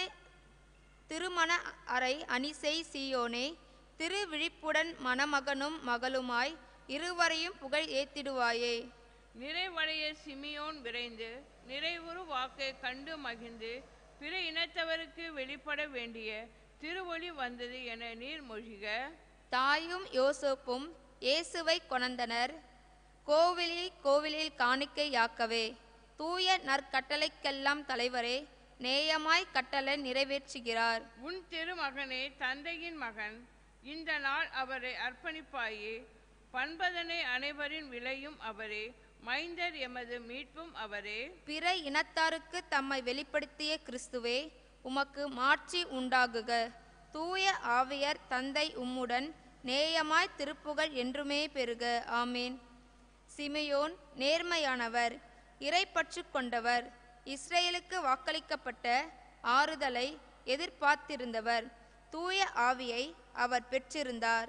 Speaker 13: திருமண அறை அணிசெய் சீயோனே திருவிழிப்புடன் மணமகனும் மகளுமாய் இருவரையும் புகழ் ஏத்திடுவாயே
Speaker 14: நிறைவடைய சிமியோன் விரைந்து நிறைவுறு வாக்கை கண்டு மகிழ்ந்து பிற இனத்தவருக்கு வெளிப்பட வேண்டிய திருவொளி வந்தது என நீர் மொழிக
Speaker 13: தாயும் யோசேப்பும் இயேசுவை கொணர்ந்தனர் கோவிலில் கோவிலில் காணிக்கை யாக்கவே தூய நற்கட்டளைக்கெல்லாம் தலைவரே நேயமாய் கட்டளை நிறைவேற்றுகிறார்
Speaker 14: உன் திருமகனே தந்தையின் மகன் இந்த நாள் அவரை அர்ப்பணிப்பாயே பண்பதனை அனைவரின் விலையும் அவரே மைந்தர் எமது மீட்பும் அவரே
Speaker 13: பிற இனத்தாருக்கு தம்மை வெளிப்படுத்திய கிறிஸ்துவே உமக்கு மாட்சி உண்டாகுக தூய ஆவியர் தந்தை உம்முடன் நேயமாய் திருப்புகழ் என்றுமே பெறுக ஆமேன் சிமியோன் நேர்மையானவர் இறைப்பற்று கொண்டவர் இஸ்ரேலுக்கு வாக்களிக்கப்பட்ட ஆறுதலை எதிர்பார்த்திருந்தவர் தூய ஆவியை அவர் பெற்றிருந்தார்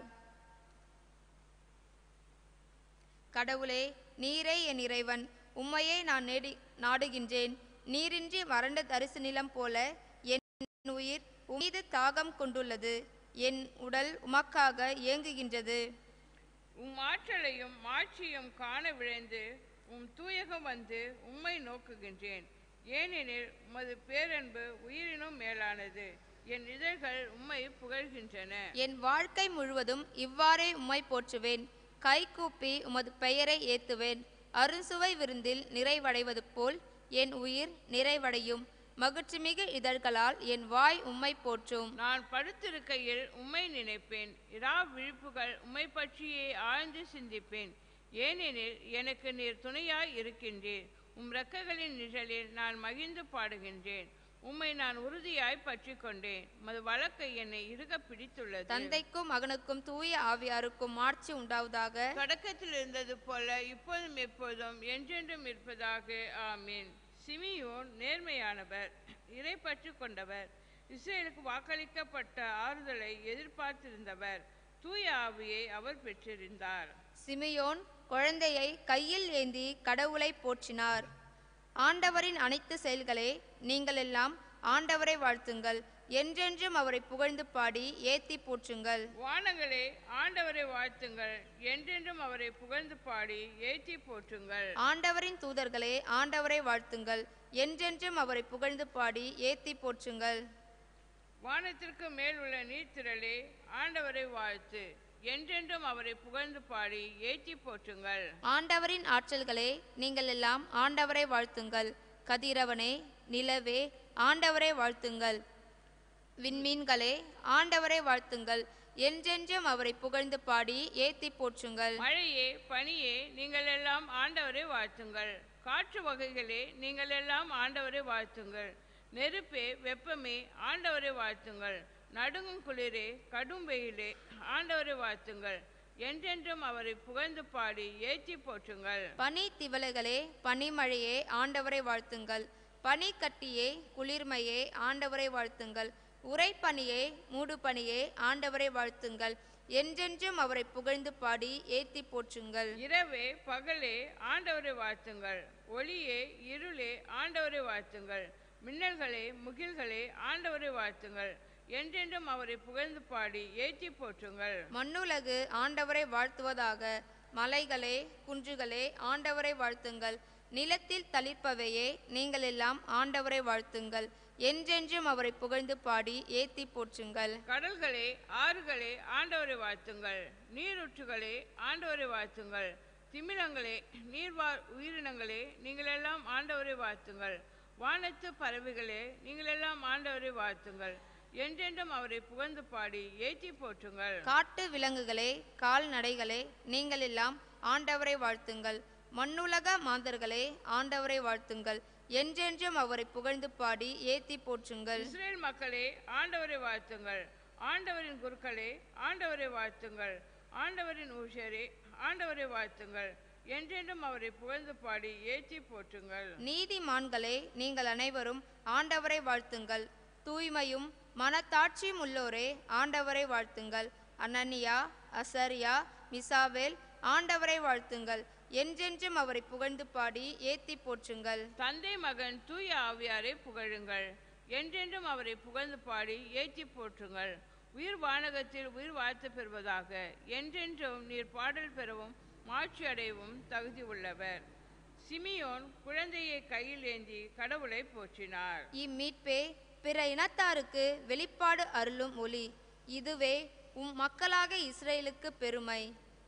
Speaker 13: கடவுளே நீரே என் இறைவன் உம்மையே நான் நேடி நாடுகின்றேன் நீரின்றி வறண்ட தரிசு நிலம் போல என் உயிர் உமீது தாகம் கொண்டுள்ளது என் உடல் உமக்காக ஏங்குகின்றது
Speaker 14: உம் ஆற்றலையும் மாட்சியும் காண விழைந்து உம் தூயகம் வந்து உம்மை நோக்குகின்றேன் ஏனெனில் உமது பேரன்பு உயிரினும் மேலானது என் இதழ்கள் உம்மை புகழ்கின்றன
Speaker 13: என் வாழ்க்கை முழுவதும் இவ்வாறே உம்மை போற்றுவேன் கைகூப்பி உமது பெயரை ஏத்துவேன் அறுசுவை விருந்தில் நிறைவடைவது போல் என் உயிர் நிறைவடையும் மகிழ்ச்சிமிகு இதழ்களால் என் வாய் உம்மை போற்றும்
Speaker 14: நான் படுத்திருக்கையில் உம்மை நினைப்பேன் இரா விழிப்புகள் உம்மை பற்றியே ஆழ்ந்து சிந்திப்பேன் ஏனெனில் எனக்கு நீர் துணையாய் இருக்கின்றீர் உம் ரெக்கைகளின் நிழலில் நான் மகிழ்ந்து பாடுகின்றேன் உம்மை நான் உறுதியாய் பற்றி கொண்டேன் மது வழக்கை என்னை இறுக பிடித்துள்ளது
Speaker 13: தந்தைக்கும் மகனுக்கும் தூய ஆவியாருக்கும் மாட்சி உண்டாவதாக
Speaker 14: தொடக்கத்தில் இருந்தது போல இப்போதும் எப்போதும் என்றென்றும் இருப்பதாக ஆமீன் சிமியோன் நேர்மையானவர் இறை பற்று கொண்டவர் இஸ்ரேலுக்கு வாக்களிக்கப்பட்ட ஆறுதலை எதிர்பார்த்திருந்தவர் தூய ஆவியை அவர் பெற்றிருந்தார்
Speaker 13: சிமியோன் குழந்தையை கையில் ஏந்தி கடவுளை போற்றினார் ஆண்டவரின் அனைத்து செயல்களே நீங்கள் எல்லாம் ஆண்டவரை வாழ்த்துங்கள் என்றென்றும் அவரை புகழ்ந்து பாடி ஏத்தி போற்றுங்கள்
Speaker 14: வானங்களே ஆண்டவரை வாழ்த்துங்கள் என்றென்றும் அவரை புகழ்ந்து பாடி ஏற்றி போற்றுங்கள்
Speaker 13: ஆண்டவரின் தூதர்களே ஆண்டவரை வாழ்த்துங்கள் என்றென்றும் அவரை புகழ்ந்து பாடி ஏத்தி போற்றுங்கள்
Speaker 14: வானத்திற்கு மேல் உள்ள நீர்த்திரளே ஆண்டவரை வாழ்த்து என்றென்றும் அவரை புகழ்ந்து பாடி ஏற்றி போற்றுங்கள்
Speaker 13: ஆண்டவரின் ஆற்றல்களே நீங்கள் எல்லாம் ஆண்டவரை வாழ்த்துங்கள் கதிரவனே நிலவே ஆண்டவரை வாழ்த்துங்கள் விண்மீன்களே ஆண்டவரை வாழ்த்துங்கள் என்றென்றும் அவரை புகழ்ந்து பாடி ஏத்தி போற்றுங்கள்
Speaker 14: மழையே பனியே நீங்கள் எல்லாம் ஆண்டவரை வாழ்த்துங்கள் காற்று வகைகளே நீங்கள் எல்லாம் ஆண்டவரை வாழ்த்துங்கள் நெருப்பே வெப்பமே ஆண்டவரை வாழ்த்துங்கள் நடுங்கும் குளிரே கடும் வெயிலே ஆண்டவரை வாழ்த்துங்கள் என்றென்றும் அவரை புகழ்ந்து பாடி ஏற்றி போற்றுங்கள்
Speaker 13: பனி திவலைகளே பனிமழையே ஆண்டவரை வாழ்த்துங்கள் பனி கட்டியே குளிர்மையே ஆண்டவரை வாழ்த்துங்கள் உறைபனியே மூடுபனியே ஆண்டவரை வாழ்த்துங்கள் என்றென்றும் அவரை புகழ்ந்து பாடி ஏத்தி போற்றுங்கள்
Speaker 14: இரவே பகலே ஆண்டவரை வாழ்த்துங்கள் ஒளியே இருளே ஆண்டவரை வாழ்த்துங்கள் மின்னல்களே முகில்களே ஆண்டவரை வாழ்த்துங்கள் என்றென்றும் அவரை புகழ்ந்து பாடி ஏற்றி போற்றுங்கள்
Speaker 13: மண்ணுலகு ஆண்டவரை வாழ்த்துவதாக மலைகளே குன்றுகளே ஆண்டவரை வாழ்த்துங்கள் நிலத்தில் தளிர்ப்பவையே நீங்கள் எல்லாம் ஆண்டவரை வாழ்த்துங்கள் என்றென்றும் அவரை புகழ்ந்து பாடி ஏத்தி போற்றுங்கள்
Speaker 14: கடல்களே ஆறுகளே ஆண்டவரை வாழ்த்துங்கள் நீரூற்றுகளே ஆண்டவரை வாழ்த்துங்கள் திமிலங்களே நீர்வாழ் உயிரினங்களே நீங்கள் எல்லாம் ஆண்டவரை வாழ்த்துங்கள் வானத்து பறவைகளே நீங்கள் எல்லாம் ஆண்டவரை வாழ்த்துங்கள் என்றென்றும் அவரை புகழ்ந்து பாடி ஏற்றி போற்றுங்கள்
Speaker 13: காட்டு விலங்குகளே கால்நடைகளே நீங்கள் எல்லாம் ஆண்டவரை வாழ்த்துங்கள் மண்ணுலக மாந்தர்களே ஆண்டவரை வாழ்த்துங்கள் என்றென்றும் அவரை புகழ்ந்து பாடி ஏத்தி போற்றுங்கள்
Speaker 14: இஸ்ரேல் மக்களே ஆண்டவரை வாழ்த்துங்கள் ஆண்டவரின் குருக்களே ஆண்டவரை வாழ்த்துங்கள் ஆண்டவரின் ஊழியரே ஆண்டவரை வாழ்த்துங்கள் என்றென்றும் அவரை புகழ்ந்து பாடி ஏற்றி போற்றுங்கள்
Speaker 13: நீதிமான்களே நீங்கள் அனைவரும் ஆண்டவரை வாழ்த்துங்கள் தூய்மையும் மனத்தாட்சியும் உள்ளோரே ஆண்டவரை வாழ்த்துங்கள் அனனியா அசரியா மிசாவேல் ஆண்டவரை வாழ்த்துங்கள் என்றென்றும் அவரை புகழ்ந்து பாடி ஏத்தி போற்றுங்கள்
Speaker 14: தந்தை மகன் தூய ஆவியாரை புகழுங்கள் என்றென்றும் அவரை புகழ்ந்து பாடி ஏற்றி போற்றுங்கள் உயிர் வானகத்தில் உயிர் வாழ்த்து பெறுவதாக என்றென்றும் நீர் பாடல் பெறவும் மாட்சி அடையவும் தகுதி உள்ளவர் சிமியோன் குழந்தையை கையில் ஏந்தி கடவுளை போற்றினார்
Speaker 13: இம்மீட்பே பிற இனத்தாருக்கு வெளிப்பாடு அருளும் ஒளி இதுவே உம் மக்களாக இஸ்ரேலுக்கு பெருமை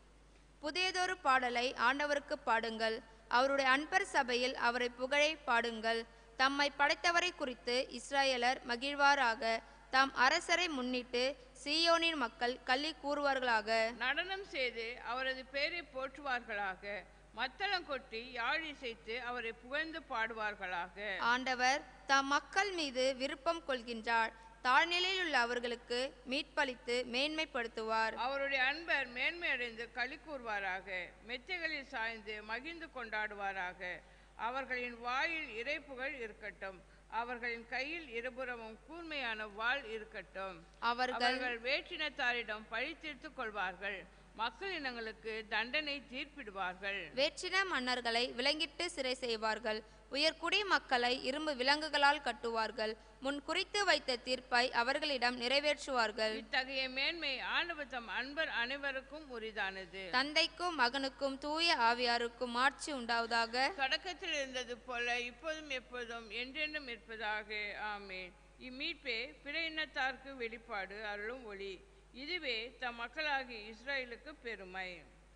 Speaker 13: புதியதொரு பாடலை ஆண்டவருக்கு பாடுங்கள் அவருடைய அன்பர் சபையில் அவரை புகழை பாடுங்கள் தம்மை படைத்தவரை குறித்து இஸ்ராயலர் மகிழ்வாராக தாம் அரசரை முன்னிட்டு சீயோனின் மக்கள் களி கூறுவார்களாக
Speaker 14: நடனம் செய்து அவரது பேரை போற்றுவார்களாக மத்தளம் கொட்டி யாழ் இசைத்து அவரை புகழ்ந்து பாடுவார்களாக
Speaker 13: ஆண்டவர் தம் மக்கள் மீது விருப்பம் கொள்கின்றார் தாழ்நிலையில் உள்ள அவர்களுக்கு மீட்பளித்து மேன்மைப்படுத்துவார்
Speaker 14: அவருடைய அன்பர் மேன்மையடைந்து களி கூறுவாராக மெத்தைகளில் சாய்ந்து மகிழ்ந்து கொண்டாடுவாராக அவர்களின் வாயில் இறைப்புகள் இருக்கட்டும் அவர்களின் கையில் இருபுறமும் கூர்மையான வாள் இருக்கட்டும்
Speaker 13: அவர்கள்
Speaker 14: அவர்கள் வேற்றினத்தாரிடம் பழி தீர்த்துக் கொள்வார்கள் மக்கள் இனங்களுக்கு தண்டனை தீர்ப்பிடுவார்கள்
Speaker 13: வேற்றின மன்னர்களை விலங்கிட்டு சிறை செய்வார்கள் உயர்குடி மக்களை இரும்பு விலங்குகளால் கட்டுவார்கள் முன் குறித்து வைத்த தீர்ப்பை அவர்களிடம் நிறைவேற்றுவார்கள்
Speaker 14: இத்தகைய மேன்மை ஆண்டவர் தம் அன்பர் அனைவருக்கும் உரிதானது
Speaker 13: தந்தைக்கும் மகனுக்கும் தூய ஆவியாருக்கும் ஆட்சி உண்டாவதாக
Speaker 14: தொடக்கத்தில் இருந்தது போல இப்போதும் எப்போதும் என்றென்றும் இருப்பதாக ஆமென் இம்மீட்பே பிற இனத்தார்க்கு வெளிப்பாடு அருளும் ஒளி இதுவே தம் மக்களாகிய இஸ்ரேலுக்கு பெருமை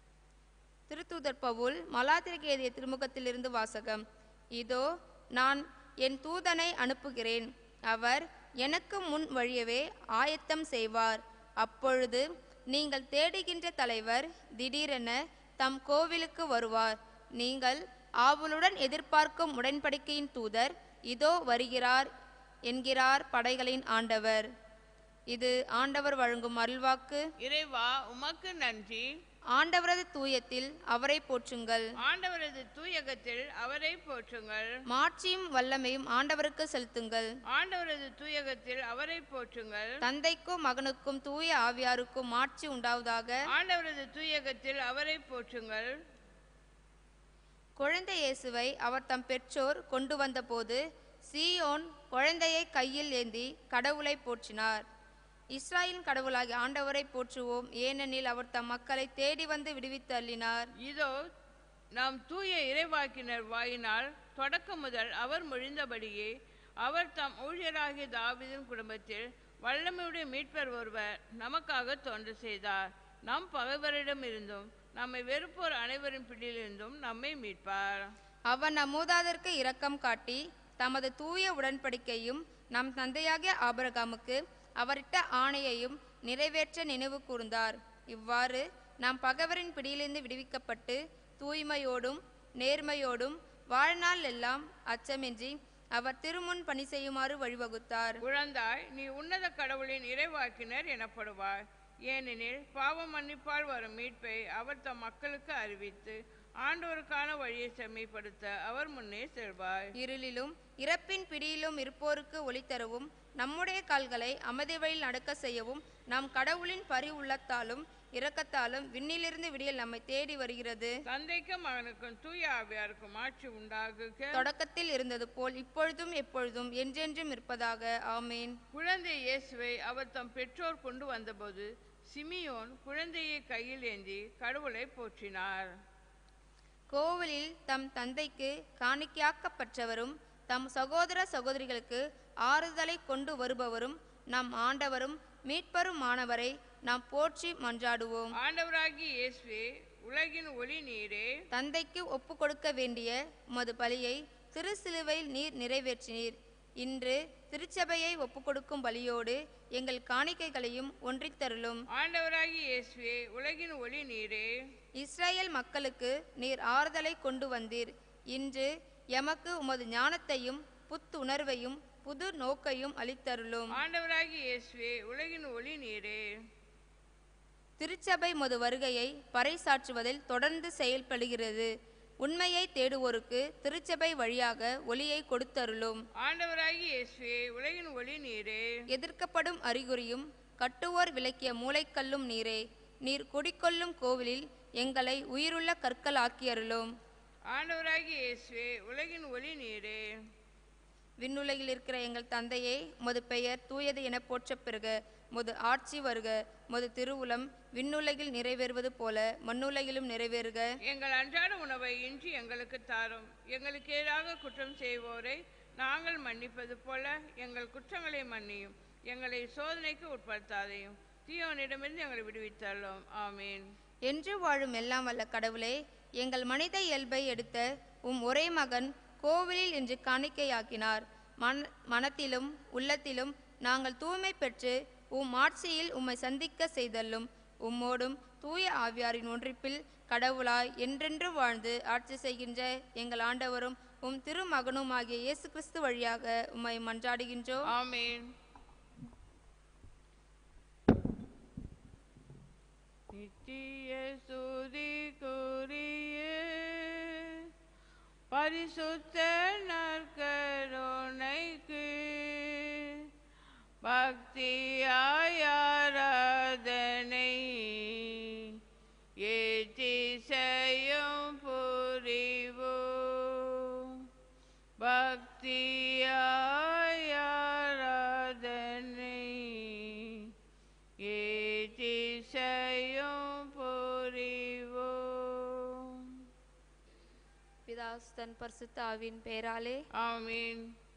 Speaker 13: திருத்தூதர் பவுல் மலாத்திற்கு எழுதிய திருமுகத்திலிருந்து வாசகம் இதோ நான் என் தூதனை அனுப்புகிறேன் அவர் எனக்கு முன் வழியவே ஆயத்தம் செய்வார் அப்பொழுது நீங்கள் தேடுகின்ற தலைவர் திடீரென தம் கோவிலுக்கு வருவார் நீங்கள் ஆவலுடன் எதிர்பார்க்கும் உடன்படிக்கையின் தூதர் இதோ வருகிறார் என்கிறார் படைகளின் ஆண்டவர் இது ஆண்டவர் வழங்கும் அருள்வாக்கு
Speaker 14: இறைவா உமக்கு நன்றி
Speaker 13: ஆண்டவரது தூயத்தில் அவரை போற்றுங்கள்
Speaker 14: ஆண்டவரது தூயகத்தில் அவரை போற்றுங்கள்
Speaker 13: மாட்சியும் வல்லமையும் ஆண்டவருக்கு செலுத்துங்கள்
Speaker 14: ஆண்டவரது தூயகத்தில் அவரை போற்றுங்கள்
Speaker 13: தந்தைக்கும் மகனுக்கும் தூய ஆவியாருக்கும் மாட்சி உண்டாவதாக
Speaker 14: ஆண்டவரது தூயகத்தில் அவரை போற்றுங்கள்
Speaker 13: குழந்தை இயேசுவை அவர் தம் பெற்றோர் கொண்டு வந்தபோது சீயோன் குழந்தையை கையில் ஏந்தி கடவுளை போற்றினார் இஸ்ராயலின் கடவுளாகிய ஆண்டவரை போற்றுவோம் ஏனெனில் அவர் தம் மக்களை தேடி வந்து விடுவித்து அள்ளினார்
Speaker 14: இதோ நாம் தூய இறைவாக்கினர் வாயினால் தொடக்கம் முதல் அவர் மொழிந்தபடியே அவர் தம் ஊழியராகிய தாவீதின் குடும்பத்தில் வல்லமையுடைய மீட்பர் ஒருவர் நமக்காக தொண்டு செய்தார் நம் பகைவரிடம் இருந்தும் நம்மை வெறுப்போர் அனைவரின் பிடியிலிருந்தும் நம்மை மீட்பார்
Speaker 13: அவர் நம் மூதாதருக்கு இரக்கம் காட்டி தமது தூய உடன்படிக்கையும் நம் தந்தையாகிய ஆபிரகாமுக்கு அவரிட்ட ஆணையையும் நிறைவேற்ற நினைவு கூர்ந்தார் இவ்வாறு நாம் பகைவரின் பிடியிலிருந்து விடுவிக்கப்பட்டு தூய்மையோடும் நேர்மையோடும் வாழ்நாள் எல்லாம் அச்சமின்றி அவர் திருமுன் பணி செய்யுமாறு வழிவகுத்தார்
Speaker 14: குழந்தாய் நீ உன்னத கடவுளின் இறைவாக்கினர் எனப்படுவாய் ஏனெனில் பாவ மன்னிப்பால் வரும் மீட்பை அவர் தம் மக்களுக்கு அறிவித்து ஆண்டவருக்கான வழியை செம்மைப்படுத்த அவர் முன்னே செல்வார்
Speaker 13: இருளிலும் இறப்பின் பிடியிலும் இருப்போருக்கு ஒளி தரவும் நம்முடைய கால்களை அமைதி வழியில் நடக்க செய்யவும் நாம் கடவுளின் பரி உள்ளத்தாலும் இரக்கத்தாலும் விண்ணிலிருந்து விடியல் நம்மை தேடி வருகிறது
Speaker 14: தந்தைக்கும் மகனுக்கும் தூய ஆவியாருக்கும் ஆட்சி உண்டாகுக
Speaker 13: தொடக்கத்தில் இருந்தது போல் இப்பொழுதும் எப்பொழுதும் என்றென்றும் இருப்பதாக ஆமேன்
Speaker 14: குழந்தை இயேசுவை அவர் தம் பெற்றோர் கொண்டு வந்தபோது சிமியோன் குழந்தையை கையில் ஏந்தி கடவுளை போற்றினார்
Speaker 13: கோவிலில் தம் தந்தைக்கு காணிக்கையாக்கப்பட்டவரும் தம் சகோதர சகோதரிகளுக்கு ஆறுதலை கொண்டு வருபவரும் நம் ஆண்டவரும் மீட்பருமானவரை நாம் போற்றி மன்றாடுவோம்
Speaker 14: ஆண்டவராகி இயேசுவே உலகின் ஒளி நீரே
Speaker 13: தந்தைக்கு ஒப்பு கொடுக்க வேண்டிய உமது பலியை திருசிலுவையில் நீர் நிறைவேற்றினீர் இன்று திருச்சபையை ஒப்புக்கொடுக்கும் பலியோடு எங்கள் காணிக்கைகளையும் ஒன்றித் தருளும்
Speaker 14: ஆண்டவராகி இயேசுவே உலகின் ஒளி நீரே
Speaker 13: இஸ்ரேல் மக்களுக்கு நீர் ஆறுதலை கொண்டு வந்தீர் இன்று எமக்கு உமது ஞானத்தையும் புத்துணர்வையும் புது நோக்கையும் அளித்தருளும்
Speaker 14: ஆண்டவராகி இயேசுவே உலகின் ஒளி நீரே
Speaker 13: திருச்சபை மது வருகையை பறைசாற்றுவதில் தொடர்ந்து செயல்படுகிறது உண்மையை தேடுவோருக்கு திருச்சபை வழியாக ஒளியை கொடுத்தருளும்
Speaker 14: ஆண்டவராகி இயேசுவே உலகின் ஒளி நீரே
Speaker 13: எதிர்க்கப்படும் அறிகுறியும் கட்டுவோர் விளக்கிய மூளைக்கல்லும் நீரே நீர் குடிக்கொள்ளும் கோவிலில் எங்களை உயிருள்ள கற்களாக்கியருளும்
Speaker 14: ஆண்டவராகி இயேசுவே உலகின் ஒளி நீரே
Speaker 13: விண்ணுலகில் இருக்கிற எங்கள் தந்தையே உமது பெயர் தூயது என போற்றப் பெறுக முது ஆட்சி வருக முது திருவுளம் விண்ணுலகில் நிறைவேறுவது போல மண்ணுலகிலும் நிறைவேறுக
Speaker 14: எங்கள் அன்றாட உணவை இன்று எங்களுக்கு தாரும் எங்களுக்கு எதிராக குற்றம் செய்வோரை நாங்கள் மன்னிப்பது போல எங்கள் குற்றங்களை மன்னியும் எங்களை சோதனைக்கு உட்படுத்தாதையும் தீயோனிடமிருந்து எங்களை விடுவித்தள்ளும் ஆமீன்
Speaker 13: என்று வாழும் எல்லாம் வல்ல கடவுளே எங்கள் மனித இயல்பை எடுத்த உம் ஒரே மகன் கோவிலில் இன்று காணிக்கையாக்கினார் மன மனத்திலும் உள்ளத்திலும் நாங்கள் தூய்மை பெற்று உம் ஆட்சியில் உம்மை சந்திக்க செய்தல்லும் உம்மோடும் தூய ஆவியாரின் ஒன்றிப்பில் கடவுளாய் என்றென்று வாழ்ந்து ஆட்சி செய்கின்ற எங்கள் ஆண்டவரும் உம் திருமகனுமாகிய இயேசு கிறிஸ்து வழியாக உம்மை மன்றாடுகின்றோம்
Speaker 14: ஆமீன் நித்திய சுதிக்குரிய பரிசுத்த நற்கருணைக்கு பக்தியாய் ஆராதனை ஏற்றி செய்யும் புரிவோம் பக்தியாய் ஆராதனை ஏற்றி செய்யும் புரிவோம்
Speaker 13: பிதாஸ் தன் பரிசுத்த ஆவின் பெயராலே
Speaker 14: ஆமீன்